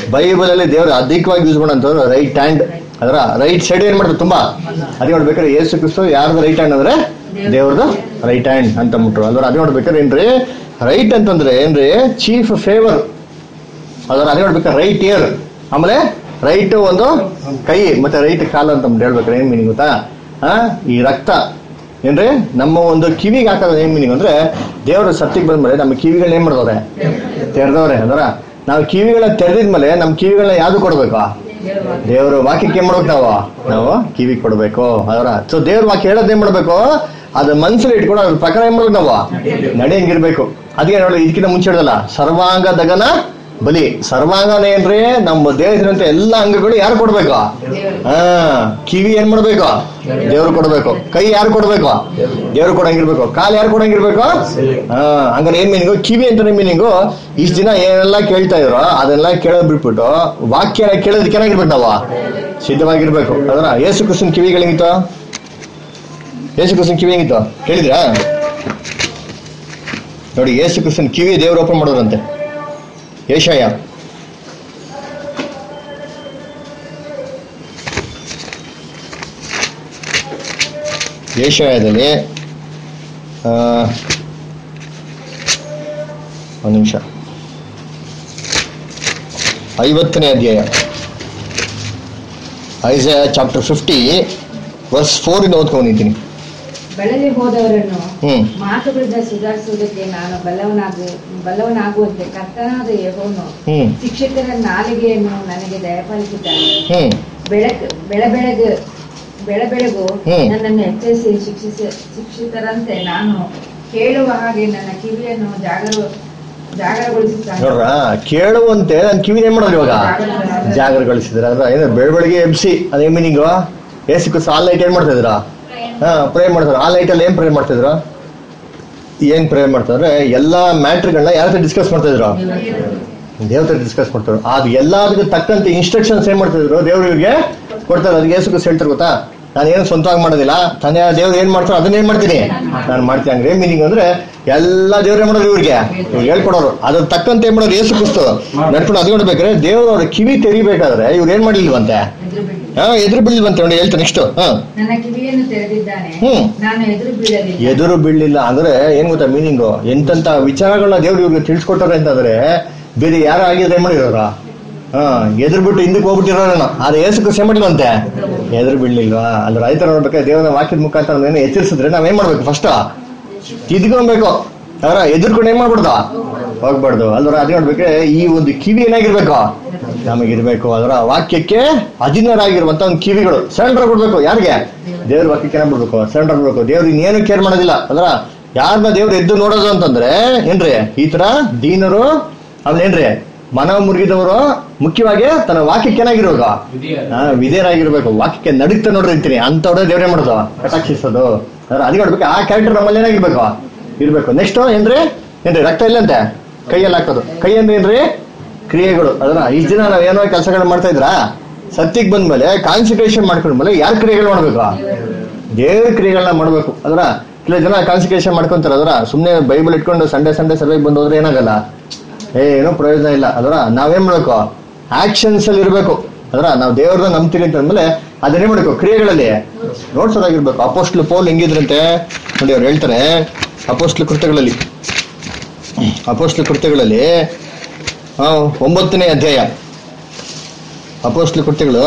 ಬೈಬಲ್ ಅಲ್ಲಿ ದೇವರು ಅಧಿಕವಾಗಿ ಯೂಸ್ ಮಾಡೋಂಥವ್ರು ರೈಟ್ ಹ್ಯಾಂಡ್ ಅದರ ರೈಟ್ ಸೈಡ್ ಏನ್ ಮಾಡ್ತಾರೆ ತುಂಬಾ ಅದೇ ನೋಡ್ಬೇಕಾದ್ರೆ ಯೇಸು ಕ್ರಿಸ್ತು ಯಾರ್ದು ರೈಟ್ ಹ್ಯಾಂಡ್ ಅಂದ್ರೆ ದೇವ್ರದ್ದು ರೈಟ್ ಹ್ಯಾಂಡ್ ಅಂತ ಅಂದ್ಬಿಟ್ರು ಅಂದ್ರೆ ಅದೇ ನೋಡ್ಬೇಕಾದ್ರೆ ಏನ್ರಿ ರೈಟ್ ಅಂತಂದ್ರೆ ಏನ್ರಿ ಚೀಫ್ ಫೇವರ್ ಅದರ ಅದೇ ನೋಡ್ಬೇಕಾದ್ರೆ ರೈಟ್ ಇಯರ್ ಆಮೇಲೆ ರೈಟ್ ಒಂದು ಕೈ ಮತ್ತೆ ರೈಟ್ ಕಾಲು ಅಂತ ಅಂದ್ಬಿಟ್ಟು ಹೇಳ್ಬೇಕಾರೆ ಏನ್ ಮೀನಿಂಗ್ ಗೊತ್ತಾ ಆ ಈ ರಕ್ತ ಏನ್ರಿ ನಮ್ಮ ಒಂದು ಕಿವಿಗೆ ಹಾಕೋದು ಏನ್ ಮೀನಿಂಗ್ ಅಂದ್ರೆ ದೇವರ ಸತ್ಯಕ್ಕೆ ಬಂದ್ಮೇಲೆ ನಮ್ಮ ಕಿವಿಗಳನ್ನ ಏನ್ ಮಾಡ್ದವ್ರೆ ತೆರೆದವ್ರೆ ಅಂದ್ರ ನಾವು ಕಿವಿಗಳನ್ನ ತೆರೆದಿದ್ಮೇಲೆ ನಮ್ಮ ಕಿವಿಗಳನ್ನ ಯಾವ್ದು ಕೊಡ್ಬೇಕು ದೇವ್ರ ವಾಕ್ಯಕ್ಕೆ ಏನ್ ಮಾಡ್ಬೇಕು ನಾವು ನಾವು ಕಿವಿ ಕೊಡ್ಬೇಕು ಅದರ ಸೊ ದೇವ್ರ ವಾಕ್ಯ ಹೇಳೋದ್ ಏನ್ ಮಾಡ್ಬೇಕು ಅದ ಮನ್ಸಲ್ಲಿ ಇಟ್ಕೊಂಡು ಅದ್ರ ಪ್ರಕಾರ ಏನ್ ಮಾಡ್ಬೇಕು ನಾವು ನಡೆಯಂಗಿರ್ಬೇಕು ಅದಕ್ಕೆ ನೋಡಿ ಇದಕ್ಕಿಂತ ಮುಂಚೆ ಹೇಳಿದಲ್ಲ ಸರ್ವಾಂಗ ದಗನ ಬಲಿ ಸರ್ವಾಂಗನ ಏನ್ರಿ ನಮ್ಮ ದೇಹದಂತ ಎಲ್ಲಾ ಅಂಗಗಳು ಯಾರು ಕೊಡ್ಬೇಕು ಹಾ ಕಿವಿ ಏನ್ ಮಾಡ್ಬೇಕು ದೇವ್ರು ಕೊಡ್ಬೇಕು ಕೈ ಯಾರು ಕೊಡ್ಬೇಕು ದೇವ್ರು ಕೊಡಂಗಿರ್ಬೇಕು ಕಾಲ್ ಯಾರು ಕೊಡಂಗಿರ್ಬೇಕು ಹಾ ಹಂಗಾರೆ ಏನ್ ಮೀನಿಂಗು ಕಿವಿ ಅಂತಾನೆ ಮೀನಿಂಗು ಇಷ್ಟ ದಿನ ಏನೆಲ್ಲ ಕೇಳ್ತಾ ಇದ್ರು ಅದೆಲ್ಲ ಕೇಳೋದ್ ಬಿಟ್ಬಿಟ್ಟು ವಾಕ್ಯ ಕೇಳೋದಕ್ಕೆ ಏನಾಗಿರ್ಬೇಕು ನಾವು ಸಿದ್ಧವಾಗಿರ್ಬೇಕು ಅದರ ಏಸು ಕೃಷ್ಣನ್ ಕಿವಿಗಳಿಗಿತ್ತು ಏಸು ಕೃಷ್ಣನ್ ಕಿವಿ ಹೆಂಗಿತ್ತು ಕೇಳಿದ್ರಾ ನೋಡಿ ಏಸು ಕೃಷ್ಣನ್ ಕಿವಿ ದೇವ್ರು ಓಪನ್ ಮಾಡೋರಂತೆ ಏಷಯ ಏಷಯದಲ್ಲಿ ಆ, ಒಂದು ನಿಮಿಷ ಐವತ್ತನೇ ಅಧ್ಯಾಯ Isaiah chapter fifty verse four ಇಂದ ಓದ್ಕೊಂಡಿದ್ದೀನಿ ಬಳಲಿ ಹೋದವರನ್ನು ಹ್ಮ್ ಮಾತುಗಳಿಂದ ಸುಧಾರಿಸುವುದಕ್ಕೆ ನಾನು ಬಲ್ಲವನಾಗು ಬಲ್ಲವನಾಗುವಂತೆ ಕರ್ತನಾದ ಯೆಹೋವನು ಹ್ಮ್ ಶಿಕ್ಷಕರ ನಾಲಿಗೆಯನ್ನು ನನಗೆ ದಯಪಾಲಿಸಿದ್ದಾನೆ ಹ್ಮ್ ಬೆಳಕು ಬೆಳ ಬೆಳಗು ಬೆಳ ಬೆಳಗು ಹ್ಮ್. ನನ್ನನ್ನು ಎಚ್ಚರಿಸಿ ಶಿಕ್ಷಿಸ ಶಿಕ್ಷಿತರಂತೆ ನಾನು ಕೇಳುವ ಹಾಗೆ ನನ್ನ ಕಿವಿಯನ್ನು ಜಾಗರ ಜಾಗರಗೊಳಿಸುತ್ತಾನೆ ನೋಡ್ರ ಕೇಳುವಂತೆ ನಾನು ಕಿವಿ ಏನ್ ಮಾಡೋದು ಇವಾಗ ಜಾಗರಗೊಳಿಸಿದ್ರೆ ಅದ್ರ ಏನು ಬೆಳ ಬೆಳಗ್ಗೆ ಎಬ್ಸಿ ಅದೇ ಮೀನಿಂಗು ಏಸಕ್ಕೆ ಆಲ್ ನೈಟ್ ಏನ್ ಮಾಡ್ತಾ ಇದ್ರ ಹಾ ಪ್ರೇ ಮಾಡ್ತಾರೆ ಆ ಲೈಟ್ ಅಲ್ಲಿ ಏನ್ ಪ್ರೇ ಮಾಡ್ತಾ ಇದ್ರು ಏನ್ ಪ್ರೇ ಮಾಡ್ತಾರೆ ಎಲ್ಲಾ ಮ್ಯಾಟ್ರಿಗಳನ್ನ ಯಾರ ಹತ್ರ ಡಿಸ್ಕಸ್ ಮಾಡ್ತಾ ಇದ್ರು ದೇವ್ರ ಡಿಸ್ಕಸ್ ಮಾಡ್ತಾರೆ ಅದು ಎಲ್ಲದಕ್ಕೂ ತಕ್ಕಂತೆ ಇನ್ಸ್ಟ್ರಕ್ಷನ್ಸ್ ಏನ್ ಮಾಡ್ತಿದ್ರು ದೇವ್ರು ಇವ್ರಿಗೆ ಕೊಡ್ತಾರೆ ಅದಕ್ಕೆ ಏಸು ಕ್ರಿಸ್ತ ಹೇಳ್ತಾರೆ ಗೊತ್ತಾ ನಾನು ಏನು ಸ್ವಂತವಾಗಿ ಮಾಡೋದಿಲ್ಲ ತಂದೆ ದೇವ್ರು ಏನ್ ಮಾಡ್ತಾರೋ ಅದನ್ನ ಏನ್ ಮಾಡ್ತೀನಿ ನಾನು ಮಾಡ್ತೀನಿ ಹಂಗ್ರೆ ಮೀನಿಂಗ್ ಅಂದ್ರೆ ಎಲ್ಲಾ ದೇವ್ರೇ ಮಾಡೋರು ಇವ್ರಿಗೆ ಇವ್ರು ಹೇಳ್ಕೊಡೋರು ಅದ್ರ ತಕ್ಕಂತೆ ಏನ್ ಮಾಡೋರು ಏಸು ಕ್ರಿಸ್ತು ನಡ್ಕೊಂಡು ಅದು ನೋಡ್ಬೇಕಾದ್ರೆ ದೇವ್ರು ಅವ್ರ ಕಿವಿ ತೆರಿಬೇಕಾದ್ರೆ ಇವ್ರು ಏನ್ ಮಾಡಿಲ್ವಂತೆ ಎದುರು ಬಿಡಿ ಹಾ ಎದುರು ಬೀಳಿಲ್ವಂತೆ ನೋಡಿ ಹೇಳ್ತಾರೆ ನೆಕ್ಸ್ಟ್ ಹಾ ನನ್ನ ಕಿವಿಯನ್ನು ತೆರೆದಿದ್ದಾನೆ ಹ್ಮ್. ನಾನು ಎದುರು ಬೀಳಲಿಲ್ಲ ಎದುರು ಬೀಳಲಿಲ್ಲ ಅಂದ್ರೆ ಏನ್ ಗೊತ್ತಾ ಮೀನಿಂಗು ಎಂತೆಂತ ವಿಚಾರಗಳನ್ನ ದೇವ್ರು ಇವ್ರಿಗೆ ತಿಳಿಸ್ಕೊಟ್ಟಾರೆ ಅಂತಂದ್ರೆ ಬೇರೆ ಯಾರು ಆಗಿದ್ರೆ ಏನ್ ಮಾಡಿರೋರ ಹಾ ಎದುರು ಬಿಟ್ಟು ಹಿಂದಕ್ಕೆ ಹೋಗ್ಬಿಟ್ಟಿರೋಣ ಅದು ಏಸು ಕೃಷಿ ಮಾಡಿಲ್ವಂತೆ ಎದುರು ಬೀಳ್ಲಿಲ್ವಾ ಅಂದ್ರೆ ರೈತರ ನೋಡ್ಬೇಕಾದ್ರೆ ದೇವರ ವಾಕ್ಯದ ಮುಖಾಂತರ ಏನೋ ಎಚ್ಚರಿಸಿದ್ರೆ ನಾವೇನ್ ಮಾಡ್ಬೇಕು ಫಸ್ಟ್ ತಿದ್ಕೊಬೇಕು ಅವರ ಎದುರ್ಕೊಂಡು ಏನ್ ಮಾಡ್ಬಿಡ್ದ ಹೋಗ್ಬಾರ್ದು ಅಲ್ವರ ಅದೇ ನೋಡ್ಬೇಕ್ರೆ ಈ ಒಂದು ಕಿವಿ ಏನಾಗಿರ್ಬೇಕು ನಮಗಿರ್ಬೇಕು ಅದರ ವಾಕ್ಯಕ್ಕೆ ಅಧೀನರಾಗಿರುವಂತ ಒಂದು ಕಿವಿಗಳು ಸೆಂಟ್ರ್ ಬಿಡ್ಬೇಕು ಯಾರಿಗೆ ದೇವ್ರ ವಾಕ್ಯಕ್ಕೆ ಏನಾಗ್ಬಿಡ್ಬೇಕು ಸೆಂಟ್ರ್ ಬಿಡ್ಬೇಕು ದೇವ್ರು ಇನ್ನೇನು ಕೇರ್ ಮಾಡೋದಿಲ್ಲ ಅದರ ಯಾರನ್ನ ದೇವ್ರು ಎದ್ದು ನೋಡೋದು ಅಂತಂದ್ರೆ ಏನ್ರಿ ಈ ತರ ದೀನರು ಆಮೇಲೆ ಏನ್ರಿ ಮನ ಮುರುಗಿದವರು ಮುಖ್ಯವಾಗಿ ತನ್ನ ವಾಕ್ಯಕ್ಕೆ ಏನಾಗಿರ್ಬೇಕು ವಿಧಿಯಾರ. ಹಾ ವಿಧೇಯರಾಗಿರ್ಬೇಕು ವಾಕ್ಯಕ್ಕೆ ನಡುಕ್ತಾ ನೋಡ್ರಿ ಅಂತೀನಿ ಅಂತವ್ರೆ ದೇವ್ರೇ ಮಾಡೋದು ಕಟಾಕ್ಷಿಸೋದು ಅದ್ರ ಅದಕ್ಕೆ ನೋಡ್ಬೇಕು ಆ ಕ್ಯಾರೆಕ್ಟರ್ ನಮ್ಮಲ್ಲಿ ಏನಾಗಿರ್ಬೇಕು ಇರ್ಬೇಕು ನೆಕ್ಸ್ಟ್ ಏನ್ರಿ ಏನ್ರಿ ರಕ್ತ ಇಲ್ಲಂತೆ ಕೈಯಲ್ಲಿ ಹಾಕೋದು ಕೈ ಅಂದ್ರೆ ಏನ್ರಿ ಕ್ರಿಯೆಗಳು ಅದನ್ನ ಈ ದಿನ ನಾವ್ ಏನೋ ಕೆಲಸಗಳು ಮಾಡ್ತಾ ಇದ್ರಾ ಸತ್ಯಕ್ಕೆ ಬಂದ್ಮೇಲೆ ಕಾನ್ಸಂಟ್ರೇಷನ್ ಮಾಡ್ಕೊಂಡ್ಮೇಲೆ ಯಾರ ಕ್ರಿಯೆಗಳು ಮಾಡ್ಬೇಕು ದೇವ್ರ ಕ್ರಿಯೆಗಳನ್ನ ಮಾಡ್ಬೇಕು ಅದರ ಕೆಲವು ಜನ ಕಾನ್ಸಂಟ್ರೇಷನ್ ಮಾಡ್ಕೊಂತಾರೆ ಅದರ ಸುಮ್ನೆ ಬೈಬಲ್ ಇಟ್ಕೊಂಡು ಸಂಡೇ ಸಂಡೇ ಸರ್ವೆಗೆ ಬಂದು ಹೋದ್ರೆ ಏನಾಗಲ್ಲ ಏನೂ ಪ್ರಯೋಜನ ಇಲ್ಲ ಅದರ ನಾವೇನ್ ಮಾಡ್ಬೇಕು ಆಕ್ಷನ್ಸ್ ಅಲ್ಲಿ ಇರ್ಬೇಕು ಅದರ ನಾವು ದೇವ್ರನ್ನ ನಂಬ್ತೀವಿ ಅಂತ ಅಂದ್ಮೇಲೆ ಅದನ್ನೇ ಮಾಡ್ಬೇಕು ಕ್ರಿಯೆಗಳಲ್ಲಿ ನೋಡ್ಸೋದಾಗಿರ್ಬೇಕು ಅಪೋಸ್ಟ್ಲು ಪೌಲ್ ಹೆಂಗಿದ್ರಂತೆ ನೋಡಿ ಅವ್ರು ಹೇಳ್ತಾರೆ ಅಪೋಸ್ಟ್ಲು ಕೃತ್ಯಗಳಲ್ಲಿ ಅಪೋಸ್ಟ್ಲು ಕೃತ್ಯಗಳಲ್ಲಿ ಆ, ಒಂಬತ್ತನೇ ಅಧ್ಯಾಯ ಅಪೋಸ್ಟ್ಲು ಕೃತ್ಯಗಳು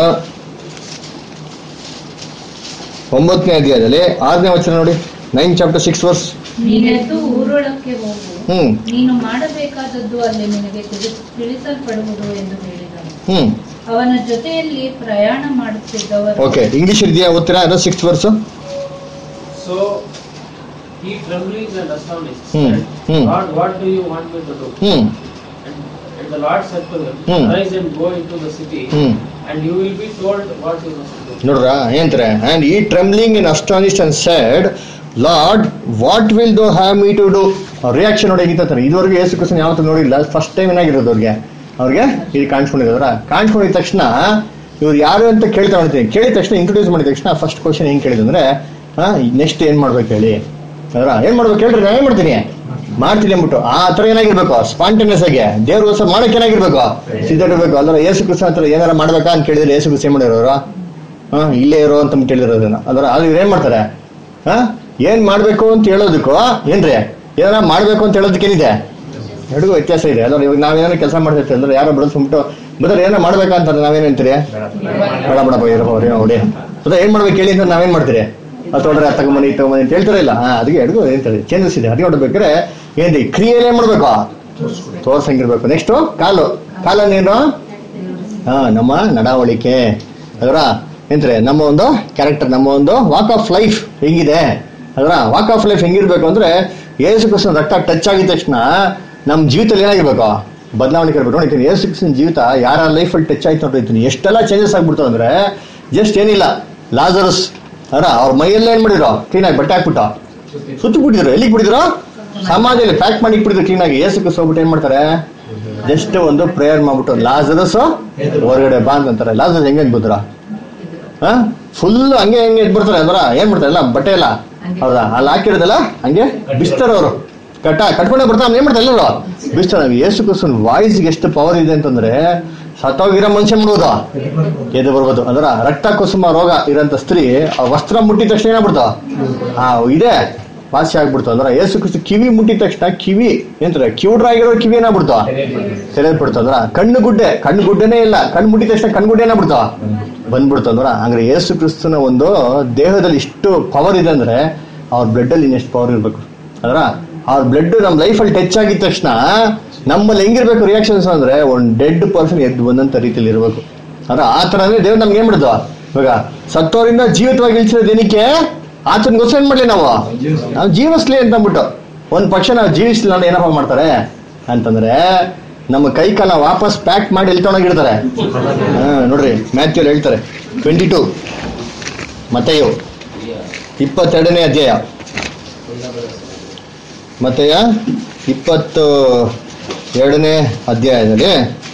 ಒಂಬತ್ತನೇ ಅಧ್ಯಾಯದಲ್ಲಿ ಆರನೇ ವಚನ ನೋಡಿ ನೈನ್ ಚಾಪ್ಟರ್ ಸಿಕ್ಸ್ ವರ್ಸ್ ನೀನೆದ್ದು ಊರೊಳಕ್ಕೆ ಹೋಗು ಹ್ಮ್ ನೀನು ಮಾಡಬೇಕಾದದ್ದು ಅಲ್ಲಿ ನಿನಗೆ ತಿಳಿ- ತಿಳಿಸಲ್ಪಡುವುದು ಎಂದು ಹೇಳಿದನು ಹ್ಮ್ ಅವನ ಜೊತೆಯಲ್ಲಿ ಪ್ರಯಾಣ ಮಾಡುತ್ತಿದ್ದವರು ಓಕೆ ಇಂಗ್ಲಿಷ್ ಇದೆಯಾ ಓದ್ತೀರಾ ಅದು six verse So he trembling and astonished Hmm. said, Hmm. Lord, what do you want me to do? Hmm And, and the Lord said to him, Hmm. Arise and go into the city, hmm and you will be told what you must do. ನೋಡ್ರ ಏನಂತಾರೆ and he trembling in astonished and said Lord what will do have me to do reaction ನೋಡಿ ಹೇಗಿತ್ತಾರೆ ಇದುವರೆಗೂ ಏಸು ಕ್ರಿಸ್ತನ್ ಯಾವತ್ತೂ ನೋಡಿಲ್ಲ first time ಏನಾಗಿರೋದು ಅವ್ರಿಗೆ ಅವ್ರಿಗೆ ಇದು ಕಾಣಿಸ್ಕೊಂಡಿರೋದ್ರ ಕಾಣಿಸ್ಕೊಂಡಿದ ತಕ್ಷಣ ಇವ್ರು ಯಾರು ಅಂತ ಕೇಳ್ತಾ ನೋಡ್ತೀನಿ ಕೇಳಿದ ತಕ್ಷಣ ಇಂಟ್ರೊಡ್ಯೂಸ್ ಮಾಡಿದ ತಕ್ಷಣ ಫಸ್ಟ್ ಕ್ವಶನ್ ಹೆಂಗ್ ಕೇಳಿದಂದ್ರೆ ನೆಕ್ಸ್ಟ್ ಏನ್ ಮಾಡ್ಬೇಕು ಹೇಳಿ ಅದರ ಏನ್ ಮಾಡ್ಬೇಕು ಹೇಳ್ರಿ ನಾನು ಏನ್ ಮಾಡ್ತೀನಿ ಮಾಡ್ತೀನಿ ಅಂದ್ಬಿಟ್ಟು ಆ ತರ ಏನಾಗಿರ್ಬೇಕು ಸ್ಪಾಂಟೇನಿಯಸ್ ಆಗಿ ದೇವ್ರಿಗೋಸ್ಕರ ಮಾಡಕ್ ಏನಾಗಿರ್ಬೇಕು ಸಿದ್ಧರಿರ್ಬೇಕು ಅಲ್ದ್ರ ಯೇಸು ಕ್ರಿಸ್ತ ಹತ್ರ ಏನಾರ ಮಾಡ್ಬೇಕಾ ಅಂತ ಕೇಳಿದ್ರೆ ಯೇಸು ಕ್ರಿಸ್ತ ಏನ್ ಮಾಡಿರೋರು ಹಾ ಇಲ್ಲೇ ಇರೋ ಅಂತ ಹೇಳಿರೋದನ್ನ ಅದ್ರ ಅದು ಇವ್ರು ಏನ್ ಮಾಡ್ತಾರೆ ಹಾ ಏನ್ ಮಾಡ್ಬೇಕು ಅಂತ ಹೇಳೋದಕ್ಕೂ ಏನ್ರಿ ಏನಾರ ಮಾಡ್ಬೇಕು ಅಂತ ಹೇಳೋದಕ್ಕೇನಿದೆ ಎರಡಿಗೂ ವ್ಯತ್ಯಾಸ ಇದೆ ಅಲ್ಲ ಇವಾಗ ನಾವೇನಾರ ಕೆಲಸ ಮಾಡ್ತಿರ್ತೀವಿ ಅಂದ್ರೆ ಯಾರೋ ಬಿಡಿಸ್ಬಿಟ್ಟು ಬದಲು ಏನೋ ಮಾಡ್ಬೇಕಾ ಅಂತ ನಾವೇನ್ ಹೇಳ್ತೀರಿ ಬೇಡ ಬೇಡಪ್ಪ ಇರೋ ಅವ್ರು ಏನೋ ಹೊಡಿ ಅದ ಏನ್ ಮಾಡ್ಬೇಕು ಹೇಳಿ ಅಂತ ನಾವೇನ್ ಮಾಡ್ತೀರಿ ಅದು ತೊಗೊಂಡ್ರೆ ಅದು ತಗೊಂಬನಿ ಇದು ತಗೊಂಬನಿ ಅಂತ ಹೇಳ್ತಾರ ಇಲ್ಲ ಹಾ ಅದಕ್ಕೆ ಎರಡಿಗೂ ಹೇಳ್ತಾರೆ ಚೇಂಜಸ್ ಇದೆ ಅದಕ್ಕೆ ನೋಡ್ಬೇಕಾದ್ರೆ ಏನ್ರಿ ಕ್ರಿಯೆನೇ ಏನ್ ಮಾಡ್ಬೇಕು ತೋರ್ಸಂಗಿರ್ಬೇಕು ನೆಕ್ಸ್ಟ್ ಕಾಲು ಕಾಲನ್ನೇನು ಹಾ ನಮ್ಮ ನಡವಳಿಕೆ ಅದರ ಎಂದ್ರೆ ನಮ್ಮ ಒಂದು ಕ್ಯಾರೆಕ್ಟರ್ ನಮ್ಮ ಒಂದು ವಾಕ್ ಆಫ್ ಲೈಫ್ ಹೆಂಗಿದೆ ಅದರ ವಾಕ್ ಆಫ್ ಲೈಫ್ ಹೆಂಗಿರ್ಬೇಕು ಅಂದ್ರೆ ಯೇಸು ಕೃಷ್ಣ ರಕ್ತ ಟಚ್ ಆಗಿದ ತಕ್ಷಣ ನಮ್ಮ ಜೀವಿತದಲ್ಲಿ ಏನಾಗಿರ್ಬೇಕು ಬದಲಾವಣೆ ಇರ್ಬೇಕು ನೋಡಿದ್ದೀನಿ ಯೇಸು ಕೃಷ್ಣ ಜೀವಿತ ಯಾರ ಲೈಫಲ್ಲಿ ಟಚ್ ಆಯ್ತು ನೋಡಿರ್ತೀನಿ ಎಷ್ಟೆಲ್ಲ ಚೇಂಜಸ್ ಆಗ್ಬಿಡ್ತು ಅಂದ್ರೆ ಜಸ್ಟ್ ಏನಿಲ್ಲ ಲಾಜರಸ್ ಅದರ ಅವ್ರ ಮೈಯೆಲ್ಲ ಏನ್ ಮಾಡಿರೋ ಕ್ಲೀನಾಗಿ ಬಟ್ಟೆ ಹಾಕ್ಬಿಟ್ಟು ಸುತ್ತು ಬಿಟ್ಟಿದ್ರು ಎಲ್ಲಿಗೆ ಬಿಟ್ಟಿದ್ರು ಸಮಾಜದಲ್ಲಿ ಪ್ಯಾಕ್ ಮಾಡಿ ಇಟ್ಬಿಟ್ಟಿದ್ರು ಕ್ಲೀನಾಗಿ ಯೇಸು ಕೃಷ್ಣ ಹೋಗ್ಬಿಟ್ಟು ಏನ್ ಮಾಡ್ತಾರೆ ಜಸ್ಟ್ ಒಂದು ಪ್ರೇಯರ್ ಮಾಡ್ಬಿಟ್ಟು ಲಾಜರಸ್ ಹೊರಗಡೆ ಬಾ ಅಂತಾರೆ ಲಾಜರಸ್ ಹೆಂಗೆ ಬಂದ್ರ ಫುಲ್ ಹಂಗೆ ಹಂಗೆ ಎದ್ದು ಬರ್ತಾರೆ ಅಂದ್ರ ಏನ್ ಮಾಡ್ತಾರೆ ಎಲ್ಲ ಬಟ್ಟೆ ಎಲ್ಲ ಹೌದಾ ಅಲ್ಲಿ ಹಾಕಿರೋದಲ್ಲ ಹಂಗೆ ಬಿಸ್ತಾರ ಅವರು ಕಟ್ಟ ಕಟ್ಕೊಂಡೆ ಬರ್ತಾರೆ ಏನ್ ಮಾಡ್ತಾರೆ ಎಲ್ಲರೂ ಬಿಸ್ತಾರ ಯೇಸು ಕ್ರಿಸ್ತನ ವಾಯ್ಸ್ಗೆ ಎಷ್ಟು ಪವರ್ ಇದೆ ಅಂತಂದ್ರೆ ಸತ್ತೋಗಿರೋ ಮನುಷ್ಯ ಮಾಡುವುದು ಎದ್ದು ಬರ್ಬೋದು ಅದರ ರಕ್ತ ಕುಸುಮ ರೋಗ ಇರೋಂಥ ಸ್ತ್ರೀ ಆ ವಸ್ತ್ರ ಮುಟ್ಟಿದ ತಕ್ಷಣ ಏನಾಗ್ಬಿಡ್ತಾವ ಆ ಇದೆ ವಾಸಿ ಆಗ್ಬಿಡ್ತು ಅಂದ್ರೆ ಯೇಸು ಕ್ರಿಸ್ತ ಕಿವಿ ಮುಟ್ಟಿದ ತಕ್ಷಣ ಕಿವಿ ಏನಂತಾರೆ ಕಿವುಡ್ರಾಗಿರೋ ಕಿವಿ ಏನಾಗ್ಬಿಡ್ತಾವ ತೆರೆದ್ಬಿಡ್ತು ಅಂದ್ರ ಕಣ್ಣು ಗುಡ್ಡೆ ಕಣ್ಣು ಗುಡ್ಡೆನೇ ಇಲ್ಲ ಕಣ್ಣು ಮುಟ್ಟಿದ ತಕ್ಷಣ ಕಣ್ಣು ಗುಡ್ಡೆ ಏನಾಗ್ಬಿಡ್ತಾವ ಬಂದ್ಬಿಡ್ತು ಅಂದ್ರ ಹಂಗ್ರೆ ಯೇಸು ಕ್ರಿಸ್ತನ ಒಂದು ದೇಹದಲ್ಲಿ ಇಷ್ಟು ಪವರ್ ಇದೆ ಅಂದ್ರೆ ಅವ್ರ ಬ್ಲಡ್ ಅಲ್ಲಿ ಇನ್ನೆಷ್ಟು ಪವರ್ ಇರ್ಬೇಕು ಅದರ ಅವ್ರ ಬ್ಲಡ್ ನಮ್ಮ ಲೈಫಲ್ಲಿ ಟಚ್ ಆಗಿದ ತಕ್ಷಣ ನಮ್ಮಲ್ಲಿ ಹೆಂಗಿರ್ಬೇಕು ರಿಯಾಕ್ಷನ್ಸ್ ಅಂದ್ರೆ ಒಂದು ಡೆಡ್ ಪರ್ಸನ್ ಎದ್ದು ಬಂದಂತ ರೀತಿಯಲ್ಲಿ ಇರಬೇಕು ಅಂದ್ರೆ ಆ ತರ ಅಂದ್ರೆ ದೇವ್ರು ನಮ್ಗೆ ಏನ್ ಮಾಡಿದ್ವ ಇವಾಗ ಸತ್ತೋರಿಂದ ಜೀವಿತವಾಗಿ ಇಳಿಸಿದ ದಿನಕ್ಕೆ ಆತನಿಗೋಸ್ಕರ ಏನ್ ಮಾಡ್ಲಿ ನಾವು ನಾವು ಜೀವಿಸ್ಲಿ ಅಂತ ಅಂದ್ಬಿಟ್ಟು ಒಂದ್ ಪಕ್ಷ ನಾವು ಜೀವಿಸ್ಲಿಲ್ಲ ಅಂದ್ರೆ ಏನಪ್ಪ ಮಾಡ್ತಾರೆ ಅಂತಂದ್ರೆ ನಮ್ಮ ಕೈ ಕಾಲ ವಾಪಸ್ ಪ್ಯಾಕ್ ಮಾಡಿ ಎಲ್ಲಿ ತೊಗೊಂಡೋಗಿರ್ತಾರೆ ಹಾ ನೋಡ್ರಿ ಮ್ಯಾಥ್ಯೂ ಹೇಳ್ತಾರೆ ಟ್ವೆಂಟಿ ಟೂ ಮತ್ತೆಯು ಇಪ್ಪತ್ತೆರಡನೇ ಅಧ್ಯಾಯ ಮತ್ತೆಯ ಇಪ್ಪತ್ತು ಎರಡನೇ ಅಧ್ಯಾಯದಲ್ಲಿ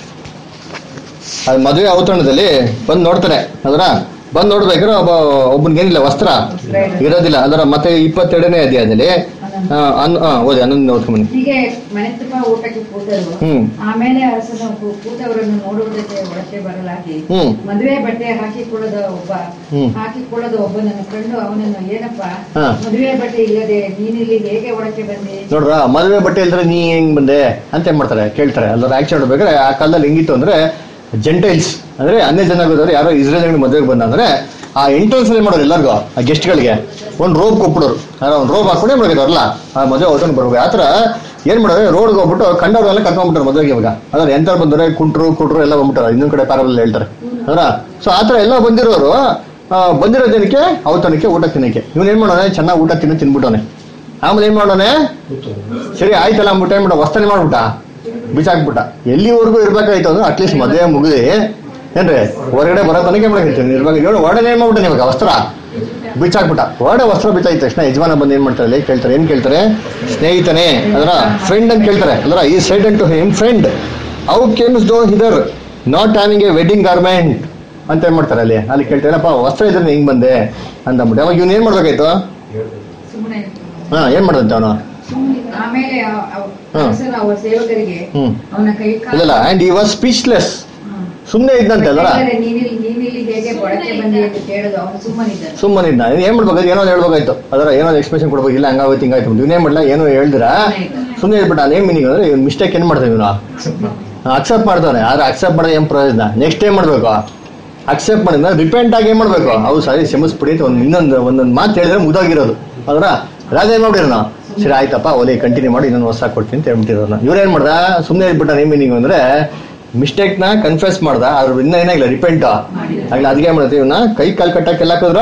ಅದು ಮದುವೆ ಔತಣದಲ್ಲಿ ಬಂದು ನೋಡ್ತಾರೆ ಅದರ ಬಂದು ನೋಡ್ಬೇಕಾದ್ರೆ ಒಬ್ಬ ಒಬ್ಬನಿಗೇನಿಲ್ಲ ವಸ್ತ್ರ ಇರೋದಿಲ್ಲ ಅದರ ಮತ್ತೆ ಇಪ್ಪತ್ತೆರಡನೇ ಅಧ್ಯಾಯದಲ್ಲಿ ಆ, ಅನ್- ಆ, ಓದಿ ಹನ್ನೊಂದು ಓದ್ಕೊಂಬನ್ನಿ ಹೀಗೆ ಮನೆ ತುಂಬ ಊಟಕ್ಕೆ ಕೂತರು ಹ್ಮ್. ಆಮೇಲೆ ಅರಸನು ಕೂ- ಕೂತವರನ್ನು ನೋಡುವುದಕ್ಕೆ ಒಳಕ್ಕೆ ಬರಲಾಗಿ ಹ್ಮ್. ಮದುವೆ ಬಟ್ಟೆ ಹಾಕಿಕೊಳ್ಳದ ಒಬ್ಬ ಹ್ಮ್. ಹಾಕಿಕೊಳ್ಳದ ಒಬ್ಬನನ್ನು ಕಂಡು ಅವನನ್ನು ಏನಪ್ಪ ಹಾ. ಮದುವೆ ಬಟ್ಟೆ ಇಲ್ಲದೆ ನೀನಿಲ್ಲಿ ಹೇಗೆ ಒಳಕ್ಕೆ ಬಂದೆ ನೋಡ್ರ ಮದುವೆ ಬಟ್ಟೆ ಇಲ್ದ್ರೆ ನೀ ಹೆಂಗ್ ಬಂದೆ ಅಂತ ಏನ್ ಮಾಡ್ತಾರೆ ಕೇಳ್ತಾರೆ ಅಲ್ಲರ ಆಕ್ಚುಲಿ ನೋಡ್ಬೇಕಾದ್ರೆ ಆ ಕಾಲದಲ್ಲಿ ಹೆಂಗಿತ್ತು ಅಂದ್ರೆ ಜೆಂಟೈಲ್ಸ್ ಅಂದ್ರೆ ಅನ್ಯ ಜನಾಂಗದವ್ರು ಯಾರೋ ಇಸ್ರೇಲ್ ಮದುವೆಗೆ ಬಂದ ಅಂದ್ರೆ ಆ ಎಂಟ್ರೆನ್ಸ್ ಅಲ್ಲಿ ಮಾಡೋರು ಎಲ್ಲರಿಗೂ ಆ ಗೆಸ್ಟ್ಗಳಿಗೆ ಒಂದು ರೋಬ್ ಕೊಟ್ಬಿಡೋರು ಒಂದು ರೋಬ್ ಹಾಕೊಂಡೇ ಮಾಡಿದಾರಲ್ಲ ಆ ಮದುವೆ ಹೋಗ್ಕೊಂಡು ಬರ್ಬೇಕು ಆತರ ಏನ್ ಮಾಡೋದು ರೋಡ್ಗೆ ಹೋಗ್ಬಿಟ್ಟು ಕಂಡವ್ರೆಲ್ಲ ಕರ್ಕೊಂಡ್ಬಿಟ್ಟಾರೆ ಮದುವೆಗೆ ಇವಾಗ ಅದ್ರ ಎಂತ ಬಂದ್ರೆ ಕುಂಟ್ರು ಕುಟ್ರು ಎಲ್ಲ ಬಂದ್ಬಿಟ್ಟಾರೆ ಇನ್ನೊಂದ್ ಕಡೆ ಪ್ಯಾರಲ್ ಹೇಳ್ತಾರೆ ಅದ್ರ ಸೊ ಆತರ ಎಲ್ಲ ಬಂದಿರೋರು ಆ, ಬಂದಿರೋ ಜನಕ್ಕೆ ಔತಣಕ್ಕೆ ಊಟ ತಿನ್ನಕ್ಕೆ ಇವ್ನು ಏನ್ ಮಾಡೋನೆ ಚೆನ್ನಾಗಿ ಊಟ ತಿನ್ನ ತಿನ್ಬಿಟ್ಟವನೆ ಆಮೇಲೆ ಏನ್ ಮಾಡೋನೆ ಸರಿ ಆಯ್ತಲ್ಲ ಅಂದ್ಬಿಟ್ಟು ಏನ್ ಮಾಡ ವಸ್ತನೆ ಮಾಡ್ಬಿಟ್ಟ ಬಿಸಾಕ್ಬಿಟ್ಟ ಎಲ್ಲಿವರೆಗೂ ಇರ್ಬೇಕಾಯ್ತು ಅಂದ್ರೆ ಅಟ್ಲೀಸ್ಟ್ ಮದುವೆ ಮುಗಿದಿ ಏನ್ರಿ ಹೊರಗಡೆ ಬರೋ ತನಕ ಏನ್ ಮಾಡಕ್ಕೆ ಇರ್ಬೇಕು ಹೇಳಿ ಹೊರಗಡೆ ಏನ್ ಮಾಡ್ಬಿಟ್ಟ ಇವಾಗ ವಸ್ತ್ರ ಬಿಚ್ಚಾಕ್ಬಿಟ್ಟ ಹೊರಗಡೆ ವಸ್ತ್ರ ಬಿಚ್ಚಾಯ್ತು ತಕ್ಷಣ ಯಜಮಾನ ಬಂದು ಏನ್ ಮಾಡ್ತಾರೆ ಅಲ್ಲಿ ಕೇಳ್ತಾರೆ ಏನ್ ಕೇಳ್ತಾರೆ ಸ್ನೇಹಿತನೇ ಅದರ ಫ್ರೆಂಡ್ ಅಂತ ಕೇಳ್ತಾರೆ ಅದರ ಈ ಸೈಡ್ ಅಂಟು him friend how camest thou hither not having a wedding garment ಅಂತ ಏನ್ ಮಾಡ್ತಾರೆ ಅಲ್ಲಿ ಅಲ್ಲಿ ಕೇಳ್ತಾರೆ ಏನಪ್ಪ ವಸ್ತ್ರ ಇದ್ರೆ ಹಿಂಗ್ ಬಂದೆ ಅಂತ ಅಂದ್ಬಿಟ್ಟು ಅವಾಗ ಇವ್ನು ಏನ್ ಮಾಡ್ಬೇಕಾಯ್ತು ಸುಮ್ಮನೆ ಹಾ ಏನ್ ಮಾಡ್ದಂತೆ ಅವನು ಆಮೇಲೆ ಅವ- ಅವ- ಹಾ. ಅರಸನು ಅವರ ಸೇವಕರಿಗೆ ಹ್ಮ್. ಅವನ ಕೈ ಇಲ್ಲ ಅಂಡ್ ಈ ವಾಸ್ ಸ್ಪೀಚ್ಲೆಸ್ ಸುಮ್ಮನೆ ಇದ್ದಂತೆ ಅಲ್ವರ ನೀನಿಲ್ಲಿ ನೀನಿಲ್ಲಿ ಹೇಗೆ ಒಳಕ್ಕೆ ಬಂದಿ ಎಂದು ಕೇಳೋದು ಅವನು ಸುಮ್ಮನಿದ್ದನು ಸುಮ್ಮನಿದ್ದ ಏನ್ ಮಾಡ್ಬೇಕಾಯ್ತು ಏನೋ ಒಂದ್ ಹೇಳ್ಬೇಕಾಯ್ತು ಅದರ ಏನೋ ಎಕ್ಸ್ಪ್ರೆಷನ್ ಕೊಡ್ಬೇಕು ಇಲ್ಲ ಹಂಗಾಗೋಯ್ತು ಹಿಂಗಾಯ್ತು ಇವ್ನು ಏನ್ ಮಾಡ್ಲಾ ಏನೋ ಹೇಳಿದ್ರ ಸುಮ್ಮನೆ ಹೇಳ್ಬಿಟ್ಟ ಅದೇನ್ ಮೀನಿಂಗ್ ಅಂದ್ರೆ ಇವ್ನು ಮಿಸ್ಟೇಕ್ ಏನ್ ಮಾಡ್ತಾನೆ ಇವನು ಅಕ್ಸೆಪ್ಟ್ ಮಾಡ್ತಾನೆ ಆದ್ರೆ ಅಕ್ಸೆಪ್ಟ್ ಮಾಡೋದು ಏನ್ ಪ್ರಯೋಜನ ನೆಕ್ಸ್ಟ್ ಏನ್ ಮಾಡ್ಬೇಕು ಅಕ್ಸೆಪ್ಟ್ ಮಾಡಿದ ರಿಪೆಂಟ್ ಆಗಿ ಏನ್ ಮಾಡ್ಬೇಕು ಅವು ಸರಿ ಕ್ಷಮಿಸ್ಬಿಡಿ ಅಂತ ಒಂದು ಇನ್ನೊಂದು ಒಂದೊಂದು ಮಾತು ಹೇಳಿದ್ರೆ ಮುದಾಗಿರೋದು ಅದರ ರಾಜ ಏನ್ ಮಾಡ್ಬಿಡಿರ ನಾವು ಸರಿ ಆಯ್ತಪ್ಪ ಒಲೆ ಕಂಟಿನ್ಯೂ ಮಾಡಿ ಇನ್ನೊಂದು ಹೊಸ ಕೊಡ್ತೀನಿ ಅಂತ ಹೇಳ್ಬಿಟ್ಟಿರೋದು ಇವ್ರು ಏನ್ ಮಾಡ್ದ ಸುಮ್ಮನೆ ಹೇಳ್ಬಿಟ್ಟ ಏನ್ ಮೀನಿಂಗ್ ಅಂದ್ರೆ ಮಿಸ್ಟೇಕ್ ನ ಕನ್ಫ್ಯೂಸ್ ಮಾಡ್ದ ಅದ್ರ ಇನ್ನ ಏನಾಗಿಲ್ಲ ರಿಪೆಂಟ್ ಆಗ್ಲಿ ಅದಕ್ಕೆ ಮಾಡುತ್ತೆ ಇವನ್ನ ಕೈ ಕಾಲ್ ಕಟ್ಟಕ್ಕೆ ಎಲ್ಲ ಹಾಕಿದ್ರು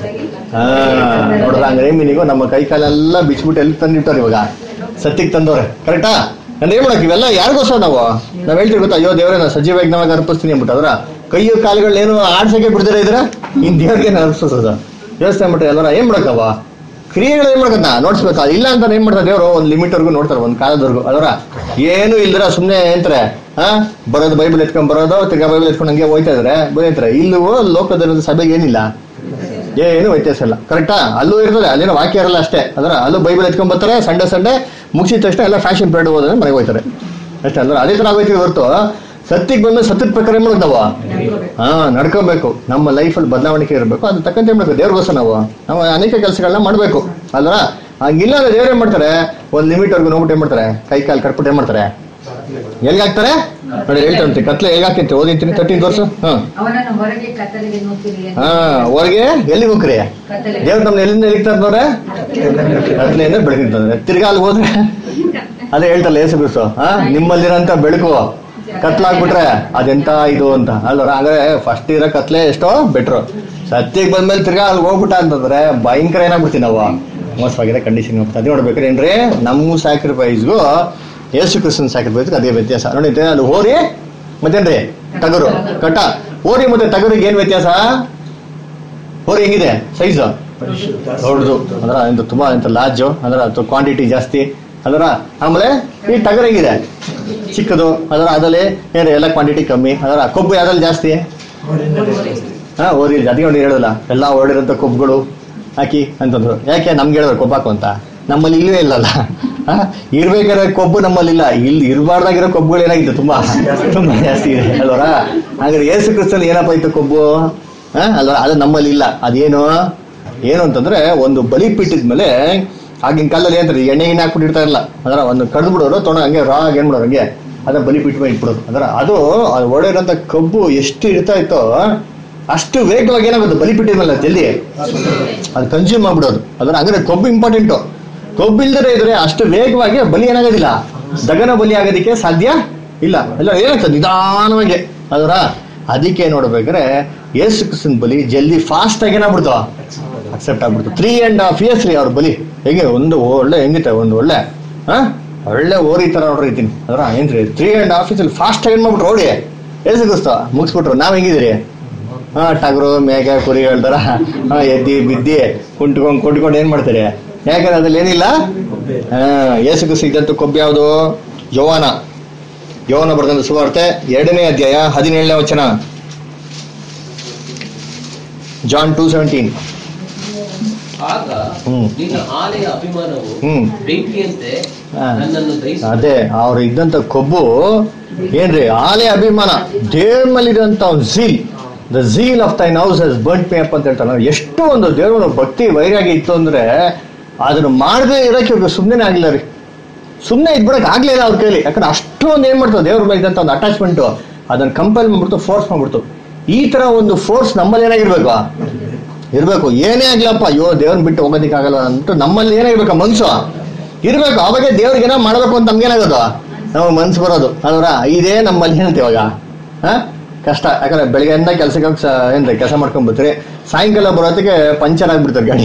ಹಾ ನೋಡ್ರ ಹಂಗ ಏನ್ ಮೀನಿಂಗು ನಮ್ಮ ಕೈ ಕಾಲೆಲ್ಲ ಬಿಚ್ಬಿಟ್ಟು ಎಲ್ಲಿ ತಂದಿರ್ತಾರೆ ಇವಾಗ ಸತ್ತಿಗೆ ತಂದವ್ರೆ ಕರೆಕ್ಟಾ ಅಂದ್ರೆ ಏನ್ ಮಾಡಕ್ ಇವೆಲ್ಲ ಯಾರಿಗೋಸ್ಕರ ನಾವು ನಾವ್ ಹೇಳ್ತೀವಿ ಗೊತ್ತಾ ಅಯ್ಯೋ ದೇವ್ರೆ ನಾನು ಸಜೀವ ಯಜ್ಞವಾಗಿ ಅರ್ಪಿಸ್ತೀನಿ ಅಂದ್ಬಿಟ್ಟು ಅದ್ರ ಕೈಯು ಕಾಲುಗಳೇನು ಆಡ್ಸಕ್ಕೆ ಬಿಡ್ದಿರ ಇದ್ರ ಇನ್ ದೇವ್ರಿಗೆ ಅರ್ಪಿಸೋದು ಯೋಚನೆ ಮಾಡ್ರಿ ಎಲ್ಲರ ಏನ್ ಮಾಡಕ್ಕವ ಕ್ರಿಯೆಗಳು ಏನ್ ಮಾಡಕತ್ತ ನೋಡ್ಸ್ಬೇಕಾ ಇಲ್ಲ ಅಂತ ಏನ್ ಮಾಡ್ತಾರೆ ದೇವರು ಒಂದ್ ಲಿಮಿಟ್ ವರ್ಗು ನೋಡ್ತಾರೆ ಒಂದ್ ಕಾಲದವರೆಗೂ ಅದರ ಏನು ಇಲ್ದ್ರ ಸುಮ್ನೆ ಅಂತಾರೆ ಹಾ ಬರೋದು ಬೈಬಲ್ ಎತ್ಕೊಂಡ್ ಬರೋದು ತಿರ್ಗಾ ಬೈಬಲ್ ಎತ್ಕೊಂಡು ಹಂಗೆ ಹೋಯ್ತಾ ಇದಾರೆ ಬಂದಿರ್ತಾರೆ ಇಲ್ಲೂ ಲೋಕದ ಸಭೆಗೆ ಏನಿಲ್ಲ ಏನು ವ್ಯತ್ಯಾಸ ಇಲ್ಲ ಕರೆಕ್ಟಾ ಅಲ್ಲೂ ಇರ್ತದೆ ಅಲ್ಲೇನೋ ವಾಕ್ಯ ಇರಲ್ಲ ಅಷ್ಟೇ ಅದರ ಅಲ್ಲೂ ಬೈಬಲ್ ಎತ್ಕೊಂಡ್ ಬರ್ತಾರೆ ಸಂಡೆ ಸಂಡೆ ಮುಗಿಸಿದ ತಕ್ಷಣ ಎಲ್ಲ ಫ್ಯಾಷನ್ ಪೇಡ್ ಹೋದ್ರೆ ಮನೆಗೆ ಹೋಗ್ತಾರೆ ಅಷ್ಟೇ ಅಲ್ಲ ಅದೇ ಥರ ಆಗೋಯ್ತೀವಿ ಹೊರತು ಸತ್ತಿಗೆ ಬಂದ್ಮೇಲೆ ಸತ್ತದ ಪ್ರಕಾರ ಏನ್ ಮಾಡೋದು ನಾವು ಹಾ ನಡ್ಕೋಬೇಕು ನಮ್ಮ ಲೈಫಲ್ಲಿ ಬದಲಾವಣೆ ಇರಬೇಕು ಅದ್ರ ತಕ್ಕಂತೆ ಏನ್ ಮಾಡ್ಬೇಕು ದೇವ್ರಿಗೋಸ್ಕರ ನಾವು ನಾವು ಅನೇಕ ಕೆಲಸಗಳನ್ನ ಮಾಡಬೇಕು ಅಲ್ವಾ ಹಂಗಿಲ್ಲ ಅಂದ್ರೆ ದೇವ್ರು ಏನ್ ಮಾಡ್ತಾರೆ ಒಂದ್ ಲಿಮಿಟ್ ವರ್ಗು ನೋಡ್ಬಿಟ್ಟು ಏನ್ ಮಾಡ್ತಾರೆ ಕೈ ಕಾಲು ಕಟ್ಬಿಟ್ಟು ಏನ್ ಮಾಡ್ತಾರೆ ಎಲ್ಲಿಗೆ ಹಾಕ್ತಾರೆ ನೋಡಿ ಹೇಳ್ತಾರಂತೆ ಕತ್ಲೆ ಹೇಗೆ ಹಾಕಿಂತೆ ಓದಿಂತೀನಿ ತರ್ಟೀನ್ ವರ್ಷ ಹಾ ಅವನನ್ನು ಹೊರಗೆ ಕತ್ತಲಿಗೆ ನೂಕಿರಿ ಅಂತ ಹಾ ಹೊರಗೆ ಎಲ್ಲಿಗೆ ಹೋಗ್ರಿ ಕತ್ತಲೆ ದೇವ್ರು ನಮ್ನ ಎಲ್ಲಿಂದ ಎಲಿತಾರೆ ಕತ್ಲೆಯಿಂದ ಬೆಳಕಿರ್ತಂದ್ರೆ ತಿರ್ಗಾ ಅಲ್ಲಿ ಹೋದ್ರೆ ಅದೇ ಹೇಳ್ತಲ್ಲ ಏಸು ಬಿಡಿಸು ಹಾ ನಿಮ್ಮಲ್ಲಿರಂತ ಬೆಳಕು ಕತ್ಲಾಗ್ಬಿಟ್ರೆ ಅದೆಂತ ಇದು ಅಂತ ಅಲ್ವರ ಹಂಗಾರೆ ಫಸ್ಟ್ ಇರೋ ಕತ್ಲೆ ಎಷ್ಟೋ ಬೆಟ್ರು ಸತ್ಯಕ್ಕೆ ಬಂದ್ಮೇಲೆ ತಿರ್ಗಾ ಅಲ್ಲಿ ಹೋಗ್ಬಿಟ್ಟ ಅಂತಂದ್ರೆ ಭಯಂಕರ ಏನಾಗ್ಬಿಡ್ತೀವಿ ನಾವು ಮೋಸವಾಗಿರೋ ಕಂಡೀಷನ್ ಹೋಗ್ತಾ ಅದೇ ನೋಡ್ಬೇಕ್ರಿ ಏನ್ರಿ ನಮ್ಮ ಸ್ಯಾಕ್ರಿಫೈಸ್ಗೂ ಯೇಸು ಕ್ರಿಸ್ತನ್ ಸ್ಯಾಕ್ರಿಫೈಸ್ಗೂ ಅದೇ ವ್ಯತ್ಯಾಸ ನೋಡಿ ಅಲ್ಲಿ ಹೋರಿ ಮತ್ತೇನ್ರಿ ಟಗರು ಕಟ್ಟ ಹೋರಿ ಮತ್ತೆ ಟಗರಿಗೆ ಏನ್ ವ್ಯತ್ಯಾಸ ಹೋರಿ ಹೆಂಗಿದೆ ಸೈಜ್ ದೊಡ್ಡದು ಅದರ ಎಂತ ತುಂಬಾ ಎಂತ ಲಾರ್ಜ್ ಅದರ ಕ್ವಾಂಟಿಟಿ ಜಾಸ್ತಿ ಅದರ ಆಮೇಲೆ ಈ ಟಗರ್ ಹೆಂಗಿದೆ ಚಿಕ್ಕದು ಅದರ ಅದರಲ್ಲಿ ಏನ್ರಿ ಎಲ್ಲ ಕ್ವಾಂಟಿಟಿ ಕಮ್ಮಿ ಅದರ ಕೊಬ್ಬು ಯಾವ್ದ್ರಲ್ಲಿ ಜಾಸ್ತಿ ಹಾ ಓದಿ ಅದಕ್ಕೆ ನೋಡಿ ಹೇಳೋಲ್ಲ ಎಲ್ಲ ಓಡಿರೋಂಥ ಕೊಬ್ಬುಗಳು ಹಾಕಿ ಅಂತಂದ್ರು ಯಾಕೆ ನಮ್ಗೆ ಹೇಳಿದ್ರು ಕೊಬ್ಬು ಹಾಕು ಅಂತ ನಮ್ಮಲ್ಲಿ ಇಲ್ಲವೇ ಇಲ್ಲಲ್ಲ ಹಾ ಇರ್ಬೇಕಾದ್ರೆ ಕೊಬ್ಬು ನಮ್ಮಲ್ಲಿ ಇಲ್ಲ ಇಲ್ಲಿ ಇರಬಾರ್ದಾಗಿರೋ ಕೊಬ್ಬುಗಳು ಏನಾಗಿದೆ ತುಂಬಾ ತುಂಬಾ ಜಾಸ್ತಿ ಇದೆ ಅಲ್ವರ ಹಾಗಾದ್ರೆ ಏಸು ಕ್ರಿಸ್ತಲ್ಲಿ ಏನಪ್ಪ ಇತ್ತು ಕೊಬ್ಬು ಹಾ ಅಲ್ವರ ಅದು ನಮ್ಮಲ್ಲಿ ಇಲ್ಲ ಅದೇನು ಏನು ಅಂತಂದ್ರೆ ಒಂದು ಬಲಿಪೀಠದ ಮೇಲೆ ಆಗಿನ ಕಾಲದಲ್ಲಿ ಏನಂತಾರೆ ಎಣ್ಣೆ ಗಿಣ್ಣೆ ಹಾಕ್ಬಿಟ್ಟು ಇರ್ತಾ ಅದರ ಒಂದು ಕಡ್ದು ಬಿಡೋರು ತೊಗೊಂಡು ಹಂಗೆ ರಾ ಏನ್ ಮಾಡೋರು ಹಂಗೆ ಅದನ್ನ ಬಲಿಪೀಠ ಮೇಲೆ ಇಟ್ಬಿಡೋದು ಅದರ ಅದು ಒಡೆಯೋರಂತ ಕಬ್ಬು ಎಷ್ಟು ಇರ್ತಾ ಇತ್ತೋ ಅಷ್ಟು ವೇಗವಾಗಿ ಏನಾಗುತ್ತೆ ಬಲಿಪೀಠದ ಮೇಲೆ ಜಲ್ದಿ ಅದು ಕನ್ಸ್ಯೂಮ್ ಮಾಡ್ಬಿಡೋದು ಅದರ ಹಂಗಾರೆ ಕೊಬ್ಬು ಇಂಪಾರ್ಟೆಂಟು ಕೊಬ್ಬು ಇಲ್ದರೆ ಇದ್ರೆ ಅಷ್ಟು ವೇಗವಾಗಿ ಬಲಿ ಏನಾಗೋದಿಲ್ಲ ದಗನ ಬಲಿ ಆಗೋದಕ್ಕೆ ಸಾಧ್ಯ ಇಲ್ಲ ಎಲ್ಲ ಏನಾಗ್ತದೆ ನಿಧಾನವಾಗಿ ಅದರ ಅದಕ್ಕೆ ನೋಡ್ಬೇಕಾದ್ರೆ ಯೇಸು ಕ್ರಿಸ್ತನ್ ಬಲಿ ಜಲ್ದಿ ಫಾಸ್ಟ್ ಆಗಿ ಏನಾಗ್ಬಿಡ್ತು ಅಕ್ಸೆಪ್ಟ್ ಆಗ್ಬಿಡ್ತು ತ್ರೀ ಅಂಡ್ ಹಾಫ್ ಇಯರ್ಸ್ ರೀ ಅವ್ರ ಬಲಿ ಹೇಗೆ ಒಂದು ಒಳ್ಳೆ ಹೆಂಗಿತ್ತೆ ಒಂದು ಒಳ್ಳೆ ಹಾ ಒಳ್ಳೆ ಓರಿ ತರ ನೋಡ್ರಿ ಇದ್ದೀನಿ ಅದರ ಏನ್ರಿ three and half years fast ಆಗಿ ಏನ್ ಮಾಡ್ಬಿಟ್ರು ಓಡಿ ಯೇಸು ಕ್ರಿಸ್ತ ಮುಗಿಸ್ಬಿಟ್ರು ನಾವ್ ಹೆಂಗಿದಿರಿ ಹಾ ಟಗರು ಮೇಕೆ ಕುರಿ ಹೇಳ್ತಾರ ಹಾ ಎದ್ದಿ ಬಿದ್ದಿ ಕುಂಟ್ಕೊಂಡ್ ಕುಂಟ್ಕೊಂಡು ಏನ್ ಮಾಡ್ತಾರೆ ಯಾಕಂದ್ರೆ ಅದ್ರಲ್ಲಿ ಏನಿಲ್ಲ ಹಾ ಯೇಸು ಕ್ರಿಸ್ತ ಇದ್ದಂತ ಕೊಬ್ಬು ಯಾವುದು ಯೌವನ ಯೌವನ ಬರೆದಂತ ಸುವಾರ್ತೆ ಎರಡನೇ ಅಧ್ಯಾಯ ಹದಿನೇಳನೇ ವಚನ ಜಾನ್ ಟೂ ಸೆವೆಂಟೀನ್ ಆಗ ಹ್ಮ್. ನಿನ್ನ ಆಲೆಯ ಅಭಿಮಾನವು ಹ್ಮ್. ಬೆಂಕಿಯಂತೆ ಹಾ. ನನ್ನನ್ನು ದಹಿಸಿ ಅದೇ ಅವ್ರು ಇದ್ದಂತ ಕೊಬ್ಬು ಏನ್ರಿ ಆಲೆ ಅಭಿಮಾನ ದೇವ್ರ ಮೇಲೆ ಇರುವಂತ ಒಂದು zeal the zeal of thine house has burnt me up ಅಂತ ಹೇಳ್ತಾರೆ ಎಷ್ಟು ಒಂದು ದೇವರ ಭಕ್ತಿ ವೈರಾಗಿ ಇತ್ತು ಅಂದ್ರೆ ಅದನ್ನ ಮಾಡದೇ ಇರಕ್ಕೆ ಇವ್ರಿಗೆ ಸುಮ್ಮನೆ ಆಗಿಲ್ಲ ರೀ ಸುಮ್ಮನೆ ಇದ್ಬಿಡಕ್ ಆಗ್ಲಿಲ್ಲ ಅವ್ರ ಕೈಲಿ ಯಾಕಂದ್ರೆ ಅಷ್ಟೊಂದು ಏನ್ ಮಾಡ್ತಾರೆ ದೇವ್ರ ಮೇಲೆ ಇದ್ದಂತ ಒಂದು ಅಟ್ಯಾಚ್ಮೆಂಟ್ ಅದನ್ನ ಕಂಪೇರ್ ಮಾಡ್ಬಿಡ್ತು ಫೋರ್ಸ್ ಮಾಡ್ಬಿಡ್ತು ಈ ತರ ಒಂದು ಫೋರ್ಸ್ ನಮ್ಮಲ್ಲಿ ಏನಾಗಿರ್ಬೇಕು ಇರ್ಬೇಕು ಏನೇ ಆಗ್ಲಪ್ಪ ಅಯ್ಯೋ ದೇವ್ರನ್ನ ಬಿಟ್ಟು ಹೋಗೋದಿಕ್ಕಾಗಲ್ಲ ಅಂತ ನಮ್ಮಲ್ಲಿ ಏನಾಗಿರ್ಬೇಕು ಮನ್ಸು ಇರ್ಬೇಕು ಅವಾಗ ದೇವ್ರಿಗೆ ಏನೋ ಮಾಡ್ಬೇಕು ಅಂತ ನಮ್ಗೇನಾಗೋದು ನಮಗೆ ಮನ್ಸು ಬರೋದು ಅಲ್ವರ ಇದೇ ನಮ್ಮಲ್ಲಿ ಏನಂತ ಇವಾಗ ಹಾ ಕಷ್ಟ ಯಾಕಂದ್ರೆ ಬೆಳಗ್ಗೆಯಿಂದ ಕೆಲ್ಸಕ್ಕೆ ಹೋಗಿ ಸ- ಏನ್ರಿ ಕೆಲಸ ಮಾಡ್ಕೊಂಡ್ ಬರ್ತೀರಿ ಸಾಯಂಕಾಲ ಬರೋತ್ತಿಗೆ ಪಂಚರ್ ಆಗ್ಬಿಡ್ತಾರೆ ಗಾಡಿ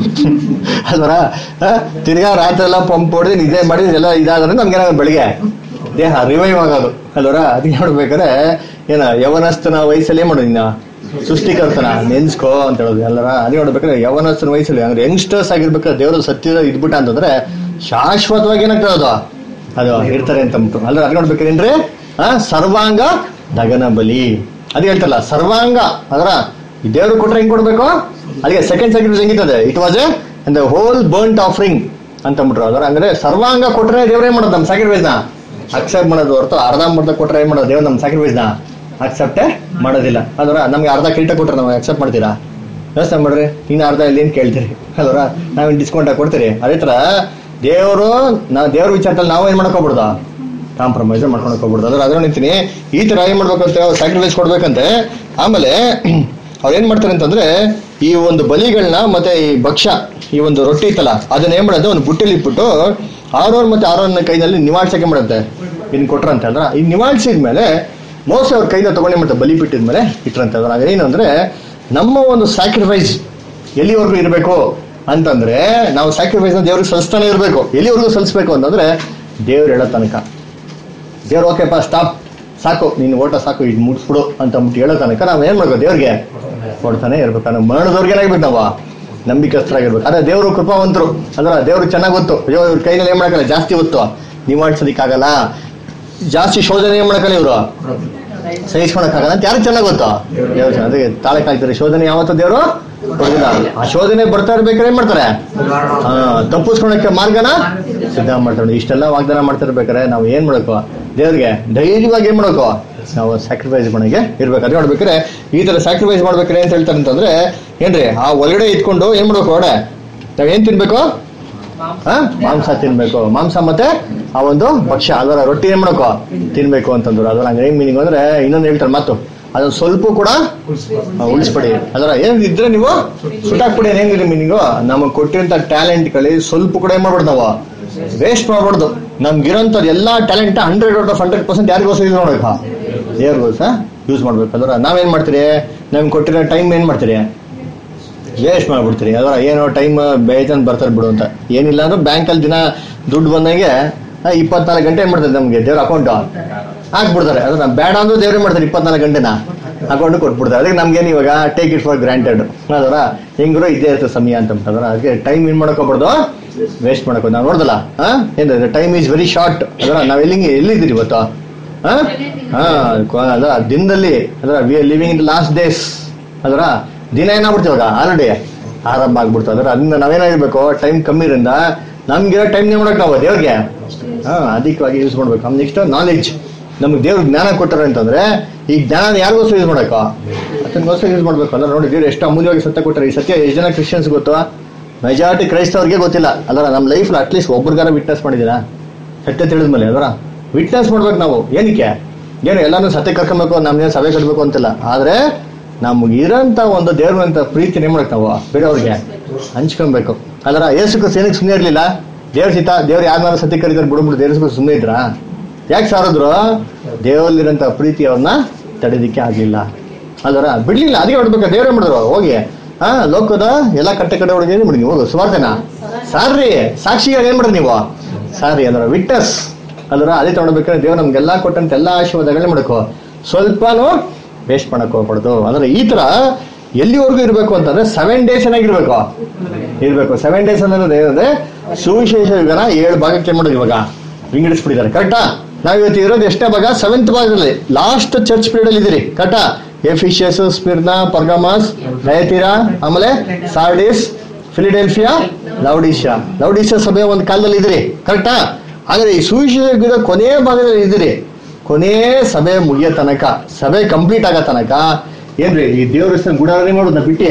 ಅಲ್ವರ ಹಾ? ತಿರ್ಗಾ ರಾತ್ರಿ ಎಲ್ಲ ಪಂಪ್ ಹೊಡೆದು ನಿದ್ದೆ ಮಾಡಿ ಎಲ್ಲ ಇದಾದ್ರೆ ನಮ್ಗೇನಾಗೋದು ಬೆಳಿಗ್ಗೆ ದೇಹ ರಿವೈವ್ ಆಗೋದು ಅಲ್ವರ ಅದಕ್ಕೆ ನೋಡ್ಬೇಕಾದ್ರೆ ಏನ ಯವನಸ್ಥನ ವಯಸ್ಸಲ್ಲಿ ಏನ್ ಮಾಡೋದು ಇನ್ನ ಸೃಷ್ಟಿಕರ್ತನ ನೆನ್ಸ್ಕೋ ಅಂತ ಹೇಳೋದು ಎಲ್ಲರ ಅದೇ ನೋಡ್ಬೇಕಾದ್ರೆ ಯವನಸ್ಥನ ವಯಸ್ಸಲ್ಲಿ ಅಂದ್ರೆ ಯಂಗ್ಸ್ಟರ್ಸ್ ಆಗಿರ್ಬೇಕಾದ್ರೆ ದೇವರು ಸತ್ಯದ ಇದ್ಬಿಟ್ಟ ಅಂತಂದ್ರೆ ಶಾಶ್ವತವಾಗಿ ಏನಾಗ್ತದೆ ಅದು ಅದು ಇರ್ತಾರೆ ಅಂತ ಅಂದ್ಬಿಟ್ಟು ಅಲ್ಲ ಅದ್ ನೋಡ್ಬೇಕೇನ್ರಿ ಆ ಸರ್ವಾಂಗ ದಗನ ಬಲಿ ಅದು ಹೇಳ್ತಲ್ಲ ಸರ್ವಾಂಗ ಅದರ ದೇವ್ರು ಕೊಟ್ರೆ ಹೆಂಗ್ ಕೊಡ್ಬೇಕು ಅದಕ್ಕೆ ಸೆಕೆಂಡ್ ಸ್ಯಾಕ್ರಿಫೈಸ್ ಹೆಂಗಿರ್ತದೆ it was a and whole burnt offering ಅಂತ ಅಂದ್ಬಿಟ್ರು ಅದರ ಅಂದ್ರೆ ಸರ್ವಾಂಗ ಕೊಟ್ರೆ ದೇವ್ರ ಏನ್ ಮಾಡೋದು ನಮ್ಮ ಸ್ಯಾಕ್ರಿಫೈಸ್ ನ ಅಕ್ಸೆಪ್ಟ್ ಮಾಡೋದು ಹೊರತು ಅರ್ಧ ಮುರ್ಧ ಕೊಟ್ರೆ ಏನ್ ಮಾಡೋದು ದೇವ್ರು ನಮ್ಮ ಸ್ಯಾಕ್ರಿಫೈಸ್ ನ ಅಕ್ಸೆಪ್ಟೇ ಮಾಡೋದಿಲ್ಲ ಅದರ ನಮ್ಗೆ ಅರ್ಧ ಕಿರೀಟ ಕೊಟ್ರೆ ನಾವು ಅಕ್ಸೆಪ್ಟ್ ಮಾಡ್ತೀರಾ ವ್ಯವಸ್ಥೆ ಮಾಡ್ರಿ ಇನ್ನು ಅರ್ಧ ಇಲ್ಲಿ ಏನ್ ಕೇಳ್ತೀರಿ ಅಲ್ವರ ನಾವೇನ್ ಡಿಸ್ಕೌಂಟ್ ಆಗಿ ಕೊಡ್ತೀರಿ ಅದೇ ತರ ದೇವರು ನಾವು ದೇವ್ರ ವಿಚಾರದಲ್ಲಿ ನಾವು ಏನ್ ಮಾಡಕ್ ಹೋಗ್ಬಿಡ್ದ ಕಾಂಪ್ರಮೈಸ್ ಮಾಡ್ಕೊಳಕ್ ಹೋಗ್ಬಿಡ್ದು ಅದ್ರ ಅದ್ರ ನಿಂತೀನಿ ಈ ತರ ಏನ್ ಮಾಡ್ಬೇಕಂತೆ ಸ್ಯಾಕ್ರಿಫೈಸ್ ಕೊಡ್ಬೇಕಂತೆ ಆಮೇಲೆ ಅವ್ರು ಏನ್ ಮಾಡ್ತಾರೆ ಅಂತಂದ್ರೆ ಈ ಒಂದು ಬಲಿಗಳನ್ನ ಮತ್ತೆ ಈ ಭಕ್ಷ್ಯ ಈ ಒಂದು ರೊಟ್ಟಿ ಇತ್ತಲ್ಲ ಅದನ್ನ ಏನ್ ಮಾಡೋದು ಒಂದು ಬುಟ್ಟಿಲಿ ಇಟ್ಬಿಟ್ಟು ಆರೋರ್ ಮತ್ತೆ ಆರೋರ್ನ ಕೈನಲ್ಲಿ ನಿವಾಳ್ಸಕ್ಕೆ ಮಾಡುತ್ತೆ ಇನ್ ಕೊಟ್ರಂತೆ ಅಲ್ರ ಈ ನಿವಾಳಿಸಿದ್ಮೇಲೆ ಮೋಸ ಅವ್ರ ಕೈನ ತಗೊಂಡು ಮತ್ತೆ ಬಲಿ ಬಿಟ್ಟಿದ ಮೇಲೆ ಇಟ್ರಂತೆ ಅದ್ರ ಹಾಗೆ ಏನು ಅಂದ್ರೆ ನಮ್ಮ ಒಂದು ಸ್ಯಾಕ್ರಿಫೈಸ್ ಎಲ್ಲಿವರೆಗೂ ಇರಬೇಕು ಅಂತಂದ್ರೆ ನಾವು ಸ್ಯಾಕ್ರಿಫೈಸ್ ದೇವ್ರಿಗೆ ಸಲ್ಲಿಸ್ತಾನೆ ಇರಬೇಕು ಎಲ್ಲಿವರೆಗೂ ಸಲ್ಲಿಸ್ಬೇಕು ಅಂತಂದ್ರೆ ದೇವ್ರು ಹೇಳೋ ತನಕ ದೇವ್ರು ಓಕೆಪ್ಪ ಸ್ಟಾಪ್ ಸಾಕು ನೀನು ಓಟ ಸಾಕು ಇದು ಮುಗಿಸ್ಬಿಡು ಅಂತ ಅಂದ್ಬಿಟ್ಟು ಹೇಳೋ ತನಕ ನಾವು ಏನ್ ಮಾಡ್ಬೇಕು ದೇವ್ರಿಗೆ ಕೊಡ್ತಾನೆ ಇರ್ಬೇಕು ನಾವು ಮರಣದವ್ರಿಗೆ ಏನಾಗ್ಬೇಕು ನಾವು ನಂಬಿಕಸ್ಥರಾಗಿರ್ಬೇಕು ಅದೇ ದೇವರು ಕೃಪಾವಂತರು ಅದ್ರ ದೇವ್ರಿಗೆ ಚೆನ್ನಾಗಿ ಗೊತ್ತು ಅಯ್ಯೋ ಇವ್ರ ಕೈನಲ್ಲಿ ಏನ್ ಮಾಡಕ್ಕಲ್ಲ ಜಾಸ್ತಿ ಗೊತ್ತು ನಿವಾಳಿಸೋದಿಕ್ಕಾಗಲ್ಲ ಜಾಸ್ತಿ ಶೋಧನೆ ಏನ್ ಮಾಡಕ್ಕಲ್ಲ ಇವರು ಸಹಿಸ್ಕೊಳಕ್ಕಾಗಲ್ಲ ಅಂತ ಯಾರು ಚೆನ್ನಾಗಿ ಗೊತ್ತು ದೇವ್ರು ಅದಕ್ಕೆ ತಾಳೆ ಕಾಯ್ತಾರೆ ಶೋಧನೆ ಯಾವತ್ತೂ ದೇವರು ಕೊಡೋದಿಲ್ಲ ಆ ಶೋಧನೆ ಬರ್ತಾ ಇರ್ಬೇಕಾದ್ರೆ ಏನ್ ಮಾಡ್ತಾರೆ ಆ, ತಪ್ಪಿಸ್ಕೊಳಕ್ಕೆ ಮಾರ್ಗನ ಸಿದ್ಧ ಮಾಡ್ತಾರೆ ಇಷ್ಟೆಲ್ಲ ವಾಗ್ದಾನ ಮಾಡ್ತಾ ಇರ್ಬೇಕಾದ್ರೆ ನಾವು ಏನ್ ಮಾಡ್ಬೇಕು ದೇವ್ರಿಗೆ ಧೈರ್ಯವಾಗಿ ಏನ್ ಮಾಡ್ಬೇಕು ನಾವು ಸ್ಯಾಕ್ರಿಫೈಸ್ ಮಾಡಕ್ಕೆ ಇರ್ಬೇಕು ಅದೇ ಮಾಡ್ಬೇಕಾದ್ರೆ ಈ ತರ ಸ್ಯಾಕ್ರಿಫೈಸ್ ಮಾಡ್ಬೇಕಾದ್ರೆ ಅಂತ ಹೇಳ್ತಾರೆ ಅಂತಂದ್ರೆ ಏನ್ರಿ ಆ ಒಳಗಡೆ ಇಟ್ಕೊಂಡು ಏನ್ ಮಾಡ್ಬೇಕು ಒಳಗಡೆ ನಾವ್ ಏನ್ ತಿನ್ಬೇಕು ಆ? ಮಾಂಸ ತಿನ್ಬೇಕು ಮಾಂಸ ಮತ್ತೆ ಆ ಒಂದು ಭಕ್ಷ್ಯ ಅದರ ರೊಟ್ಟಿ ಏನ್ ಮಾಡ್ಬೇಕು ತಿನ್ಬೇಕು ಅಂತಂದ್ರು ಅದರ ಹಂಗೆ ಏನ್ ಮೀನಿಂಗ್ ಅಂದ್ರೆ ಇನ್ನೊಂದು ಹೇಳ್ತಾರೆ ಮಾತು ಅದನ್ನ ಸ್ವಲ್ಪ ಕೂಡ ಆ, ಉಳಿಸ್ಬೇಡಿ ಅದರ ಏನ್ ಇದ್ರೆ ನೀವು ಸುಟ್ಟಾಕ್ಬಿಡಿ ಏನಿದೆ ಮೀನಿಂಗು ನಮಗೆ ಕೊಟ್ಟಿರೋಂಥ ಟ್ಯಾಲೆಂಟ್ಗಳು ಸ್ವಲ್ಪ ಕೂಡ ಏನ್ ಮಾಡ್ಬಾರ್ದು ನಾವು ವೇಸ್ಟ್ ಮಾಡ್ಬಾರ್ದು ನಮ್ಗಿರೋಂಥದ್ದು ಎಲ್ಲಾ talent hundred out of hundred percent ಯಾರಿಗೋಸ್ಕರ ಯೂಸ್ ಮಾಡ್ಬೇಕಾ ದೇವ್ರಿಗೋಸ್ಕರ ಯೂಸ್ ಮಾಡ್ಬೇಕು ಅದರ ನಾವೇನ್ ಮಾಡ್ತೀರಿ ನಮ್ಗೆ ಕೊಟ್ಟಿರೋ ಟೈಮ್ ಏನ್ ಮಾಡ್ತೀರಿ ವೇಸ್ಟ್ ಮಾಡ್ಬಿಡ್ತೀರಿ ಅದರ ಏನೋ ಟೈಮ್ ಬೇಜಾನ್ ಬರ್ತಾರೆ ಬಿಡು ಅಂತ ಏನಿಲ್ಲ ಅಂದ್ರೆ ಬ್ಯಾಂಕಲ್ಲಿ ದಿನ ದುಡ್ಡು ಬಂದಂಗೆ ಇಪ್ಪತ್ನಾಲ್ಕು ಗಂಟೆ ಏನ್ ಮಾಡ್ತಾರೆ ನಮ್ಗೆ ದೇವ್ರ ಅಕೌಂಟ್ ಹಾಕ್ಬಿಡ್ತಾರೆ ಅದನ್ನ ಬೇಡ ಅಂದ್ರೂ ದೇವ್ರೇ ಮಾಡ್ತಾರೆ ಇಪ್ಪತ್ನಾಲ್ಕು ಗಂಟೆನ ಅಕೌಂಟ್ ಕೊಟ್ಬಿಡ್ತಾರೆ ಅದಕ್ಕೆ ನಮ್ಗೇನು ಇವಾಗ ಟೇಕ್ ಇಟ್ ಫಾರ್ ಗ್ರಾಂಟೆಡ್ ಅದರ ಹೆಂಗ್ರು ಇದ್ದೇ ಇರ್ತದೆ ಸಮಯ ಅಂತ ಅದರ ಅದಕ್ಕೆ ಟೈಮ್ ಏನ್ ಮಾಡ್ಕೋಬಾರ್ದು ವೇಸ್ಟ್ ಮಾಡ್ಕೋ ನಾವು ನೋಡ್ದಲ್ಲ ಹಾ ಏನ್ ಟೈಮ್ ಈಸ್ ವೆರಿ ಶಾರ್ಟ್ ಅದರ ನಾವ್ ಎಲ್ಲಿ ಎಲ್ಲಿದ್ದೀರಿ ಇವತ್ತು ಹಾ ಹಾ ಕೊ- ಅದರ ದಿನದಲ್ಲಿ ಅದರ we are living in last days ಅದರ ದಿನ ಏನಾಗ್ಬಿಡ್ತು ಇವಾಗ ಆಲ್ರೆಡಿ ಆರಂಭ ಆಗ್ಬಿಡ್ತು ಅದರ ಅದನ್ನ ನಾವೇನಾಗಿರ್ಬೇಕು ಟೈಮ್ ಕಮ್ಮಿ ಇರೋದ್ರಿಂದ ನಮ್ಗಿರೋ ಟೈಮ್ ಮಾಡಕ್ ನಾವು ದೇವ್ರಿಗೆ ಹಾ ಅಧಿಕವಾಗಿ ಯೂಸ್ ಮಾಡ್ಬೇಕು ನೆಕ್ಸ್ಟ್ ನಾಲೆಜ್ ನಮ್ಗೆ ದೇವ್ರ ಜ್ಞಾನ ಕೊಟ್ಟಾರೆ ಅಂತಂದ್ರೆ ಈ ಜ್ಞಾನ ಯಾರಿಗೋಸ್ಕರ ಯೂಸ್ ಮಾಡಕ್ಕ ಅದಕ್ಕೋಸ್ಕರ ಯೂಸ್ ಮಾಡ್ಬೇಕು ಅಲ್ಲ ನೋಡಿ ದೇವ್ರು ಎಷ್ಟು ಅಮೂಲ್ಯವಾಗಿ ಸತ್ಯ ಕೊಟ್ಟಾರೆ ಈ ಸತ್ಯ ಎಷ್ಟು ಜನ ಕ್ರಿಶ್ಚಿಯನ್ಸ್ ಗೊತ್ತು ಮೆಜಾರಿಟಿ ಕ್ರೈಸ್ತವ್ರಿಗೆ ಗೊತ್ತಿಲ್ಲ ಅದರ ನಮ್ಮ ಲೈಫ್ ಅಟ್ಲೀಸ್ಟ್ ಒಬ್ರಿಗಾರ ವಿಟ್ನೆಸ್ ಮಾಡಿದ್ದೀರಾ ಸತ್ಯ ತಿಳಿದ್ಮೇಲೆ ಅದರ ವಿಟ್ನೆಸ್ ಮಾಡ್ಬೇಕು ನಾವು ಏನಕ್ಕೆ ಏನು ಎಲ್ಲಾನು ಸತ್ಯ ಕರ್ಕೊಬೇಕು ನಮ್ಗೆ ಸಭೆ ಕಟ್ಬೇಕು ಅಂತಿಲ್ಲ ಆದ್ರೆ ನಮ್ಗೆ ಇರೋಂಥ ಒಂದು ದೇವ್ರಂತ ಪ್ರೀತಿ ಏನ್ ಮಾಡಕ್ ನಾವು ಬೇರೆಯವ್ರಿಗೆ ಹಂಚ್ಕೊಬೇಕು ಅದರ ಏಸು ಕ್ರಿಸ್ತ ಏನಕ್ಕೆ ಸುಮ್ಮನೆ ಇರ್ಲಿಲ್ಲ ದೇವ್ರ ಚಿತ್ತ ದೇವ್ರು ಯಾರನ್ನಾರು ಸತ್ಯ ಕರೀತಾರೆ ಬಿಡ್ಬಿಡು ದೇವ್ರ ಸುಮ್ಮನೆ ಇದ್ರಾ ಯಾಕೆ ಸಾರಿದ್ರು ದೇವರಲ್ಲಿರೋಂಥ ಪ್ರೀತಿ ಅವ್ರನ್ನ ತಡೆದಿಕ್ಕೆ ಆಗ್ಲಿಲ್ಲ ಅದರ ಬಿಡ್ಲಿಲ್ಲ ಅದಕ್ಕೆ ಹೊಡ್ಬೇಕು ದೇವ್ರೇ ಮಾಡಿದ್ರು ಹೋಗಿ ಹಾ ಲೋಕದ ಎಲ್ಲ ಕಟ್ಟೆ ಕಡೆ ಒಳಗೆ ಏನ್ ಮಾಡಿ ನೀವು ಹೋಗು ಸುವಾರ್ತೆನ ಸಾರ್ರಿ ಸಾಕ್ಷಿಯಾಗಿ ಏನ್ ಮಾಡ್ರಿ ನೀವು ಸಾರಿ ಅದರ ವಿಟ್ನೆಸ್ ಅದರ ಅದೇ ತಗೊಳ್ಬೇಕಾದ್ರೆ ದೇವ್ರು ನಮ್ಗೆಲ್ಲ ಕೊಟ್ಟಂತ ಎಲ್ಲ ಆಶೀರ್ವಾದಗಳೇ ಮಾಡಬೇಕು ಸ್ವಲ್ಪನೂ ವೇಸ್ಟ್ ಮಾಡಕ್ ಹೋಗ್ಬಾರ್ದು ಅಂದ್ರೆ ಈ ತರ ಎಲ್ಲಿವರೆಗೂ ಇರ್ಬೇಕು ಅಂತಂದ್ರೆ ಸೆವೆನ್ ಡೇಸ್ ಏನಾಗಿರ್ಬೇಕು ಇರ್ಬೇಕು ಸೆವೆನ್ ಡೇಸ್ ಅಂದ್ರೆ ಏನಂದ್ರೆ ಸುವಿಶೇಷ ಯುಗನ ಏಳು ಭಾಗಕ್ಕೆ ಮಾಡೋದು ಇವಾಗ ವಿಂಗಡಿಸ್ಬಿಟ್ಟಿದ್ದಾರೆ ಕರೆಕ್ಟಾ ನಾವ್ ಇವತ್ತು ಇರೋದು ಎಷ್ಟೇ ಭಾಗ ಸೆವೆಂತ್ ಭಾಗದಲ್ಲಿ ಲಾಸ್ಟ್ ಚರ್ಚ್ ಪೀರಿಯಡ್ ಅಲ್ಲಿ ಇದೀರಿ ಕರೆಕ್ಟಾ ಎಫಿಷಿಯಸ್ ಸ್ಪಿರ್ನಾ ಪರ್ಗಮಾಸ್ ನಯತಿರಾ ಆಮೇಲೆ ಸಾರ್ಡಿಸ್ ಫಿಲಿಡೆಲ್ಫಿಯಾ ಲೌಡಿಶಾ ಲೌಡಿಶಾ ಸಭೆ ಒಂದು ಕಾಲದಲ್ಲಿ ಇದ್ರಿ ಕರೆಕ್ಟಾ ಹಾಗಾದ್ರೆ ಈ ಸುವಿಶೇಷ ಯುಗದ ಕೊನೆಯ ಭಾಗದಲ್ಲಿ ಇದ್ದೀರಿ ಕೊನೆಯ ಸಭೆ ಮುಗಿಯೋ ತನಕ ಸಭೆ ಕಂಪ್ಲೀಟ್ ಆಗೋ ತನಕ ಏನ್ರಿ ಈ ದೇವ್ರ ಹೆಸರು ಗುಡಾರನೆ ಮಾಡೋದ ಬಿಟ್ಟಿ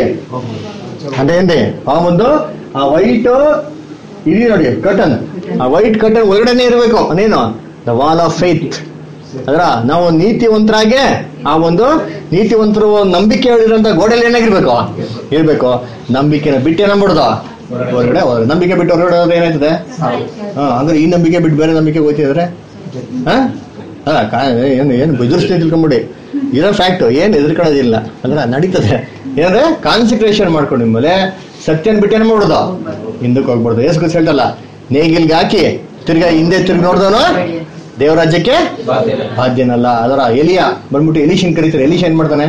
ಅದೇನ್ರಿ ಆ ಒಂದು ಆ ವೈಟ್ ಇದೀ ನೋಡಿ ಕಟನ್ ಆ ವೈಟ್ ಕಟನ್ ಒಳಗಡೆನೆ ಇರಬೇಕು ಅದೇನು ದ ವಾಲ್ ಆಫ್ ಫೇತ್ ಅದರ ನಾವು ನೀತಿವಂತರಾಗೆ ಆ ಒಂದು ನೀತಿವಂತರು ನಂಬಿಕೆ ಹೇಳಿರೋಂಥ ಗೋಡೆಯಲ್ಲಿ ಏನಾಗಿರ್ಬೇಕು ಇರ್ಬೇಕು ನಂಬಿಕೆನ ಬಿಟ್ಟೆ ನಂಬಿಡ್ದು ಹೊರಗಡೆ ಹೊರಗಡೆ. ನಂಬಿಕೆ ಬಿಟ್ಟು ಹೊರಗಡೆ ಹೋದ್ರೆ ಏನಾಯ್ತದೆ ಹಾ ಅಂದ್ರೆ ಈ ನಂಬಿಕೆ ಬಿಟ್ಟು ಬೇರೆ ನಂಬಿಕೆ ಹೋಗ್ತಿದ್ರೆ ಹಾ ಅಲ್ಲ ಕಾ ಏನು ಏನು ಬೆದರಿಸ್ತೀವಿ ತಿಳ್ಕೊಂಬಿಡಿ ಇರೋ ಫ್ಯಾಕ್ಟ್ ಏನು ಎದುರ್ಕೊಳ್ಳೋದಿಲ್ಲ ಅಂದ್ರೆ ನಡೀತದೆ ಏನಂದ್ರೆ ಕಾನ್ಸಂಟ್ರೇಷನ್ ಮಾಡ್ಕೊಂಡು ನಿಮ್ಮಲೆ ಸತ್ಯನ್ ಬಿಟ್ಟೇನೆ ಮಾಡೋದು ಹಿಂದಕ್ಕೆ ಹೋಗ್ಬಾರ್ದು ಏಸ್ಗೂ ಹೇಳ್ತಲ್ಲ ನೇಗಿಲ್ಗೆ ಹಾಕಿ ತಿರ್ಗಾ ಹಿಂದೆ ತಿರ್ಗಿ ನೋಡ್ದವನು ದೇವರಾಜ್ಯಕ್ಕೆ ಬಾಧ್ಯನಲ್ಲ ಅದರ ಎಲಿಯ ಬಂದ್ಬಿಟ್ಟು ಎಲಿಶನ್ ಕರೀತಾರೆ ಎಲಿಶ ಏನ್ ಮಾಡ್ತಾನೆ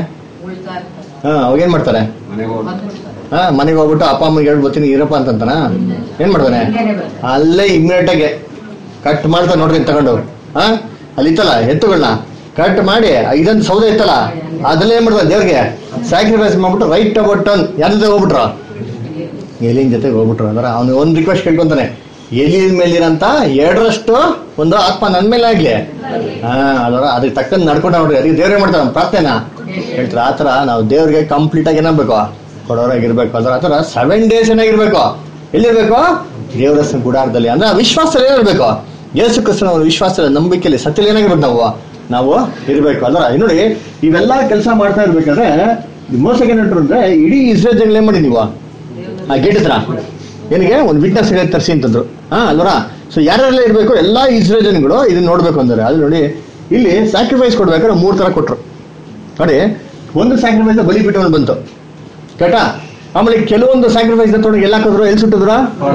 ಹಾ ಅವಾಗ ಏನ್ ಮಾಡ್ತಾರೆ ಹಾ ಮನೆಗೆ ಹೋಗ್ಬಿಟ್ಟು ಅಪ್ಪ ಅಮ್ಮನಿಗೆ ಹೇಳ್ಬೋತೀನಿ ಇರಪ್ಪ ಅಂತಂತಾನ ಏನ್ ಮಾಡ್ತಾನೆ ಅಲ್ಲೇ ಇಮ್ಮಿಡಿಯೇಟ್ ಆಗಿ ಕಟ್ ಮಾಡ್ತಾನೆ ನೋಡ್ರಿ ಇದ್ ತಗೊಂಡು ಹಾ ಅಲ್ಲಿ ಇತ್ತಲ್ಲ ಎತ್ತುಗಳನ್ನ ಕಟ್ ಮಾಡಿ ಇದೊಂದು ಸೌದೆ ಇತ್ತಲ್ಲ ಅದಲ್ಲೇ ಏನ್ ಮಾಡ್ತಾನೆ ದೇವ್ರಿಗೆ ಸ್ಯಾಕ್ರಿಫೈಸ್ ಮಾಡ್ಬಿಟ್ಟು ರೈಟ್ ಅಬೌಟ್ ಟನ್ ಯಾರ ಜೊತೆ ಹೋಗ್ಬಿಟ್ರು ಎಲಿನ ಜೊತೆಗೆ ಹೋಗ್ಬಿಟ್ರು ಅದರ ಅವನು ಒಂದು ರಿಕ್ವೆಸ್ಟ್ ಕೇಳ್ಕೊಂತಾನೆ ಎಲಿಯ ಮೇಲಿರಂತ ಎರಡರಷ್ಟು ಒಂದು ಆತ್ಮ ನನ್ ಮೇಲೆ ಆಗ್ಲಿ ಹಾ ಅದರ ಅದಕ್ಕೆ ತಕ್ಕಂತ ನಡ್ಕೊಂಡು ನೋಡ್ರಿ ಅದಕ್ಕೆ ದೇವ್ರೇ ಮಾಡ್ತಾರ ಪ್ರಾರ್ಥನೆನ ಹೇಳ್ತಾರೆ ಆತರ ನಾವು ದೇವ್ರಿಗೆ ಕಂಪ್ಲೀಟ್ ಆಗಿ ಏನಾಗ್ಬೇಕು ಕೊಡೋರಾಗಿರ್ಬೇಕು ಅದರ ಆತರ ಸೆವೆನ್ ಡೇಸ್ ಏನಾಗಿರ್ಬೇಕು ಎಲ್ಲಿರ್ಬೇಕು ದೇವರ ಸ- ಗುಡಾರದಲ್ಲಿ ಅಂದ್ರೆ ಆ ವಿಶ್ವಾಸದಲ್ಲಿ ಏನಿರ್ಬೇಕು ಯೇಸು ಕ್ರಿಸ್ತನ ಒಂದು ವಿಶ್ವಾಸದ ನಂಬಿಕೆಯಲ್ಲಿ ಸತ್ಯದಲ್ಲಿ ಏನಾಗಿರ್ಬೇಕು ನಾವು ನಾವು ಇರ್ಬೇಕು ಅಲ್ರ ನೋಡಿ ಇವೆಲ್ಲ ಕೆಲಸ ಮಾಡ್ತಾ ಇರ್ಬೇಕಾದ್ರೆ ಈ ಮೋಸಕ್ಕೆ ಏನಿಟ್ರು ಅಂದ್ರೆ ಇಡೀ ಇಸ್ರೇಲ್ ಜನಗಳು ಏನ್ ಮಾಡಿ ನೀವು ಆ ಗೇಟ್ ಹತ್ರ ಏನಿಗೆ ಒಂದು ವಿಟ್ನೆಸ್ ತರಿಸಿ ಅಂತಂದ್ರು ಹಾ ಅಲ್ವರ ಸೊ ಯಾರೆಲ್ಲ ಇರ್ಬೇಕು ಎಲ್ಲಾ ಇಸ್ರೇಲ್ ಜನಗಳು ಇದನ್ನ ನೋಡ್ಬೇಕು ಅಂದ್ರೆ ಅದು ನೋಡಿ ಇಲ್ಲಿ ಸ್ಯಾಕ್ರಿಫೈಸ್ ಕೊಡ್ಬೇಕಾದ್ರೆ ಮೂರ್ ತರ ಕೊಟ್ರು ನೋಡಿ ಒಂದು ಸ್ಯಾಕ್ರಿಫೈಸ್ ಬಲಿ ಬಿಟ್ಟು ಬಂತು ಕೇಟಾ ಆಮೇಲೆ ಕೆಲವೊಂದು ಸ್ಯಾಕ್ರಿಫೈಸ್ ತೊಗೊಂಡು ಎಲ್ಲ ಹಾಕಿದ್ರು ಎಲ್ಲಿ ಸುಟ್ಟಿದ್ರ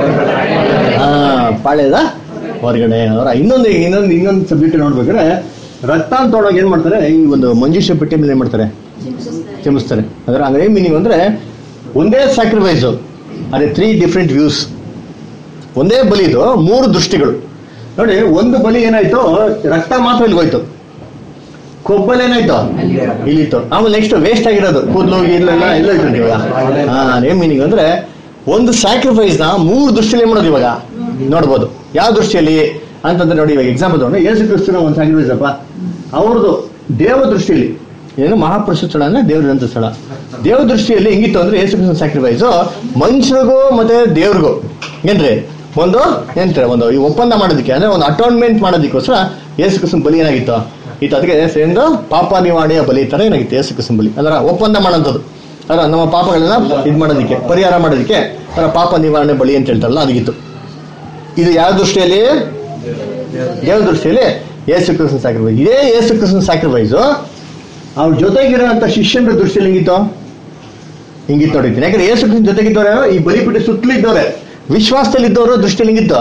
ಹಾ ಪಾಳ್ಯದ ಹೊರಗಡೆ ಅವರ ಇನ್ನೊಂದು ಇನ್ನೊಂದು ಇನ್ನೊಂದು ಸಬ್ಜೆಕ್ಟ್ ನೋಡ್ಬೇಕಾದ್ರೆ ರಕ್ತ ಅಂತ ತೊಗೊಂಡಾಗ ಏನ್ ಮಾಡ್ತಾರೆ ಈ ಒಂದು ಮಂಜುಷ ಪೆಟ್ಟಿ ಮೇಲೆ ಏನ್ ಮಾಡ್ತಾರೆ ಚಿಮಿಸ್ತಾರೆ ಅದರ ಅಂದ್ರೆ ಮೀನಿಂಗ್ ಅಂದ್ರೆ ಒಂದೇ ಸ್ಯಾಕ್ರಿಫೈಸ್ ಅದೇ ತ್ರೀ ಡಿಫ್ರೆಂಟ್ ವ್ಯೂಸ್ ಒಂದೇ ಬಲಿದು ಮೂರು ದೃಷ್ಟಿಗಳು ನೋಡಿ ಒಂದು ಬಲಿ ಏನಾಯ್ತು ರಕ್ತ ಮಾತ್ರ ಇಲ್ಲಿ ಹೋಯ್ತು ಕೊಬ್ಬಲ್ ಏನಾಯ್ತು ಇಲ್ಲಿತ್ತು ಆಮೇಲೆ ನೆಕ್ಸ್ಟ್ ವೇಸ್ಟ್ ಆಗಿರೋದು ಕೂದಲು ಇಲ್ಲೆಲ್ಲ ಎಲ್ಲ ಇತ್ತು ಇವಾಗ ಹಾ ಏನ್ ಮೀನಿಂಗ್ ಅಂದ್ರೆ ಒಂದು ಸ್ಯಾಕ್ರಿಫೈಸ್ ನ ಮೂರು ದೃಷ್ಟಿಯಲ್ಲಿ ಏನ್ ಮಾಡೋದು ಇವಾಗ ನೋಡ್ಬೋದು ಯಾವ ದೃಷ್ಟಿಯಲ್ಲಿ ಅಂತಂದ್ರೆ ನೋಡಿ ಇವಾಗ ಎಕ್ಸಾಂಪಲ್ ತಗೊಂಡು ಯೇಸು ಕ್ರಿಸ್ತನ ಒಂದು ಸ್ಯಾಕ್ರಿಫೈಸ್ ಅಪ್ಪ ಅವ್ರದ್ದು ದೇವ ದೃಷ್ಟಿಯಲ್ಲಿ ಏನು ಮಹಾಪುರುಷ ಸ್ಥಳ ಅಂದ್ರೆ ದೇವ್ರಂತ ಸ್ಥಳ ದೇವ ದೃಷ್ಟಿಯಲ್ಲಿ ಹೆಂಗಿತ್ತು ಅಂದ್ರೆ ಯೇಸು ಕ್ರಿಸ್ತನ ಸ್ಯಾಕ್ರಿಫೈಸ್ ಮನುಷ್ಯರಿಗೂ ಮತ್ತೆ ದೇವ್ರಿಗೂ ಏನ್ರಿ ಒಂದು ಏನಂತಾರೆ ಒಂದು ಈ ಒಪ್ಪಂದ ಮಾಡೋದಕ್ಕೆ ಅಂದ್ರೆ ಒಂದು ಅಟೋನ್ಮೆಂಟ್ ಮಾಡೋದಕ್ಕೋಸ್ಕರ ಯೇಸು ಕ್ರಿಸ್ತನ ಬಲಿ ಏನಾಗಿತ್ತು ಇತ್ತು ಅದಕ್ಕೆ ಸೇರಿದ ಪಾಪ ನಿವಾರಣೆಯ ಬಲಿ ತರ ಏನಾಗಿತ್ತು ಯೇಸು ಕ್ರಿಸ್ತನ ಬಲಿ ಅದರ ಒಪ್ಪಂದ ಮಾಡೋಂಥದ್ದು ಅದರ ನಮ್ಮ ಪಾಪಗಳನ್ನ ಇದು ಮಾಡೋದಕ್ಕೆ ಪರಿಹಾರ ಮಾಡೋದಕ್ಕೆ ಅದರ ಪಾಪ ನಿವಾರಣೆ ಬಲಿ ಅಂತ ಹೇಳ್ತಾರಲ್ಲ ಅದಿಗಿತ್ತು ಇದು ಯಾವ ದೃಷ್ಟಿಯಲ್ಲಿ ದೇವ ದೃಷ್ಟಿಯಲ್ಲಿ ಯೇಸು ಕ್ರಿಸ್ತನ ಸ್ಯಾಕ್ರಿಫೈಸ್ ಇದೇ ಯೇಸು ಕ್ರಿಸ್ತನ ಸ್ಯಾಕ್ರಿಫೈಸ್ ಅವ್ರ ಜೊತೆಗಿರೋಂಥ ಶಿಷ್ಯನ ದೃಷ್ಟಿಯಲ್ಲಿ ಹೆಂಗಿತ್ತು ಹಿಂಗಿತ್ತು ನೋಡಿದ್ದೀನಿ ಯಾಕಂದ್ರೆ ಯೇಸು ಕ್ರಿಸ್ತನ ಜೊತೆಗಿದ್ದವ್ರು ಯಾರು? ಈ ಬಲಿಪೀಠ ಸುತ್ತಲೂ ಇದ್ದವ್ರೆ ವಿಶ್ವಾಸದಲ್ಲಿ ಇದ್ದವರು ದೃಷ್ಟಿಯಲ್ಲಿ ಹಿಂಗಿತ್ತು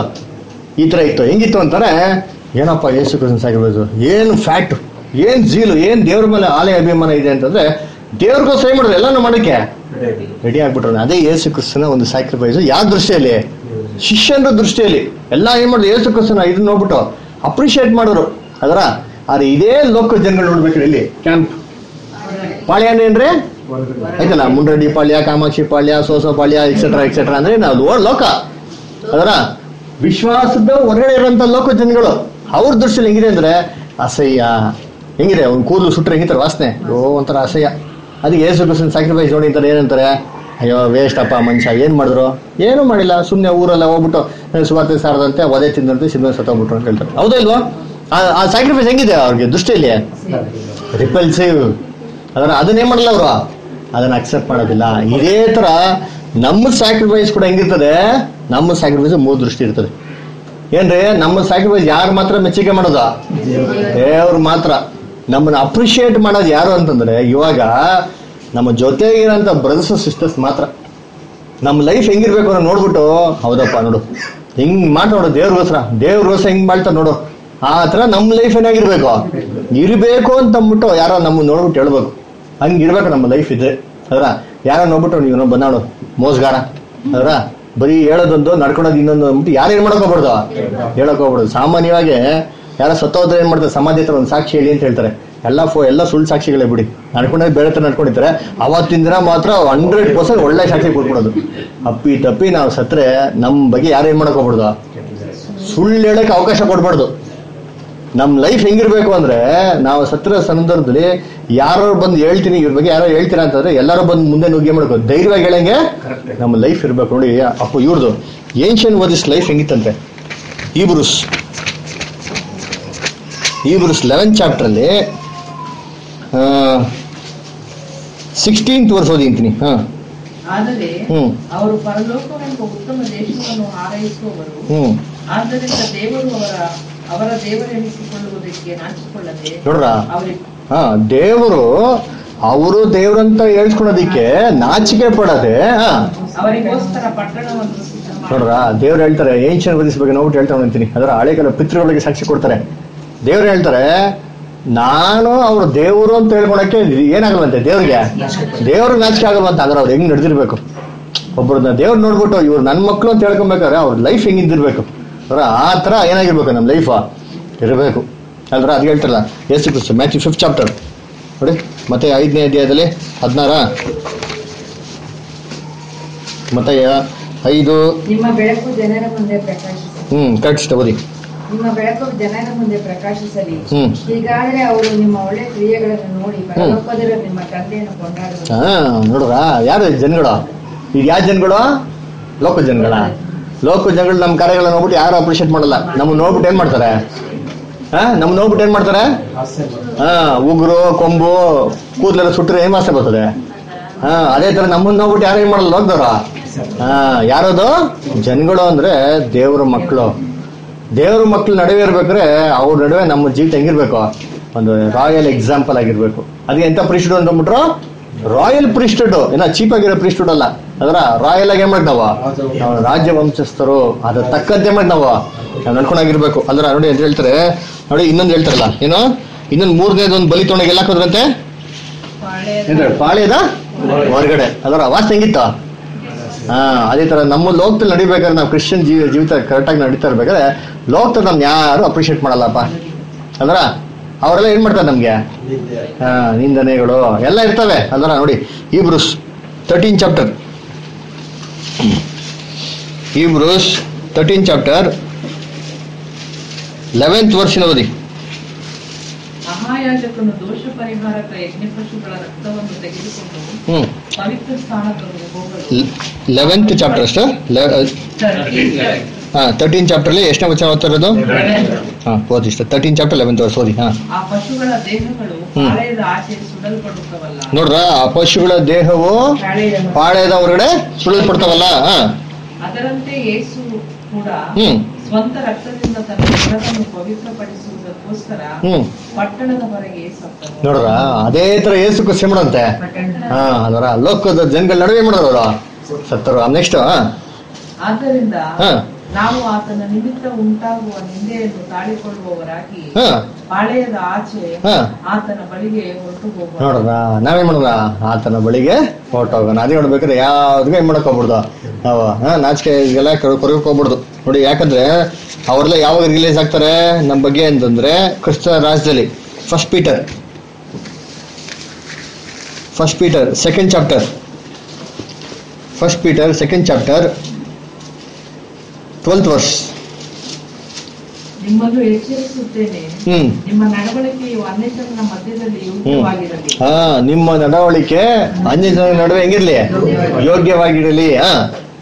ಈ ತರ ಇತ್ತು ಹೆಂಗಿತ್ತು ಅಂತಾರೆ ಏನಪ್ಪ ಯೇಸು ಕ್ರಿಸ್ತನ ಸ್ಯಾಕ್ರಿಫೈಸ್ ಏನು ಫ್ಯಾಕ್ಟ್ ಏನ್ ಜೀಲು ಏನ್ ದೇವ್ರ ಮೇಲೆ ಆಲಯ ಅಭಿಮಾನ ಇದೆ ಅಂತಂದ್ರೆ ದೇವ್ರಿಗೋಸ್ಕರ ಏನ್ ಮಾಡಿದ್ರು ಎಲ್ಲಾನು ಮಾಡಕ್ಕೆ ರೆಡಿ ಆಗ್ಬಿಟ್ರು ಅದೇ ಯೇಸು ಕ್ರಿಸ್ತನ ಒಂದು ಸ್ಯಾಕ್ರಿಫೈಸ್ ಯಾವ ದೃಷ್ಟಿಯಲ್ಲಿ ಶಿಷ್ಯನ ದೃಷ್ಟಿಯಲ್ಲಿ ಎಲ್ಲ ಏನ್ ಮಾಡಿದ್ರು ಯೇಸು ಕ್ರಿಸ್ತನ ಇದನ್ನ ನೋಡ್ಬಿಟ್ಟು ಅಪ್ರಿಶಿಯೇಟ್ ಮಾಡೋರು ಅದರ ಆದ್ರೆ ಇದೇ ಲೋಕ ಜನಗಳು ನೋಡ್ಬೇಕು ಇಲ್ಲಿ ಕ್ಯಾಂಪ್ ಪಾಳ್ಯ ಏನ್ರಿ ಆಯ್ತಲ್ಲ ಮುಂಡ್ರೆಡ್ಡಿ ಪಾಳ್ಯ ಕಾಮಾಕ್ಷಿ ಪಾಳ್ಯ ಸೋಸೋ ಪಾಳ್ಯ ಎಕ್ಸೆಟ್ರಾ ಎಕ್ಸೆಟ್ರಾ ಅಂದ್ರೆ ನಾವು ಓ ಲೋಕ ಅದರ ವಿಶ್ವಾಸದ ಹೊರಗಡೆ ಇರುವಂತ ಲೋಕ ಜನಗಳು ಅವ್ರ ದೃಷ್ಟಿಯಲ್ಲಿ ಹೆಂಗಿದೆ ಅಂದ್ರೆ ಅಸಹ್ಯ ಹೆಂಗಿದೆ ಒಂದು ಕೂದಲು ಸುಟ್ರೆ ಹೆಂಗಿತಾರೆ ವಾಸನೆ ಓ ಒಂಥರ ಅಸಹ್ಯ ಅದಕ್ಕೆ ಏಸು ಕ್ರಿಸ್ತನ್ ಸ್ಯಾಕ್ರಿಫೈಸ್ ನೋಡಿ ಅಂತಾರೆ ಏನಂತಾರೆ ಅಯ್ಯೋ ವೇಸ್ಟ್ ಅಪ್ಪ ಮನುಷ್ಯ ಏನ್ ಮಾಡಿದ್ರು ಏನು ಮಾಡಿಲ್ಲ ಸುಮ್ಮನೆ ಊರೆಲ್ಲ ಹೋಗ್ಬಿಟ್ಟು ಸುವಾರ್ತೆ ಸಾರದಂತೆ ಒದೆ ತಿಂದಂತೆ ಸಿನಿಮಾ ಸತ್ತೋಗ್ಬಿಟ್ರು ಅಂತ ಹೇಳ್ತಾರೆ ಹೌದಾ ಇಲ್ವಾ ಆ- ಆ ಸ್ಯಾಕ್ರಿಫೈಸ್ ಹೆಂಗಿದೆ ಅವ್ರಿಗೆ ದೃಷ್ಟಿಯಲ್ಲಿ ರಿಪಲ್ಸಿವ್ ಅದರ ಅದನ್ನೇನ್ ಮಾಡಲ್ಲ ಅವರು ಅದನ್ನ ಅಕ್ಸೆಪ್ಟ್ ಮಾಡೋದಿಲ್ಲ ಇದೇ ತರ ನಮ್ಮ ಸ್ಯಾಕ್ರಿಫೈಸ್ ಕೂಡ ಹೆಂಗಿರ್ತದೆ ನಮ್ಮ ಸ್ಯಾಕ್ರಿಫೈಸ್ ಮೂರು ದೃಷ್ಟಿ ಇರ್ತದೆ ಏನ್ರಿ ನಮ್ಮ ಸ್ಯಾಕ್ರಿಫೈಸ್ ಯಾರು ಮಾತ್ರ ಮೆಚ್ಚುಗೆ ಮಾಡೋದು ದೇವ್ರು ಮಾತ್ರ ನಮ್ಮನ್ನ ಅಪ್ರಿಶಿಯೇಟ್ ಮಾಡೋದು ಯಾರು ಅಂತಂದ್ರೆ ಇವಾಗ ನಮ್ಮ ಜೊತೆಗಿರೋಂಥ ಬ್ರದರ್ಸ್ ಸಿಸ್ಟರ್ಸ್ ಮಾತ್ರ ನಮ್ಮ ಲೈಫ್ ಹೆಂಗಿರ್ಬೇಕು ಅನ್ನೋ ನೋಡ್ಬಿಟ್ಟು ಹೌದಪ್ಪ ನೋಡು ಹಿಂಗ್ ಮಾತಾಡೋ ದೇವ್ರಿಗೋಸ್ಕರ ದೇವ್ರಿಗೋಸ್ಕರ ಹಿಂಗ್ ಮಾಡ್ತಾ ನೋಡು ಆ ತರ ನಮ್ಮ ಲೈಫ್ ಏನಾಗಿರ್ಬೇಕು ಇರ್ಬೇಕು ಅಂತ ಅಂದ್ಬಿಟ್ಟು ಯಾರೋ ನಮ್ಮ ನೋಡ್ಬಿಟ್ಟು ಹೇಳ್ಬೇಕು ಹಂಗ್ ಇರ್ಬೇಕು ನಮ್ಮ ಲೈಫ್ ಇದೆ ಅದರ ಯಾರೋ ನೋಡ್ಬಿಟ್ಟು ನೀವು ಬಂದಾಡು ಮೋಸ್ಗಾರ ಅದರ ಬರೀ ಹೇಳೋದೊಂದು ನಡ್ಕೊಳೋದು ಇನ್ನೊಂದು ಅಂದ್ಬಿಟ್ಟು ಯಾರು ಏನ್ ಮಾಡಕ್ ಹೋಗ್ಬಾರ್ದು ಹೇಳಕ್ ಹೋಗ್ಬಾರ್ದು ಸಾಮಾನ್ಯವಾಗಿ ಯಾರೋ ಸತ್ತೋದ್ರೆ ಏನ್ ಮಾಡ್ತಾರೆ ಸಮಾಜ ಹತ್ರ ಒಂದು ಸಾಕ್ಷಿ ಹೇಳಿ ಅಂತ ಹೇಳ್ತಾರೆ ಎಲ್ಲ ಫೋ ಎಲ್ಲ ಸುಳ್ಳು ಸಾಕ್ಷಿಗಳೇ ಬಿಡಿ ನಡ್ಕೊಂಡೋಗಿ ಬೇರೆ ತರ ನಡ್ಕೊಂಡಿರ್ತಾರೆ ಅವತ್ತಿನ ದಿನ ಮಾತ್ರ ಹಂಡ್ರೆಡ್ ಪರ್ಸೆಂಟ್ ಒಳ್ಳೆ ಸಾಕ್ಷಿ ಕೊಟ್ಬಿಡೋದು ಅಪ್ಪಿ ತಪ್ಪಿ ನಾವು ಸತ್ರೆ ನಮ್ಮ ಬಗ್ಗೆ ಯಾರು ಏನ್ ಮಾಡಕ್ ಹೋಗ್ಬಾರ್ದು ಸುಳ್ಳು ಹೇಳಕ್ ಅವಕಾಶ ಕೊಡ್ಬಾರ್ದು ನಮ್ ಲೈಫ್ ಹೆಂಗಿರ್ಬೇಕು ಅಂದ್ರೆ ನಾವು ಸತ್ರ ಸಂದರ್ಭದಲ್ಲಿ ಯಾರು ಬಂದು ಹೇಳ್ತೀನಿ ಇವ್ರ ಬಗ್ಗೆ ಯಾರೋ ಹೇಳ್ತೀರಾ ಅಂತಂದ್ರೆ ಎಲ್ಲರೂ ಬಂದು ಮುಂದೆ ನುಗ್ಗಿ ಮಾಡ್ಕೋ ಧೈರ್ಯವಾಗಿ ಹೇಳಂಗೆ ನಮ್ಮ ಲೈಫ್ ಇರ್ಬೇಕು ನೋಡಿ ಅಪ್ಪ ಇವ್ರದು ಏನ್ಷನ್ ಓದಿಸ್ ಲೈಫ್ ಹೆಂಗಿತ್ತಂತೆ ಈ ಬ್ರೂಸ್ ಈ ಬ್ರೂಸ್ ಲೆವೆನ್ ಚಾಪ್ಟರ್ ಅಲ್ಲಿ ಸಿಕ್ಸ್ಟೀನ್ತ್ ವರ್ಷ ಓದಿಂತೀನಿ ಹಾ ಆದರೆ ಹ್ಮ್ ಅವರು ಪರಲೋಕವೆಂಬ ಉತ್ತಮ ದೇಶವನ್ನು ಹಾರೈಸುವವರು ಹ್ಮ್ ಆದ್ದರಿಂದ ದೇವರು ಅವರ ಅವರ ದೇವರೆನಿಸಿಕೊಳ್ಳುವುದಕ್ಕೆ ನಾಚಿಕೊಳ್ಳದೆ ನೋಡ್ರ ಅವರಿಗೆ ಹಾ ದೇವರು ಅವರು ದೇವ್ರಂತ ಹೇಳ್ಸ್ಕೊಳೋದಿಕ್ಕೆ ನಾಚಿಕೆ ಪಡದೆ ಹಾ ಅವರಿಗೋಸ್ಕರ ಪಟ್ಟಣವನ್ನು ಸಿದ್ಧ ಮಾಡಿ ನೋಡ್ರ ದೇವ್ರು ಹೇಳ್ತಾರೆ ಏನ್ಷನ್ ವದಿಸ್ ಬಗ್ಗೆ ನೋಡ್ಬಿಟ್ಟು ಹೇಳ್ತಾ ಅಂತೀನಿ ಅದರ ಹಳೆ ಕಾಲ ಪಿತೃಗಳಿಗೆ ಸಾಕ್ಷಿ ಕೊಡ್ತಾರೆ ದೇವ್ರು ಹೇಳ್ತಾರೆ ನಾನು ಅವ್ರು ದೇವರು ಅಂತ ಹೇಳ್ಕೊಳಕ್ಕೆ ಏನಾಗಲ್ವಂತೆ ದೇವ್ರಿಗೆ ದೇವ್ರ ನಾಚಿಕೆ ಆಗಲ್ವಂತ ಅಂದ್ರೆ ಅವ್ರು ಹೆಂಗ್ ನಡೆದಿರ್ಬೇಕು ಒಬ್ಬರನ್ನ ದೇವ್ರು ನೋಡ್ಬಿಟ್ಟು ಇವ್ರು ನನ್ನ ಮಕ್ಳು ಅಂತ ಹೇಳ್ಕೊಬೇಕಾದ್ರೆ ಅವ್ರ ಲೈಫ್ ಹೆಂಗಿದ್ದಿರ್ಬೇಕು ಅವ್ರ ಆ ತರ ಏನಾಗಿರ್ಬೇಕು ನಮ್ಮ ಲೈಫ್ ಇರಬೇಕು ಅಲ್ರ ಅದು ಹೇಳ್ತಾರಲ್ಲ ಎಷ್ಟು ಕ್ರಿಸ್ತು ಮ್ಯಾಥ್ಯೂ ಫಿಫ್ತ್ ಚಾಪ್ಟರ್ ನೋಡಿ ಮತ್ತೆ ಐದನೇ ಅಧ್ಯಾಯದಲ್ಲಿ ಹದಿನಾರ ಮತ್ತೆ ಐದು ನಿಮ್ಮ ಬೆಳಕು ಜನರ ಮುಂದೆ ಪ್ರಕಾಶಿಸಲಿ ಹ್ಮ್ ಕರೆಕ್ಟ್ ಓದಿ ನಿಮ್ಮ ಬೆಳಕು ಜನರ ಮುಂದೆ ಪ್ರಕಾಶಿಸಲಿ ಹ್ಮ್. ಹೀಗಾದ್ರೆ ಅವರು ನಿಮ್ಮ ಒಳ್ಳೆ ಕ್ರಿಯೆಗಳನ್ನು ನೋಡಿ ಪರಲೋಕದಲ್ಲಿರುವ ನಿಮ್ಮ ತಂದೆಯನ್ನು ಕೊಂಡಾಡುವರು ಹಾ ನೋಡ್ರ ಯಾರು ಜನಗಳು ಈಗ ಯಾವ ಜನಗಳು ಲೋಕ ಜನಗಳ ಲೋಕ ಜನಗಳು ನಮ್ಮ ಕಾರ್ಯಗಳನ್ನ ನೋಡ್ಬಿಟ್ಟು ಯಾರು ಅಪ್ರಿಷಿಯೇಟ್ ಮಾಡಲ್ಲ ನಮ್ಮ ನೋಡ್ಬಿಟ್ಟು ಏನ್ ಮಾಡ್ತಾರೆ ಹಾ ನಮ್ ನೋಡ್ಬಿಟ್ಟು ಏನ್ ಮಾಡ್ತಾರೆ ಹಾ ಉಗುರು ಕೊಂಬು ಕೂದಲೆಲ್ಲ ಸುಟ್ಟರೆ ಏನ್ ವಾಸನೆ ಬರ್ತದೆ ಹಾ ಅದೇ ತರ ನಮ್ಮನ್ನ ನೋಡ್ಬಿಟ್ಟು ಯಾರು ಏನ್ ಮಾಡಲ್ಲ ಲೋಕದವ್ರ ಹಾ ಯಾರದು ಜನಗಳು ಅಂದ್ರೆ ದೇವ್ರ ಮಕ್ಕಳು ದೇವ್ರ ಮಕ್ಳು ನಡುವೆ ಇರ್ಬೇಕಾದ್ರೆ ಅವ್ರ ನಡುವೆ ನಮ್ಮ ಜೀವಿತ ಹೆಂಗಿರ್ಬೇಕು ಒಂದು ರಾಯಲ್ ಎಕ್ಸಾಂಪಲ್ ಆಗಿರ್ಬೇಕು ಅದಕ್ಕೆ ಎಂತ ಪ್ರಿಸ್ಟುಡ್ ಅಂದ್ಬಿಟ್ರು ರಾಯಲ್ ಪ್ರಿಸ್ಟುಡ್ ಏನ ಚೀಪ್ ಆಗಿರೋ ಪ್ರಿಸ್ಟುಡ್ ಅಲ್ಲ ಅದರ ರಾಯಲ್ ಆಗಿ ಏನ್ ಮಾಡಿ ನಾವು ನಾವು ರಾಜ್ಯ ವಂಶಸ್ಥರು ಅದ್ರ ತಕ್ಕಂತೆ ಮಾಡಿ ನಾವು ನಾವು ನಡ್ಕೊಂಡಾಗಿರ್ಬೇಕು ಅಲ್ರ ನೋಡಿ ಅಂತ ಹೇಳ್ತಾರೆ ನೋಡಿ ಇನ್ನೊಂದು ಹೇಳ್ತಾರಲ್ಲ ಏನು ಇನ್ನೊಂದು ಮೂರನೇದು ಒಂದು ಬಲಿ ತೊಗೊಂಡಾಗ ಎಲ್ಲ ಹಾಕೋದ್ರಂತೆ ಏನ್ರಿ, ಪಾಳ್ಯದ ಹೊರಗಡೆ ಅದರ ವಾಸ್ತು ಹೆಂಗಿತ್ತು ಹಾ ಅದೇ ತರ ನಮ್ಮ ಲೋಕದಲ್ಲಿ ನಡಿಬೇಕಾದ್ರೆ ನಾವು ಕ್ರಿಶ್ಚಿಯನ್ ಜೀವ ಜೀವಿತ ಕರೆಕ್ಟಾಗಿ ನಡೀತಾ ಇರ್ಬೇಕಾದ್ರೆ ಲೋಕದಲ್ಲಿ ನಮ್ಗೆ ಯಾರು ಅಪ್ರಿಷಿಯೇಟ್ ಮಾಡಲ್ಲಪ್ಪ ಅಂದ್ರ ಅವರೆಲ್ಲ ಏನ್ ಮಾಡ್ತಾರೆ ನಮ್ಗೆ ಹಾ ನಿಂದನೆಗಳು ಎಲ್ಲ ಇರ್ತವೆ ಅಲ್ವರ ನೋಡಿ ಈ Hebrews thirteen chapter Hebrews thirteen chapter eleventh ವರ್ಷನ ಓದಿ ಮಹಾಯಾಜಕನು ದೋಷ ಪರಿಹಾರಕ ಯಜ್ಞ ಪಶುಗಳ ರಕ್ತವನ್ನು ತೆಗೆದುಕೊಂಡು ಹ್ಮ್ ಪವಿತ್ರ ಸ್ಥಾನಕ್ಕೆ ಹೋಗಲು ಲೆವೆಂತ್ ಚಾಪ್ಟರ್ ಅಷ್ಟು ಹಾ ತರ್ಟೀನ್ ಚಾಪ್ಟರ್ಲಿ ಎಷ್ಟನೇ ವಚನ ಓದ್ತಾ ಇರೋದು ಹಾ ಓದಿ ಇಷ್ಟ ತರ್ಟೀನ್ ಚಾಪ್ಟರ್ ಲೆವೆಂತ್ ವರ್ಷ ಓದಿ ಹಾ ಆ ಪಶುಗಳ ದೇಹಗಳು ಹ್ಮ್. ಪಾಳೆಯದ ಆಚೆ ಸುಡಲ್ಪಡುತ್ತವಲ್ಲ ನೋಡ್ರ ಆ ಪಶುಗಳ ದೇಹವು ಪಾಳ್ಯದ ಹೊರಗಡೆ ಸುಳಿದ್ಬಿಡ್ತಾವಲ್ಲ ಹಾ ಅದರಂತೆ ಯೇಸು ಕೂಡ ಹ್ಮ್ ಸ್ವಂತ ರಕ್ತದಿಂದ ತನ್ನ ದೇಹವನ್ನು ಪವಿತ್ರಪಡಿಸುವುದಕ್ಕೋಸ್ಕರ ಹ್ಮ್ ಪಟ್ಟಣದ ಹೊರಗೆ ಸತ್ತನು ನೋಡ್ರ ಅದೇ ತರ ಏಸು ಕುಸಿ ಮಾಡಂತೆ ಹಾ ಅದರ ಲೋಕದ ಜನಗಳ ನಡುವೆ ಮಾಡೋರು ಅವರು ಸತ್ತರು ನೆಕ್ಸ್ಟ್ ಆದ್ದರಿಂದ ಹಾ. ನಾವು ಆತನ ನಿಮಿತ್ತ ಉಂಟಾಗುವ ನಿಂದೆಯನ್ನು ತಾಳಿಕೊಳ್ಳುವವರಾಗಿ ಹಾ ಪಾಳೆಯದ ಆಚೆ ಹಾ. ಆತನ ಬಳಿಗೆ ಹೊರಟು ಹೋಗೋಣ ನೋಡ್ರ ನಾವೇನ್ ಮಾಡೋಣ ಆತನ ಬಳಿಗೆ ಹೊರಟೋಗೋಣ ಅದೇ ನೋಡ್ಬೇಕಾದ್ರೆ ಯಾವ್ದಿಗೂ ಏನ್ ಮಾಡಕ್ ಹೋಗ್ಬಿಡ್ದು ನಾವು ಹಾ ನಾಚಿಕೆ ಎಲ್ಲ ಕೊರಗಕ್ ಹೋಗ್ಬಿಡ್ದು ನೋಡಿ ಯಾಕಂದ್ರೆ ಅವರೆಲ್ಲ ಯಾವಾಗ ರಿಲೀಸ್ ಆಗ್ತಾರೆ ನಮ್ಮ ಬಗ್ಗೆ ಅಂತಂದ್ರೆ ಕ್ರಿಸ್ತ ರಾಜ್ಯದಲ್ಲಿ first Peter first Peter second chapter first Peter second chapter twelfth ವರ್ಷ ನಿಮ್ಮನ್ನು ಎಚ್ಚರಿಸುತ್ತೇನೆ ಹ್ಮ್ ನಿಮ್ಮ ನಡವಳಿಕೆಯು ಅನ್ಯಜನರ ಮಧ್ಯದಲ್ಲಿ ಯೋಗ್ಯವಾಗಿರಲಿ ಹಾ ನಿಮ್ಮ ನಡವಳಿಕೆ ಅನ್ಯ ಜನರ ನಡುವೆ ಹೆಂಗಿರ್ಲಿ ಯೋಗ್ಯವಾಗಿರಲಿ ಹಾ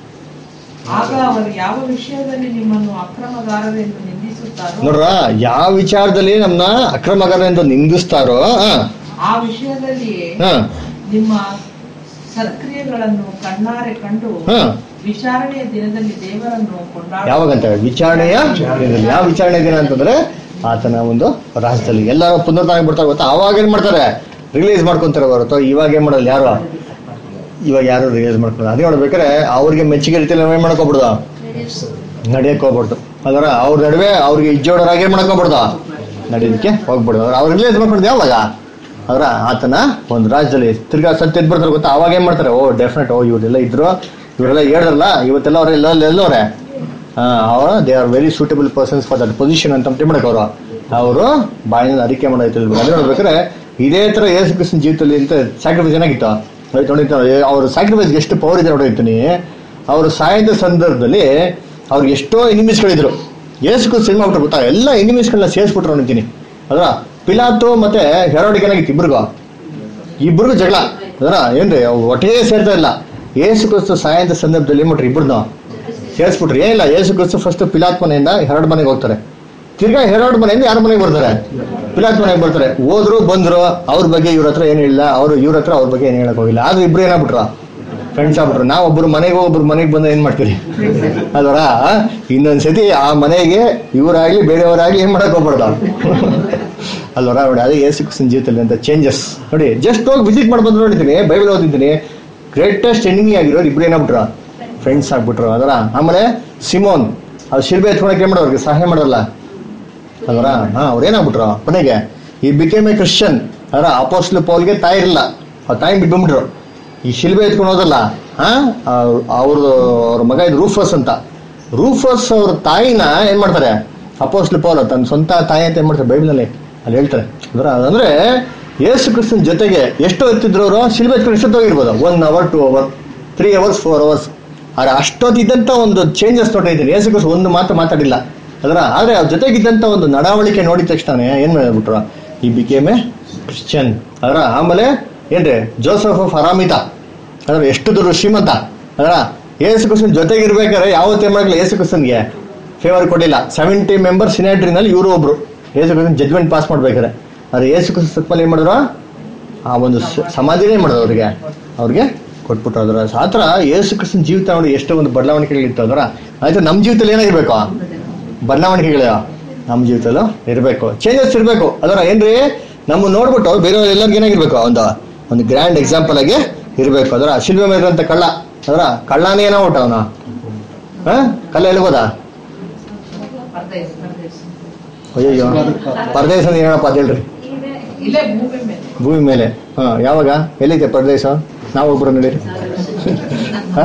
ಆಗ ಅವರು ಯಾವ ವಿಷಯದಲ್ಲಿ ನಿಮ್ಮನ್ನು ಅಕ್ರಮಗಾರರೆಂದು ನಿಂದಿಸುತ್ತಾರೋ ನೋಡ್ರ ಯಾವ ವಿಚಾರದಲ್ಲಿ ನಮ್ನ ಅಕ್ರಮಗಾರ ಎಂದು ನಿಂದಿಸ್ತಾರೋ ಹಾ ಆ ವಿಷಯದಲ್ಲಿಯೇ ಹಾ ನಿಮ್ಮ ಸತ್ಕ್ರಿಯೆಗಳನ್ನು ಕಣ್ಣಾರೆ ಕಂಡು ಹಾ ವಿಚಾರಣೆಯ ದಿನದಲ್ಲಿ ದೇವರನ್ನು ಕೊಂಡಾಡ ಯಾವಾಗಂತ ವಿಚಾರಣೆಯ ದಿನದಲ್ಲಿ. ಯಾವ ವಿಚಾರಣೆ ದಿನ ಅಂತಂದ್ರೆ ಆತನ ಒಂದು ರಾಜ್ಯದಲ್ಲಿ ಎಲ್ಲರೂ ಪುನರುತ್ಥಾನ ಬಿಡ್ತಾರೆ ಗೊತ್ತಾ ಅವಾಗ ಏನ್ ಮಾಡ್ತಾರೆ ರಿಲೀಸ್ ಮಾಡ್ಕೊಂತಾರೆ ಹೊರತು ಇವಾಗ ಏನ್ ಮಾಡಲ್ಲ ಯಾರು ಇವಾಗ ಯಾರು ರಿಲೀಸ್ ಮಾಡ್ಕೊಳ್ಳಲ್ಲ ಅದೇ ನೋಡ್ಬೇಕಾದ್ರೆ ಅವ್ರಿಗೆ ಮೆಚ್ಚುಗೆ ರೀತಿಯಲ್ಲಿ ನಾವೇನ್ ಮಾಡ್ಕೊಬಿಡ್ದು ನಡೆಯಕ್ ಹೋಗ್ಬಿಡ್ತು ಅದರ ಅವ್ರ ನಡುವೆ ಅವ್ರಿಗೆ ಇಜ್ಜೋಡರಾಗಿ ಏನ್ ಮಾಡ್ಕೊಬಿಡ್ದು ನಡೆಯೋದಕ್ಕೆ ಹೋಗ್ಬಿಡ್ದು ಅವ್ರು ಅವ್ರು ರಿಲೀಸ್ ಮಾಡ್ಕೊಡ್ದು ಯಾವಾಗ ಅದರ ಆತನ ಒಂದು ರಾಜ್ಯದಲ್ಲಿ ತಿರ್ಗಾ ಸತ್ಯ ಎದ್ದು ಬರ್ತಾರೆ ಗೊತ್ತಾ ಅವಾಗ ಏನ್ ಮಾಡ್ತಾರೆ ಓ ಡೆಫಿನೆಟ್ ಓ ಇವರೆಲ್ಲ ಇದ್ರು ಇವರೆಲ್ಲ ಹೇಳಿದ್ರಲ್ಲ ಇವತ್ತೆಲ್ಲ ಅವರೆಲ್ಲ ಎಲ್ಲೋರೆ ಅವರ they are very suitable persons for that position ಅಂತ ಮಾಡಕ್ ಅವರು ಅವರು ಬಾಯಿನ ಅರಿಕೆ ಮಾಡೋಯ್ತು ಅದೇ ನೋಡ್ಬೇಕಾದ್ರೆ ಇದೇ ತರ ಯೇಸು ಕ್ರಿಸ್ತನ ಜೀವಿತದಲ್ಲಿ ಅಂತ ಸ್ಯಾಕ್ರಿಫೈಸ್ ಏನಾಗಿತ್ತು ಆಯ್ತು ನೋಡಿತ್ತು ಅವ್ರ ಸ್ಯಾಕ್ರಿಫೈಸ್ ಎಷ್ಟು ಪವರ್ ಇದೆ ನೋಡಿರ್ತೀನಿ ಅವರು ಸಾಯದ ಸಂದರ್ಭದಲ್ಲಿ ಅವ್ರಿಗೆ ಎಷ್ಟೋ ಎನಿಮೀಸ್ಗಳಿದ್ರು ಯೇಸು ಕ್ರಿಸ್ತ ಏನ್ ಮಾಡ್ಬಿಟ್ರು ಗೊತ್ತಾ ಎಲ್ಲ ಎನಿಮೀಸ್ಗಳನ್ನ ಸೇರಿಸ್ಬಿಟ್ರು ನೋಡ್ತೀನಿ ಅದರ ಪಿಲಾತು ಮತ್ತೆ ಹೆರೋಡಿಗೆ ಏನಾಗಿತ್ತು ಇಬ್ರಿಗೂ ಇಬ್ರಿಗೂ ಜಗಳ ಅದರ ಏನ್ರಿ ಅವು ಒಟ್ಟಿಗೆ ಸೇರ್ತಾ ಇಲ್ಲ ಏಸು ಕ್ರಿಸ್ತು ಸಾಯಂತ ಸಂದರ್ಭದಲ್ಲಿ ಏನ್ ಮಾಡ್ರಿ ಇಬ್ರನ್ನ ಸೇರಿಸ್ಬಿಟ್ರಿ ಏನಿಲ್ಲ ಏಸು ಕ್ರಿಸ್ತು ಫಸ್ಟ್ ಪಿಲಾತ್ ಮನೆಯಿಂದ ಹೆರಡ್ ಮನೆಗೆ ಹೋಗ್ತಾರೆ ತಿರ್ಗಾ ಹೆರಡ್ ಮನೆಯಿಂದ ಯಾರ ಮನೆಗೆ ಬರ್ತಾರೆ ಪಿಲಾತ್ ಮನೆಗೆ ಬರ್ತಾರೆ ಹೋದ್ರು ಬಂದ್ರು ಅವ್ರ ಬಗ್ಗೆ ಇವ್ರ ಹತ್ರ ಏನು ಇಲ್ಲ ಅವ್ರು ಇವ್ರ ಹತ್ರ ಅವ್ರ ಬಗ್ಗೆ ಏನು ಹೇಳಕ್ ಹೋಗಿಲ್ಲ ಆದ್ರೆ ಇಬ್ರು ಏನಾಗ್ಬಿಟ್ರು ಫ್ರೆಂಡ್ಸ್ ಆಗ್ಬಿಟ್ರು ನಾವು ಒಬ್ರು ಮನೆಗೆ ಒಬ್ರು ಮನೆಗೆ ಬಂದ ಏನ್ ಮಾಡ್ತೀವಿ ಅಲ್ವರ ಇನ್ನೊಂದ್ಸತಿ ಆ ಮನೆಗೆ ಇವರಾಗ್ಲಿ ಬೇರೆಯವರಾಗ್ಲಿ ಏನ್ ಮಾಡಕ್ ಹೋಗ್ಬಾರ್ದು ಅಲ್ವರ ನೋಡಿ ಅದೇ ಏಸು ಕ್ರಿಸ್ತನ ಜೀವಿತದಲ್ಲಿ ಅಂತ ಚೇಂಜಸ್ ನೋಡಿ ಜಸ್ಟ್ ಹೋಗಿ ವಿಸಿಟ್ ಮಾಡ್ಬಂದು ನೋಡಿದ್ದೀನಿ ಬೈಬಲ್ ಓದಿದ್ದೀನಿ ಗ್ರೇಟೆಸ್ಟ್ ಎನಿಮಿ ಆಗಿರೋರು ಇಬ್ರು ಏನಾಗ್ಬಿಟ್ರು ಫ್ರೆಂಡ್ಸ್ ಆಗ್ಬಿಟ್ರು ಅದರ ಆಮೇಲೆ ಸಿಮೋನ್ ಅವ್ರು ಶಿಲ್ಬೆ ಎತ್ಕೊಳಕ್ಕೆ ಏನ್ ಮಾಡೋರ್ಗೆ ಸಹಾಯ ಮಾಡಲ್ಲ ಅಲ್ವರ ಹಾ ಅವ್ರು ಏನಾಗ್ಬಿಟ್ರು ಕೊನೆಗೆ ಈ ಬಿಕೇಮ್ ಎ ಕ್ರಿಶ್ಚಿಯನ್ ಅದರ ಅಪೋಸ್ಲ್ ಪೌಲ್ಗೆ ತಾಯಿ ಇರಲ್ಲ ಆ ತಾಯಿ ಬಿಟ್ಕೊಂಡ್ಬಿಟ್ರು ಈ ಶಿಲ್ಬೆ ಎತ್ಕೊಂಡು ಹೋದಲ್ಲ ಹಾ ಅವ್ರದ್ದು ಅವ್ರ ಮಗ ಇದು ರೂಫಸ್ ಅಂತ ರೂಫಸ್ ಅವ್ರ ತಾಯಿನ ಏನ್ ಮಾಡ್ತಾರೆ ಅಪೋಸ್ಲ್ ಪೌಲ್ ತನ್ನ ಸ್ವಂತ ತಾಯಿ ಅಂತ ಏನ್ ಮಾಡ್ತಾರೆ ಬೈಬಲ್ನಲ್ಲಿ ಅಲ್ಲಿ ಹೇಳ್ತಾರೆ ಅದರ ಅದಂದ್ರೆ ಯೇಸು ಕ್ರಿಸ್ತನ್ ಜೊತೆಗೆ ಎಷ್ಟು ಎತ್ತಿದ್ರು ಅವರು ಶಿಲ್ಬೆ ಎತ್ಕೊಂಡು ಎಷ್ಟೊತ್ತೋಗಿರ್ಬೋದು one hour two hour three hours four hours ಆದ್ರೆ ಅಷ್ಟೊತ್ತಿದ್ದಂತ ಒಂದು ಚೇಂಜಸ್ ನೋಡಿದ್ದೀನಿ ಯೇಸು ಕ್ರಿಸ್ತ ಒಂದು ಮಾತು ಮಾತಾಡಿಲ್ಲ ಅದರ ಆದ್ರೆ ಅವ್ರ ಜೊತೆಗಿದ್ದಂತ ಒಂದು ನಡವಳಿಕೆ ನೋಡಿದ ತಕ್ಷಣ ಏನ್ ಮಾಡ್ಬಿಟ್ರು ಈ ಬಿಕೇಮೆ ಕ್ರಿಶ್ಚಿಯನ್ ಅದರ ಆಮೇಲೆ ಏನ್ರಿ ಜೋಸಫ್ ಆಫ್ ಅರಾಮಿತ ಅದರ ಎಷ್ಟು ದೊಡ್ಡ ಶ್ರೀಮಂತ ಅದರ ಯೇಸು ಕ್ರಿಸ್ತನ್ ಜೊತೆಗಿರ್ಬೇಕಾದ್ರೆ ಯಾವತ್ತೇ ಮಾಡಲಿಲ್ಲ ಯೇಸು ಕ್ರಿಸ್ತನ್ಗೆ ಫೇವರ್ ಕೊಟ್ಟಿಲ್ಲ ಸೆವೆಂಟಿ ಮೆಂಬರ್ ಸಿನೇಟ್ರಿನಲ್ಲಿ ಇವರು ಒಬ್ರು ಯೇಸು ಕ್ರಿಸ್ತನ್ ಜಡ್ಜ್ಮೆಂಟ್ ಪಾಸ್ ಮಾಡ್ಬೇಕಾರೆ ಆದ್ರೆ ಯೇಸು ಕ್ರಿಸ್ತ ಸತ್ಮೇಲೆ ಏನ್ ಮಾಡಿದ್ರು ಆ ಒಂದು ಸ- ಸಮಾಧಿನೇ ಏನ್ ಮಾಡೋದು ಅವ್ರಿಗೆ ಅವ್ರಿಗೆ ಕೊಟ್ಬಿಟ್ರು ಅದರ ಆ ಥರ ಯೇಸು ಕ್ರಿಸ್ತನ ಜೀವಿತ ನೋಡಿ ಎಷ್ಟೋ ಒಂದು ಬದಲಾವಣೆಗಳಿತ್ತು ಅದರ ಆಯ್ತು ನಮ್ಮ ಜೀವಿತದಲ್ಲಿ ಏನಾಗಿರ್ಬೇಕು ಬದಲಾವಣೆಗಳು ನಮ್ಮ ಜೀವಿತದಲ್ಲೂ ಇರಬೇಕು ಚೇಂಜಸ್ ಇರಬೇಕು ಅದರ ಏನ್ರಿ ನಮ್ಮ ನೋಡ್ಬಿಟ್ಟು ಬೇರೆಯವ್ರು ಎಲ್ಲರಿಗೂ ಏನಾಗಿರ್ಬೇಕು ಒಂದು ಒಂದು ಗ್ರ್ಯಾಂಡ್ ಎಕ್ಸಾಂಪಲ್ ಆಗಿ ಇರಬೇಕು ಅದರ ಶಿಲ್ವೆ ಮೇಲೆ ಇರೋಂಥ ಕಳ್ಳ ಅದರ ಕಳ್ಳನೇ ಏನೋ ಊಟ ಅವನು ಹಾ ಕಳ್ಳ ಹೇಳ್ಬೋದಾ ಪರದೇಶ ಪರದೇಶ ಅಯ್ಯಯ್ಯೋ ಪರದೇಶ ಅಂದ್ರೆ ಏನಪ್ಪ ಅದ್ ಹೇಳ್ರಿ ಇಲ್ಲೇ ಭೂಮಿ ಮೇಲೆ ಭೂಮಿ ಮೇಲೆ ಹಾ ಯಾವಾಗ ಎಲ್ಲಿದೆ ಪರದೇಶ ನಾವೊಬ್ರು ನಡೀರಿ ಹಾ?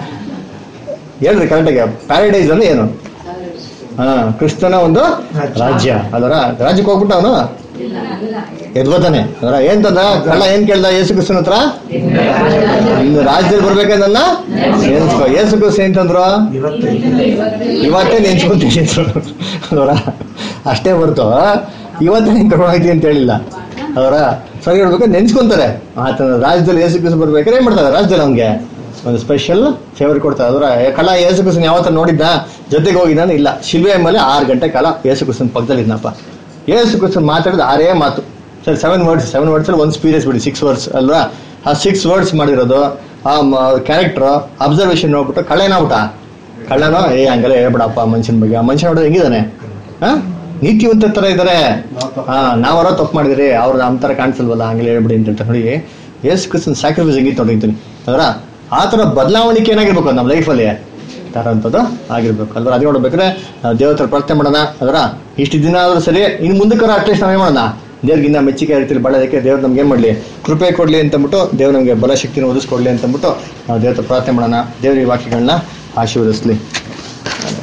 ಹೇಳ್ರಿ ಕರೆಕ್ಟಾಗಿ ಪ್ಯಾರಡೈಸ್ ಅಂದ್ರೆ ಏನು ಹಾ ಕ್ರಿಸ್ತನ ಒಂದು ರಾಜ್ಯ ಅದರ ರಾಜ್ಯಕ್ಕೆ ಹೋಗ್ಬಿಟ್ಟ ಅವನು ಅಲ್ಲ ಎದ್ಬೋತಾನೆ ಅದರ ಏನ್ ತಂದ ಕಳ್ಳ ಏನ್ ಕೇಳ್ದ ಯೇಸು ಕ್ರಿಸ್ತನ ಹತ್ರ ಇನ್ನು ರಾಜ್ಯದಲ್ಲಿ ಬರ್ಬೇಕಂದಲ್ಲ ನೆನ್ಸ್ಕೋ ಯೇಸು ಕ್ರಿಸ್ತ ಏನ್ ತಂದ್ರು ಇವತ್ತೇ ನೆನ್ಸ್ಕೊಂತೀನಿ ಅಂದ್ರು. ಅವರ ಅಷ್ಟೇ ಹೊರ್ತು ಇವತ್ತೇ ನೀನ್ ಕರ್ಕೊಂಡು ಹೋಗ್ತೀನಿ ಅಂತ ಹೇಳಿಲ್ಲ ಅವರ ಸರಿ ಹೇಳ್ಬೇಕು ನೆನ್ಸ್ಕೊಂತಾರೆ ಆತನ ರಾಜ್ಯದಲ್ಲಿ ಯೇಸು ಕ್ರಿಸ್ತ ಬರ್ಬೇಕಾದ್ರೆ ಏನ್ ಮಾಡ್ತಾರೆ ರಾಜ್ಯದಲ್ಲಿ ಅವ್ನಿಗೆ ಒಂದು ಸ್ಪೆಷಲ್ ಫೇವರ್ ಕೊಡ್ತಾರೆ ಅದರ ಕಳ್ಳ ಯೇಸು ಕ್ರಿಸ್ತನ ಯಾವತ್ತ ನೋಡಿದ್ದ ಜೊತೆಗೆ ಹೋಗಿದ್ದಾನೆ ಇಲ್ಲ ಶಿಲ್ವೆ ಮೇಲೆ ಆರು ಗಂಟೆ ಕಾಲ ಯೇಸು ಕ್ರಿಸ್ತನ ಪಕ್ಕದಲ್ಲಿ ಇದ್ನಪ್ಪ ಯೇಸು ಕ್ರಿಸ್ತನ್ ಮಾತಾಡಿದ ಆರೇ ಮಾತು ಸರಿ ಸೆವೆನ್ ವರ್ಡ್ಸ್ ಸೆವೆನ್ ವರ್ಡ್ಸ್ ಅಲ್ಲಿ ಒಂದು ಸ್ಪೀರಿಯಸ್ ಬಿಡಿ ಸಿಕ್ಸ್ ವರ್ಡ್ಸ್ ಅಲ್ವಾ ಆ ಸಿಕ್ಸ್ ವರ್ಡ್ಸ್ ಮಾಡಿರೋದು ಆ ಕ್ಯಾರೆಕ್ಟರ್ ಅಬ್ಸರ್ವೇಷನ್ ನೋಡ್ಬಿಟ್ಟು ಕಳ್ಳ ಏನಾಗ್ಬಿಟ್ಟ ಕಳ್ಳನೋ ಏ ಹಂಗೆಲ್ಲ ಹೇಳ್ಬಿಡಪ್ಪ ಮನುಷ್ಯನ ಬಗ್ಗೆ ಆ ಮನುಷ್ಯ ನೋಡೋದು ಹೆಂಗಿದಾನೆ ಹಾ ನೀತಿವಂತ ತರ ಇದಾರೆ ಹಾ ನಾವರ ತಪ್ಪು ಮಾಡಿದ್ರಿ ಅವ್ರು ನಮ್ಮ ತರ ಕಾಣಿಸಲ್ವಲ್ಲ ಹಂಗೆಲ್ಲ ಹೇಳ್ಬಿಡಿ ಅಂತ ಹೇಳ್ತಾರೆ ನೋಡಿ ಯೇಸು ಕ್ರಿಸ್ತನ್ ಸ್ಯಾಕ್ರಿಫೈಸ್ ಹೆಂಗಿತ್ತು ನೋಡಿದ್ದೀನಿ ಅದರ ಆ ತರ ಬದಲಾವಣಿಕೆ ಏನಾಗಿರ್ಬೇಕು ನಮ್ಮ ಲೈಫಲ್ಲಿ ತರಂಥದ್ದು ಆಗಿರ್ಬೇಕು ಅಲ್ವಾ ಅದೇ ನೋಡ್ಬೇಕಾದ್ರೆ ನಾವು ದೇವ್ರ ಹತ್ರ ಪ್ರಾರ್ಥನೆ ಮಾಡೋಣ ಅದರ ಇಷ್ಟು ದಿನ ಆದ್ರೂ ಸರಿ ಇನ್ನು ಮುಂದಕ್ಕರ ಅಟ್ಲೀಸ್ಟ್ ನಾವೇನ್ ಮಾಡೋಣ ದೇವ್ರಿಗಿನ್ನ ಮೆಚ್ಚುಗೆ ರೀತಿಲಿ ಬಾಳೋದಕ್ಕೆ ದೇವ್ರು ನಮ್ಗೆ ಏನ್ ಮಾಡ್ಲಿ ಕೃಪೆ ಕೊಡ್ಲಿ ಅಂತ ಅಂದ್ಬಿಟ್ಟು ದೇವ್ರು ನಮಗೆ ಬಲ ಶಕ್ತಿನ ಒದಗಿಸ್ಕೊಡ್ಲಿ ಅಂತ ಅಂದ್ಬಿಟ್ಟು ನಾವು ದೇವ್ರ ಹತ್ರ ಪ್ರಾರ್ಥನೆ ಮಾಡೋಣ ದೇವ್ರ ಈ ವಾಕ್ಯಗಳನ್ನ ಆಶೀರ್ವದಿಸ್ಲಿ